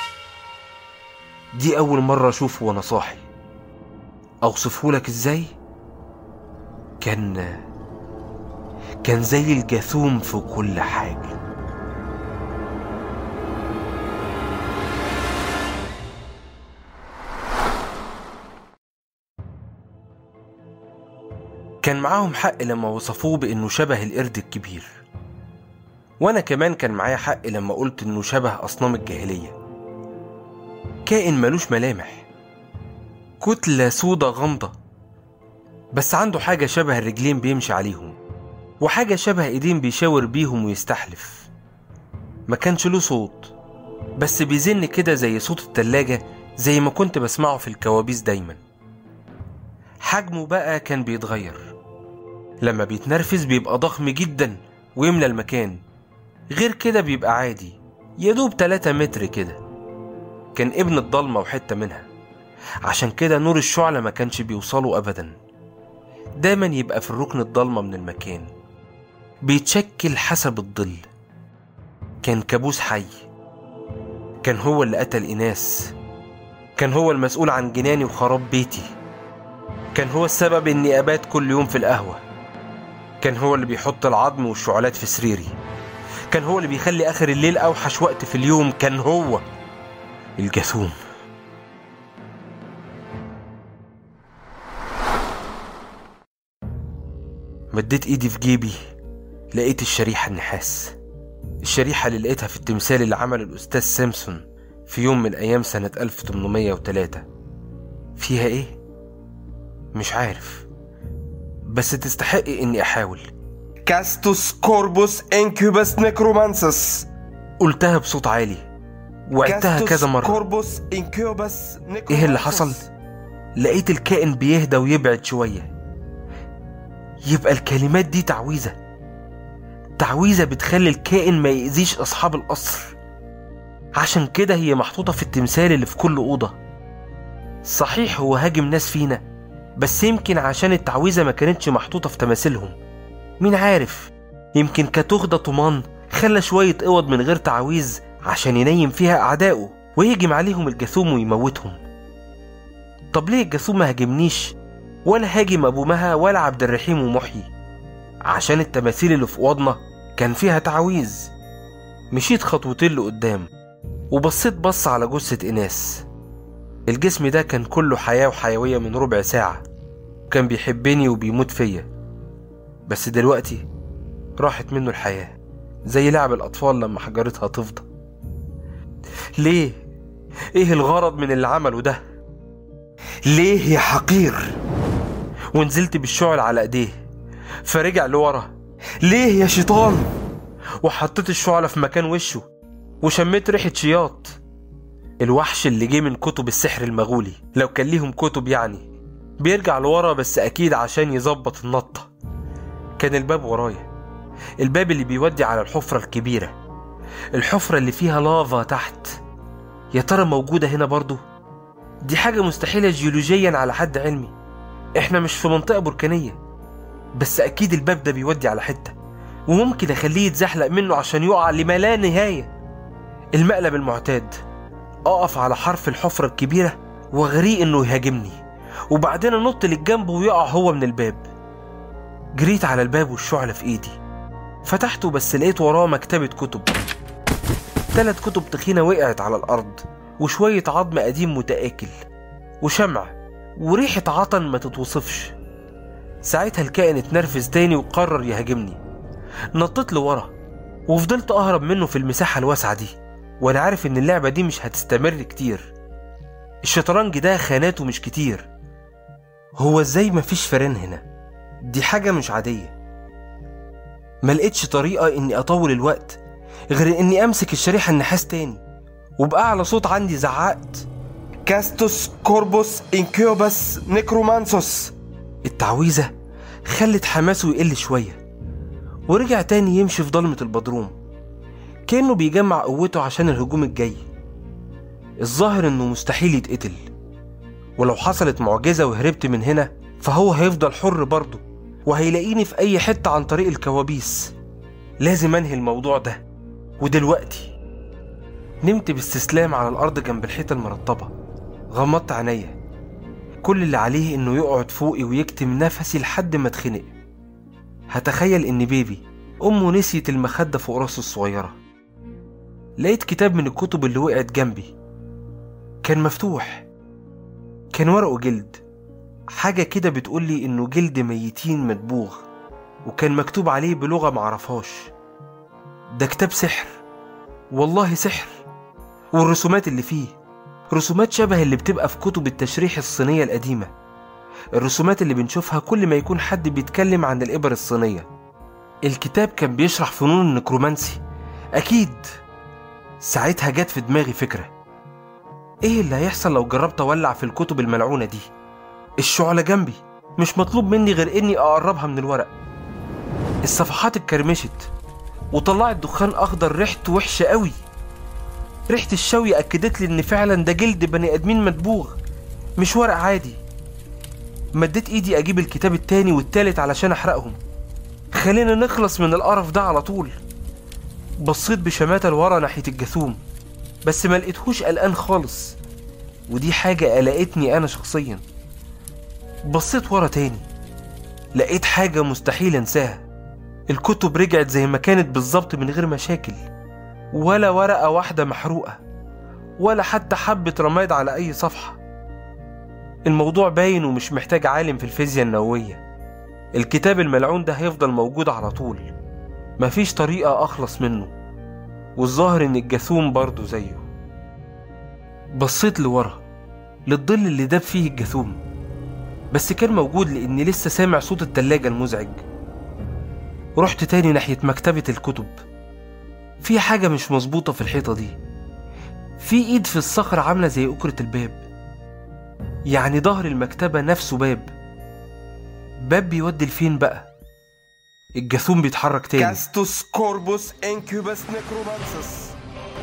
دي أول مرة أشوفه وأنا صاحي أوصفهولك إزاي؟ كان كان زي الجاثوم في كل حاجة كان معاهم حق لما وصفوه بإنه شبه القرد الكبير وأنا كمان كان معايا حق لما قلت إنه شبه أصنام الجاهلية كائن ملوش ملامح كتلة سودة غامضة بس عنده حاجة شبه الرجلين بيمشي عليهم وحاجة شبه ايدين بيشاور بيهم ويستحلف ما كانش له صوت بس بيزن كده زي صوت التلاجة زي ما كنت بسمعه في الكوابيس دايما حجمه بقى كان بيتغير لما بيتنرفز بيبقى ضخم جدا ويملى المكان غير كده بيبقى عادي يدوب 3 متر كده كان ابن الضلمة وحتة منها عشان كده نور الشعلة ما كانش بيوصله أبدا دايما يبقى في الركن الضلمة من المكان بيتشكل حسب الظل كان كابوس حي كان هو اللي قتل إناس كان هو المسؤول عن جناني وخراب بيتي كان هو السبب إني أبات كل يوم في القهوة كان هو اللي بيحط العظم والشعلات في سريري كان هو اللي بيخلي آخر الليل أوحش وقت في اليوم كان هو الجاثوم مديت ايدي في جيبي لقيت الشريحة النحاس الشريحة اللي لقيتها في التمثال اللي عمله الأستاذ سيمسون في يوم من أيام سنة 1803 فيها إيه؟ مش عارف بس تستحق إني أحاول كاستوس كوربوس انكيوبس نيكرومانسس قلتها بصوت عالي وعدتها كذا مرة كوربوس انكيوبس إيه اللي حصل؟ لقيت الكائن بيهدى ويبعد شوية يبقى الكلمات دي تعويذة تعويذة بتخلي الكائن ما يأذيش أصحاب القصر عشان كده هي محطوطة في التمثال اللي في كل أوضة صحيح هو هاجم ناس فينا بس يمكن عشان التعويذة ما كانتش محطوطة في تماثيلهم مين عارف يمكن كانت واخدة طمان خلى شوية اوض من غير تعويذ عشان ينيم فيها أعدائه ويهجم عليهم الجاثوم ويموتهم طب ليه الجاثوم ما هاجمنيش ولا هاجم أبو مها ولا عبد الرحيم ومحيي عشان التماثيل اللي في أوضنا كان فيها تعويذ مشيت خطوتين لقدام وبصيت بص على جثة إناس الجسم ده كان كله حياة وحيوية من ربع ساعة وكان بيحبني وبيموت فيا بس دلوقتي راحت منه الحياة زي لعب الأطفال لما حجرتها تفضى ليه؟ إيه الغرض من اللي عمله ده؟ ليه يا حقير؟ ونزلت بالشعل على ايديه فرجع لورا ليه يا شيطان وحطيت الشعلة في مكان وشه وشميت ريحة شياط الوحش اللي جه من كتب السحر المغولي لو كان ليهم كتب يعني بيرجع لورا بس أكيد عشان يظبط النطة كان الباب ورايا الباب اللي بيودي على الحفرة الكبيرة الحفرة اللي فيها لافا تحت يا ترى موجودة هنا برضو دي حاجة مستحيلة جيولوجيا على حد علمي احنا مش في منطقة بركانية بس أكيد الباب ده بيودي على حتة وممكن أخليه يتزحلق منه عشان يقع لما لا نهاية المقلب المعتاد أقف على حرف الحفرة الكبيرة وأغريه إنه يهاجمني وبعدين أنط للجنب ويقع هو من الباب جريت على الباب والشعلة في إيدي فتحته بس لقيت وراه مكتبة كتب تلات كتب تخينة وقعت على الأرض وشوية عظم قديم متآكل وشمع وريحة عطن ما تتوصفش ساعتها الكائن اتنرفز تاني وقرر يهاجمني نطيت لورا وفضلت أهرب منه في المساحة الواسعة دي وأنا عارف إن اللعبة دي مش هتستمر كتير الشطرنج ده خاناته مش كتير هو ازاي مفيش فران هنا دي حاجة مش عادية ما لقيتش طريقة إني أطول الوقت غير إني أمسك الشريحة النحاس تاني وبأعلى صوت عندي زعقت كاستوس كوربوس انكيوبس نيكرومانسوس التعويذة خلت حماسه يقل شوية ورجع تاني يمشي في ضلمة البدروم كأنه بيجمع قوته عشان الهجوم الجاي الظاهر إنه مستحيل يتقتل ولو حصلت معجزة وهربت من هنا فهو هيفضل حر برضه وهيلاقيني في أي حتة عن طريق الكوابيس لازم انهي الموضوع ده ودلوقتي نمت باستسلام على الارض جنب الحيطه المرطبه غمضت عينيا كل اللي عليه انه يقعد فوقي ويكتم نفسي لحد ما اتخنق هتخيل ان بيبي امه نسيت المخده فوق راسه الصغيره لقيت كتاب من الكتب اللي وقعت جنبي كان مفتوح كان ورقه جلد حاجة كده بتقولي إنه جلد ميتين مدبوغ وكان مكتوب عليه بلغة معرفهاش ده كتاب سحر والله سحر والرسومات اللي فيه رسومات شبه اللي بتبقى في كتب التشريح الصينية القديمة الرسومات اللي بنشوفها كل ما يكون حد بيتكلم عن الإبر الصينية الكتاب كان بيشرح فنون النكرومانسي أكيد ساعتها جت في دماغي فكرة إيه اللي هيحصل لو جربت أولع في الكتب الملعونة دي الشعلة جنبي مش مطلوب مني غير إني أقربها من الورق الصفحات اتكرمشت وطلعت دخان أخضر ريحته وحشة قوي ريحة الشوي أكدت لي إن فعلا ده جلد بني آدمين مدبوغ مش ورق عادي مديت إيدي أجيب الكتاب التاني والتالت علشان أحرقهم خلينا نخلص من القرف ده على طول بصيت بشماتة لورا ناحية الجاثوم بس ما لقيتهوش قلقان خالص ودي حاجة قلقتني أنا شخصيا بصيت ورا تاني لقيت حاجة مستحيل أنساها الكتب رجعت زي ما كانت بالظبط من غير مشاكل ولا ورقة واحدة محروقة ولا حتى حبة رماد على أي صفحة الموضوع باين ومش محتاج عالم في الفيزياء النووية الكتاب الملعون ده هيفضل موجود على طول مفيش طريقة أخلص منه والظاهر إن الجاثوم برضه زيه بصيت لورا للظل اللي داب فيه الجاثوم بس كان موجود لأني لسه سامع صوت التلاجة المزعج رحت تاني ناحية مكتبة الكتب في حاجة مش مظبوطة في الحيطة دي في ايد في الصخر عاملة زي أكرة الباب يعني ظهر المكتبة نفسه باب باب بيودي لفين بقى الجاثوم بيتحرك تاني كاستوس كوربوس انكيوبس نيكرومانسس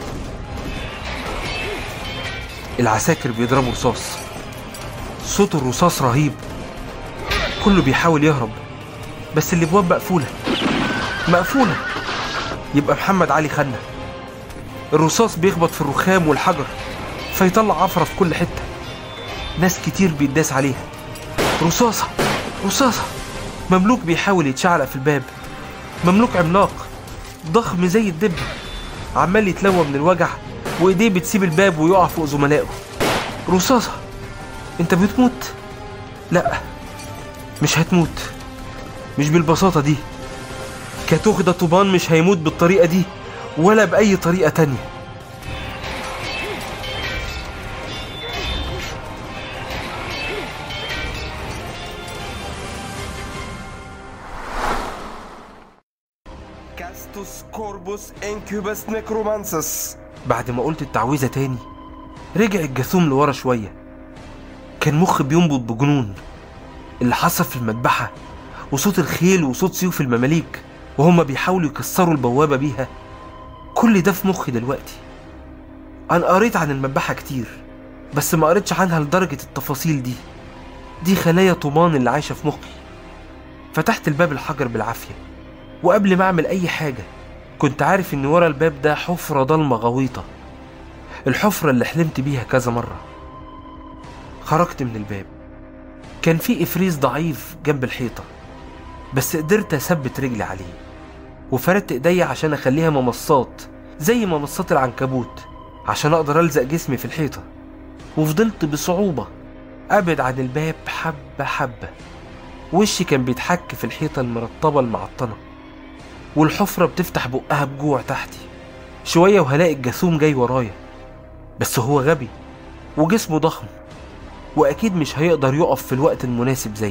العساكر بيضربوا رصاص صوت الرصاص رهيب كله بيحاول يهرب بس الابواب مقفوله مقفوله يبقى محمد علي خنا الرصاص بيخبط في الرخام والحجر فيطلع عفره في كل حته ناس كتير بيتداس عليها رصاصه رصاصه مملوك بيحاول يتشعلق في الباب مملوك عملاق ضخم زي الدب عمال يتلوى من الوجع وايديه بتسيب الباب ويقع فوق زملائه رصاصه انت بتموت لا مش هتموت مش بالبساطة دي كتوخدة طوبان مش هيموت بالطريقة دي ولا بأي طريقة تانية كاستوس كوربوس انكيوبس نيكرومانسس بعد ما قلت التعويذة تاني رجع الجاثوم لورا شوية كان مخي بينبض بجنون اللي حصل في المذبحة وصوت الخيل وصوت سيوف المماليك وهما بيحاولوا يكسروا البوابة بيها كل ده في مخي دلوقتي أنا قريت عن المذبحة كتير بس ما قريتش عنها لدرجة التفاصيل دي دي خلايا طومان اللي عايشة في مخي فتحت الباب الحجر بالعافية وقبل ما أعمل أي حاجة كنت عارف إن ورا الباب ده حفرة ضلمة غويطة الحفرة اللي حلمت بيها كذا مرة خرجت من الباب كان في إفريز ضعيف جنب الحيطة بس قدرت أثبت رجلي عليه وفردت إيديا عشان أخليها ممصات زي ممصات العنكبوت عشان أقدر ألزق جسمي في الحيطة وفضلت بصعوبة أبعد عن الباب حبة حبة وشي كان بيتحك في الحيطة المرطبة المعطنة والحفرة بتفتح بقها بجوع تحتي شوية وهلاقي الجاثوم جاي ورايا بس هو غبي وجسمه ضخم وأكيد مش هيقدر يقف في الوقت المناسب زيي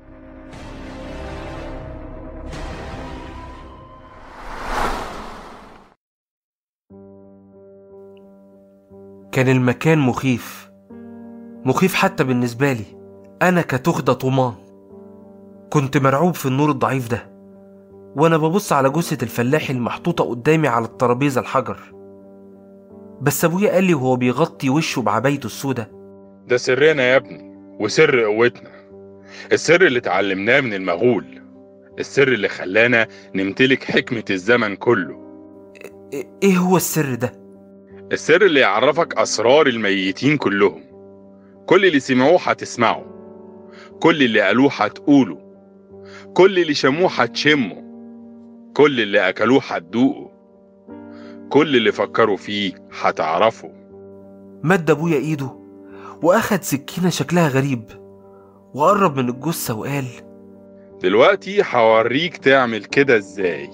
كان المكان مخيف مخيف حتى بالنسبة لي أنا كتخدة طومان كنت مرعوب في النور الضعيف ده وأنا ببص على جثة الفلاح المحطوطة قدامي على الترابيزة الحجر بس أبويا قال لي وهو بيغطي وشه بعبايته السودة ده سرنا يا ابني وسر قوتنا السر اللي اتعلمناه من المغول السر اللي خلانا نمتلك حكمة الزمن كله ايه هو السر ده السر اللي يعرفك أسرار الميتين كلهم كل اللي سمعوه هتسمعه كل اللي قالوه هتقوله كل اللي شموه هتشمه كل اللي أكلوه هتدوقه كل اللي فكروا فيه هتعرفه مد ابويا ايده واخد سكينة شكلها غريب وقرب من الجثة وقال دلوقتي هوريك تعمل كده ازاي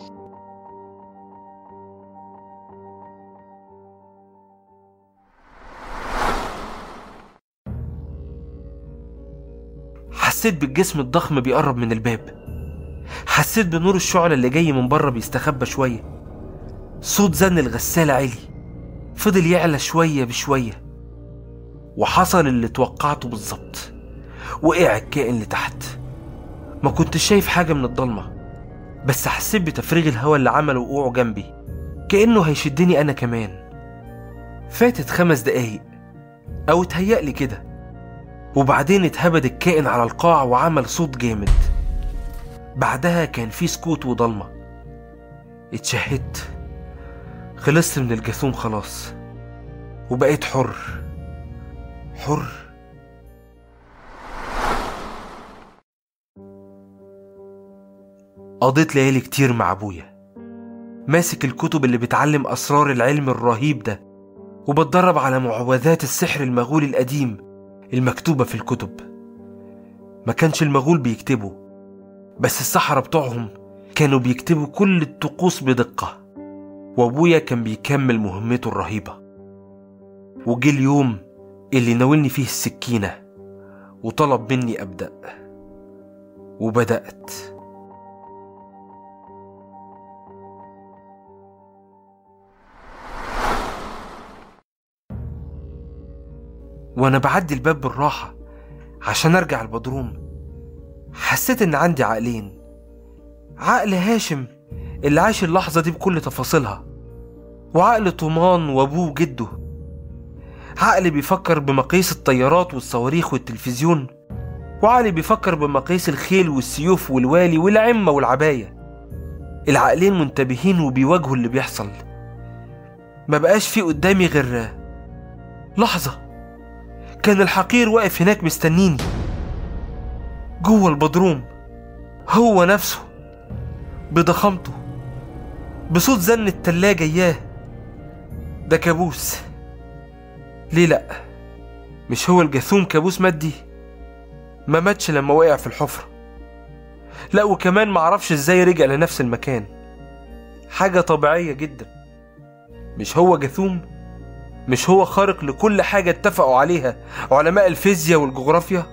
حسيت بالجسم الضخم بيقرب من الباب حسيت بنور الشعلة اللي جاي من بره بيستخبى شوية صوت زن الغسالة عالي فضل يعلى شوية بشوية وحصل اللي توقعته بالظبط وقع الكائن لتحت ما كنتش شايف حاجة من الضلمة بس حسيت بتفريغ الهواء اللي عمله وقوعه جنبي كأنه هيشدني أنا كمان فاتت خمس دقايق أو اتهيألي كده وبعدين اتهبد الكائن على القاع وعمل صوت جامد بعدها كان في سكوت وضلمة اتشهدت خلصت من الجاثوم خلاص وبقيت حر حر قضيت ليالي كتير مع ابويا ماسك الكتب اللي بتعلم اسرار العلم الرهيب ده وبتدرب على معوذات السحر المغولي القديم المكتوبة في الكتب ما كانش المغول بيكتبوا بس السحرة بتوعهم كانوا بيكتبوا كل الطقوس بدقة وابويا كان بيكمل مهمته الرهيبة وجه اليوم اللي ناولني فيه السكينة وطلب مني أبدأ وبدأت وأنا بعدي الباب بالراحة عشان أرجع البدروم حسيت إن عندي عقلين عقل هاشم اللي عاش اللحظة دي بكل تفاصيلها وعقل طومان وأبوه وجده عقل بيفكر بمقاييس الطيارات والصواريخ والتلفزيون وعقل بيفكر بمقاييس الخيل والسيوف والوالي والعمة والعباية العقلين منتبهين وبيواجهوا اللي بيحصل ما بقاش في قدامي غير لحظة كان الحقير واقف هناك مستنيني جوه البدروم هو نفسه بضخامته بصوت زن التلاجة اياه ده كابوس ليه لأ مش هو الجاثوم كابوس مادي ما ماتش لما وقع في الحفرة لا وكمان معرفش ازاي رجع لنفس المكان حاجة طبيعية جدا مش هو جاثوم مش هو خارق لكل حاجة اتفقوا عليها علماء الفيزياء والجغرافيا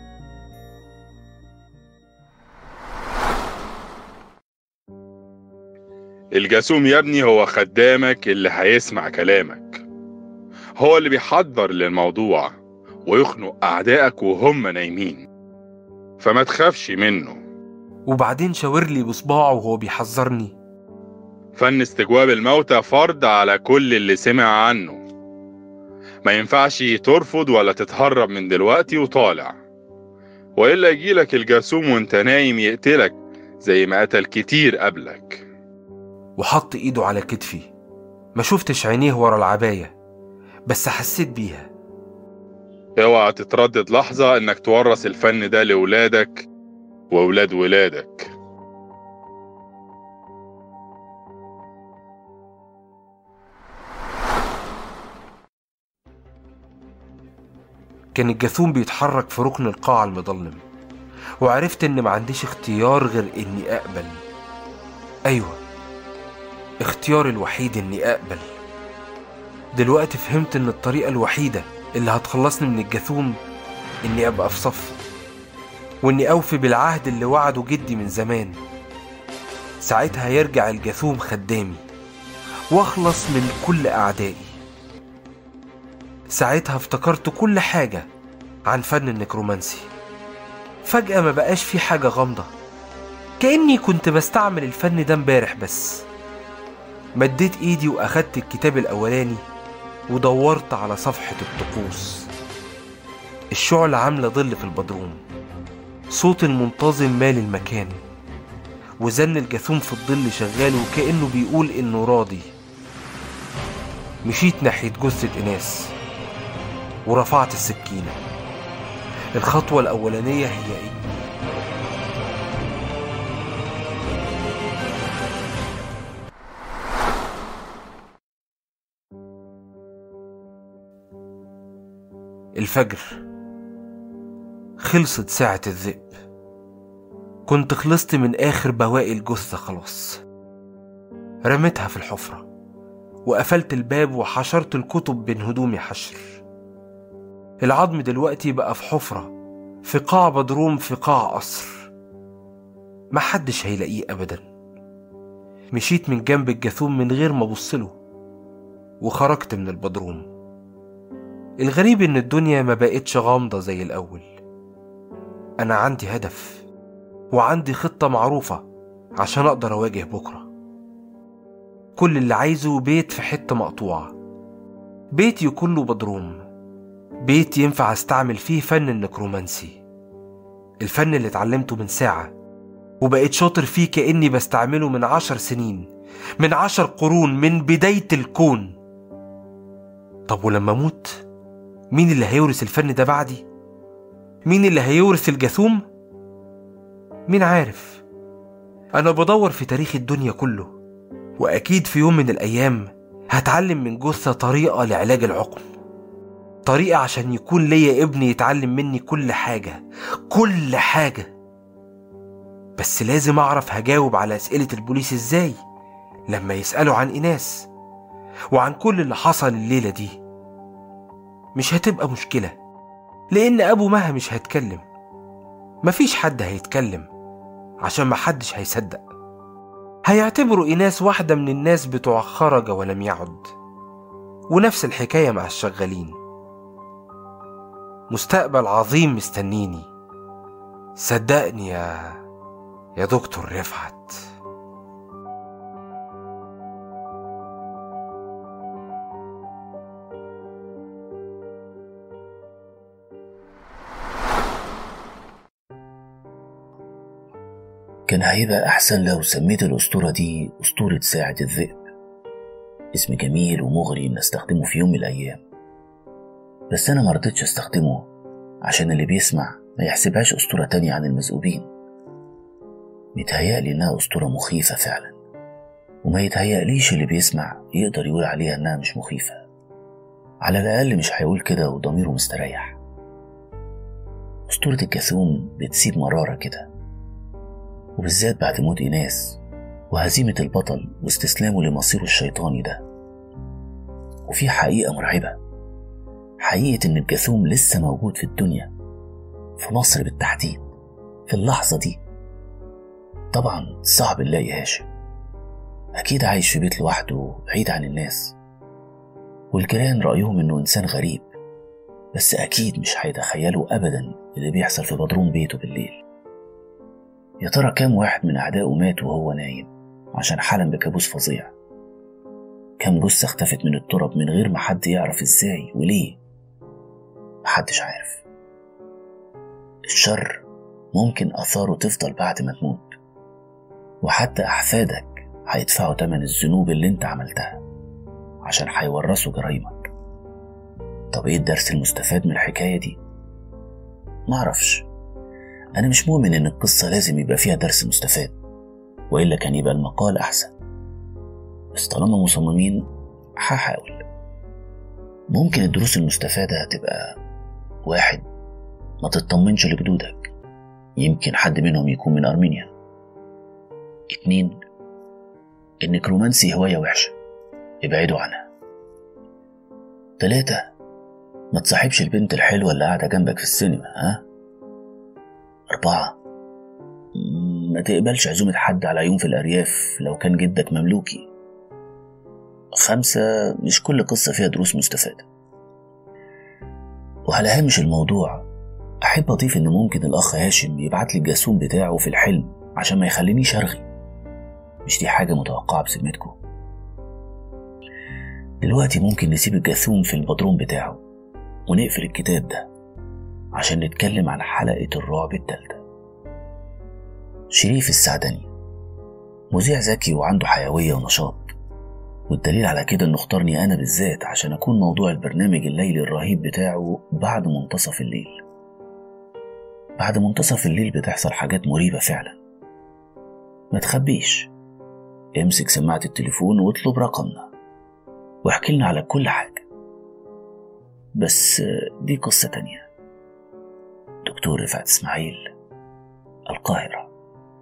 الجاسوم يا ابني هو خدامك اللي هيسمع كلامك هو اللي بيحضر للموضوع ويخنق أعدائك وهم نايمين فما تخافش منه وبعدين شاور لي بصباعه وهو بيحذرني فن استجواب الموتى فرض على كل اللي سمع عنه ما ينفعش ترفض ولا تتهرب من دلوقتي وطالع وإلا يجيلك الجاسوم وانت نايم يقتلك زي ما قتل كتير قبلك وحط ايده على كتفي ما شفتش عينيه ورا العباية بس حسيت بيها اوعى تتردد لحظة انك تورث الفن ده لولادك وولاد ولادك كان الجاثوم بيتحرك في ركن القاعة المظلم وعرفت ان ما عنديش اختيار غير اني اقبل ايوه اختياري الوحيد اني اقبل دلوقتي فهمت ان الطريقة الوحيدة اللي هتخلصني من الجاثوم اني ابقى في صف واني اوفي بالعهد اللي وعده جدي من زمان ساعتها يرجع الجاثوم خدامي واخلص من كل اعدائي ساعتها افتكرت كل حاجة عن فن النكرومانسي فجأة ما بقاش في حاجة غامضة كأني كنت بستعمل الفن ده امبارح بس مديت ايدي واخدت الكتاب الاولاني ودورت على صفحة الطقوس الشعلة عاملة ظل في البدروم صوت المنتظم مال المكان وزن الجاثوم في الظل شغال وكأنه بيقول إنه راضي مشيت ناحية جثة إناس ورفعت السكينة الخطوة الأولانية هي إيه؟ الفجر خلصت ساعة الذئب كنت خلصت من آخر بواقي الجثة خلاص رميتها في الحفرة وقفلت الباب وحشرت الكتب بين هدومي حشر العظم دلوقتي بقى في حفرة في قاع بدروم في قاع قصر محدش هيلاقيه أبدا مشيت من جنب الجاثوم من غير ما أبصله وخرجت من البدروم الغريب إن الدنيا ما بقتش غامضة زي الأول أنا عندي هدف وعندي خطة معروفة عشان أقدر أواجه بكرة كل اللي عايزه بيت في حتة مقطوعة بيت يكون له بدروم بيت ينفع استعمل فيه فن النكرومانسي الفن اللي اتعلمته من ساعة وبقيت شاطر فيه كأني بستعمله من عشر سنين من عشر قرون من بداية الكون طب ولما أموت مين اللي هيورث الفن ده بعدي؟ مين اللي هيورث الجاثوم؟ مين عارف؟ أنا بدور في تاريخ الدنيا كله وأكيد في يوم من الأيام هتعلم من جثة طريقة لعلاج العقم طريقة عشان يكون ليا ابني يتعلم مني كل حاجة كل حاجة بس لازم أعرف هجاوب على أسئلة البوليس إزاي لما يسألوا عن إناس وعن كل اللي حصل الليلة دي مش هتبقى مشكلة لأن أبو مها مش هيتكلم مفيش حد هيتكلم عشان محدش هيصدق هيعتبروا إناس واحدة من الناس بتوع خرج ولم يعد ونفس الحكاية مع الشغالين مستقبل عظيم مستنيني صدقني يا يا دكتور رفعت كان هيبقى أحسن لو سميت الأسطورة دي أسطورة ساعة الذئب اسم جميل ومغري نستخدمه في يوم من الأيام بس أنا مرضتش أستخدمه عشان اللي بيسمع ما يحسبهاش أسطورة تانية عن المذئوبين متهيألي إنها أسطورة مخيفة فعلا وما يتهيأليش اللي بيسمع يقدر يقول عليها إنها مش مخيفة على الأقل مش هيقول كده وضميره مستريح أسطورة الجاثوم بتسيب مرارة كده وبالذات بعد موت إيناس وهزيمة البطل واستسلامه لمصيره الشيطاني ده وفي حقيقة مرعبة حقيقة إن الجاثوم لسه موجود في الدنيا في مصر بالتحديد في اللحظة دي طبعا صعب نلاقي هاشم أكيد عايش في بيت لوحده بعيد عن الناس والجيران رأيهم إنه إنسان غريب بس أكيد مش هيتخيلوا أبدا اللي بيحصل في بدروم بيته بالليل يا ترى كام واحد من أعدائه مات وهو نايم عشان حلم بكابوس فظيع كام جثة اختفت من التراب من غير ما حد يعرف ازاي وليه محدش عارف الشر ممكن آثاره تفضل بعد ما تموت وحتى أحفادك هيدفعوا تمن الذنوب اللي انت عملتها عشان هيورثوا جرايمك طب ايه الدرس المستفاد من الحكاية دي؟ معرفش أنا مش مؤمن إن القصة لازم يبقى فيها درس مستفاد وإلا كان يبقى المقال أحسن بس طالما مصممين هحاول ممكن الدروس المستفادة تبقى واحد ما تطمنش لجدودك يمكن حد منهم يكون من أرمينيا اتنين النكرومانسي هواية وحشة ابعدوا عنها تلاتة ما تصاحبش البنت الحلوة اللي قاعدة جنبك في السينما ها أربعة ما تقبلش عزومة حد على يوم في الأرياف لو كان جدك مملوكي خمسة مش كل قصة فيها دروس مستفادة وعلى هامش الموضوع أحب أضيف إن ممكن الأخ هاشم يبعت لي الجاسوم بتاعه في الحلم عشان ما يخلينيش أرغي مش دي حاجة متوقعة بذمتكم دلوقتي ممكن نسيب الجاثوم في البدروم بتاعه ونقفل الكتاب ده عشان نتكلم عن حلقة الرعب التالتة شريف السعدني مذيع ذكي وعنده حيوية ونشاط والدليل على كده انه اختارني انا بالذات عشان اكون موضوع البرنامج الليلي الرهيب بتاعه بعد منتصف الليل بعد منتصف الليل بتحصل حاجات مريبة فعلا ما تخبيش امسك سماعة التليفون واطلب رقمنا واحكي لنا على كل حاجة بس دي قصة تانية دكتور رفعت اسماعيل القاهرة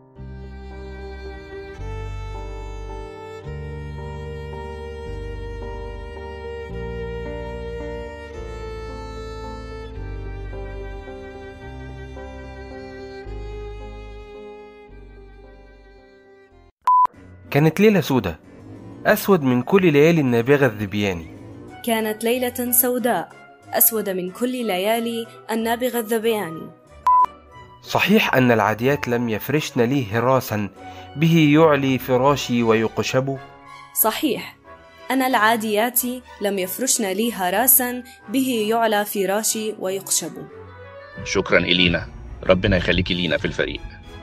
كانت ليلة سودة أسود من كل ليالي النابغة الذبياني كانت ليلة سوداء أسود من كل ليالي النابغة الذبياني صحيح أن العاديات لم يفرشن لي هراسا به يعلي فراشي ويقشب صحيح أن العاديات لم يفرشن لي هراسا به يعلى فراشي ويقشب شكرا إلينا ربنا يخليكي لينا في الفريق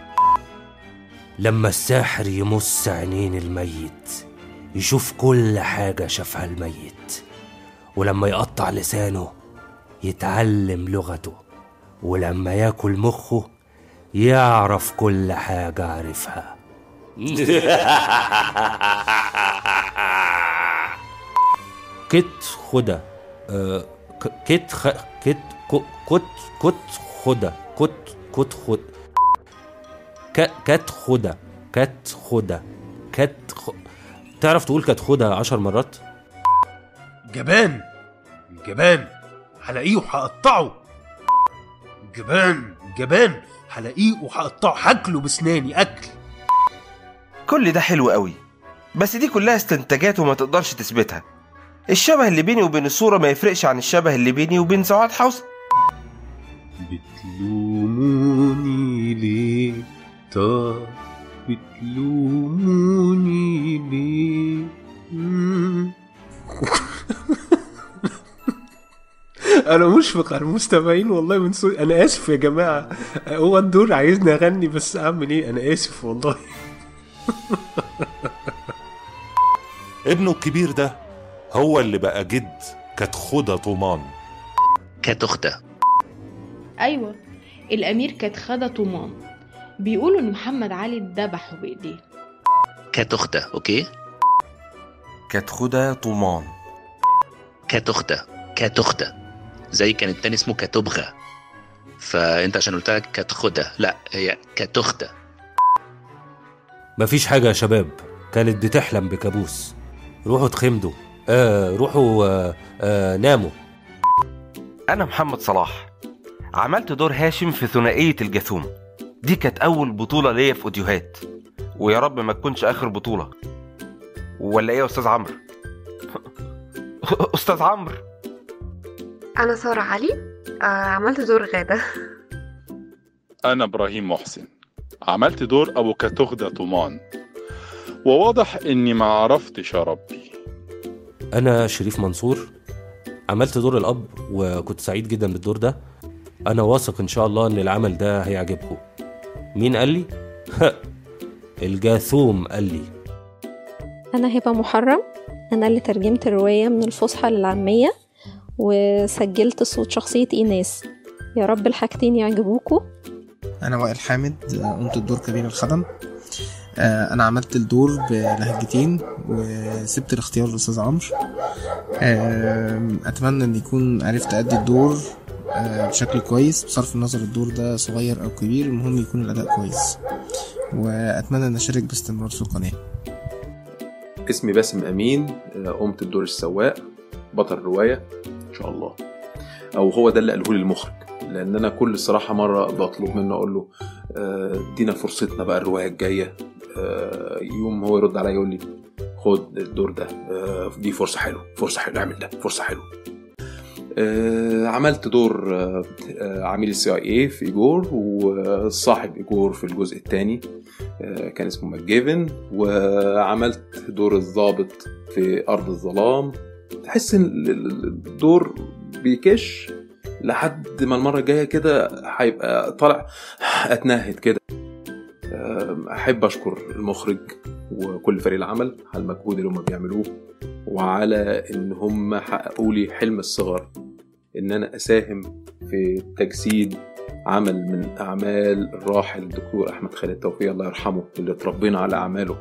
لما الساحر يمس عينين الميت يشوف كل حاجة شافها الميت ولما يقطع لسانه يتعلم لغته ولما ياكل مخه يعرف كل حاجة عرفها كت خدة آه، ك- كت خ... كت ك- كت كت خدة كت كت خد ك... كت خدة كت خدة كت خ... تعرف تقول كت خدة عشر مرات جبان جبان هلاقيه وهقطعه جبان جبان هلاقيه وهقطعه هاكله بسناني اكل كل ده حلو قوي بس دي كلها استنتاجات وما تقدرش تثبتها الشبه اللي بيني وبين الصورة ما يفرقش عن الشبه اللي بيني وبين سعاد حسن بتلوموني ليه طب بتلوموني ليه مم. انا مشفق على المستمعين والله من سوء انا اسف يا جماعه هو الدور عايزني اغني بس اعمل ايه انا اسف والله ابنه الكبير ده هو اللي بقى جد كانت خدة طومان كانت أختها أيوة الأمير كانت خدة طومان بيقولوا إن محمد علي ذبحه بإيديه كانت أختها أوكي كانت خدى طومان كانت أختها كانت أختها زي كان التاني اسمه كاتوبغا فأنت عشان قلت لك كانت خدها لا هي كانت أختها مفيش حاجة يا شباب كانت بتحلم بكابوس روحوا اتخمدوا آه روحوا آه آه ناموا أنا محمد صلاح عملت دور هاشم في ثنائية الجاثوم دي كانت أول بطولة ليا في أوديوهات ويا رب ما تكونش آخر بطولة ولا إيه يا أستاذ عمرو؟ أستاذ عمرو أنا سارة علي آه عملت دور غادة أنا إبراهيم محسن عملت دور أبو كتغدة طومان وواضح إني ما عرفتش يا ربي أنا شريف منصور عملت دور الأب وكنت سعيد جدا بالدور ده أنا واثق إن شاء الله إن العمل ده هيعجبكم مين قال لي؟ الجاثوم قال لي أنا هبة محرم أنا اللي ترجمت الرواية من الفصحى للعامية وسجلت صوت شخصية إيناس يا رب الحاجتين يعجبوكوا أنا وائل حامد آه، قمت بدور كبير الخدم آه، أنا عملت الدور بلهجتين وسبت الاختيار للأستاذ عمرو آه، أتمنى إن يكون عرفت أدي الدور آه، بشكل كويس بصرف النظر الدور ده صغير أو كبير المهم يكون الأداء كويس وأتمنى إن أشارك باستمرار في القناة اسمي باسم امين آه، قمت بدور السواق بطل روايه ان شاء الله او هو ده اللي قاله لي المخرج لان انا كل الصراحه مره بطلب منه اقول له آه، ادينا فرصتنا بقى الروايه الجايه آه، يوم هو يرد عليا يقول لي خد الدور ده آه، دي فرصه حلوه فرصه حلوه اعمل ده فرصه حلوه آه، عملت دور آه، آه، عميل السي اي اي في ايجور وصاحب ايجور في الجزء الثاني كان اسمه ماكجيفن وعملت دور الضابط في ارض الظلام تحس ان ال- ال- الدور بيكش لحد ما المره الجايه كده هيبقى طالع اتنهد كده آه، احب اشكر المخرج وكل فريق العمل على المجهود اللي هم بيعملوه وعلى ان هم حققوا لي حلم الصغر ان انا اساهم في تجسيد عمل من اعمال الراحل الدكتور احمد خالد توفيق الله يرحمه اللي اتربينا على اعماله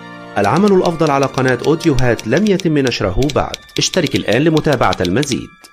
العمل الأفضل على قناة أوديوهات لم يتم نشره بعد اشترك الآن لمتابعة المزيد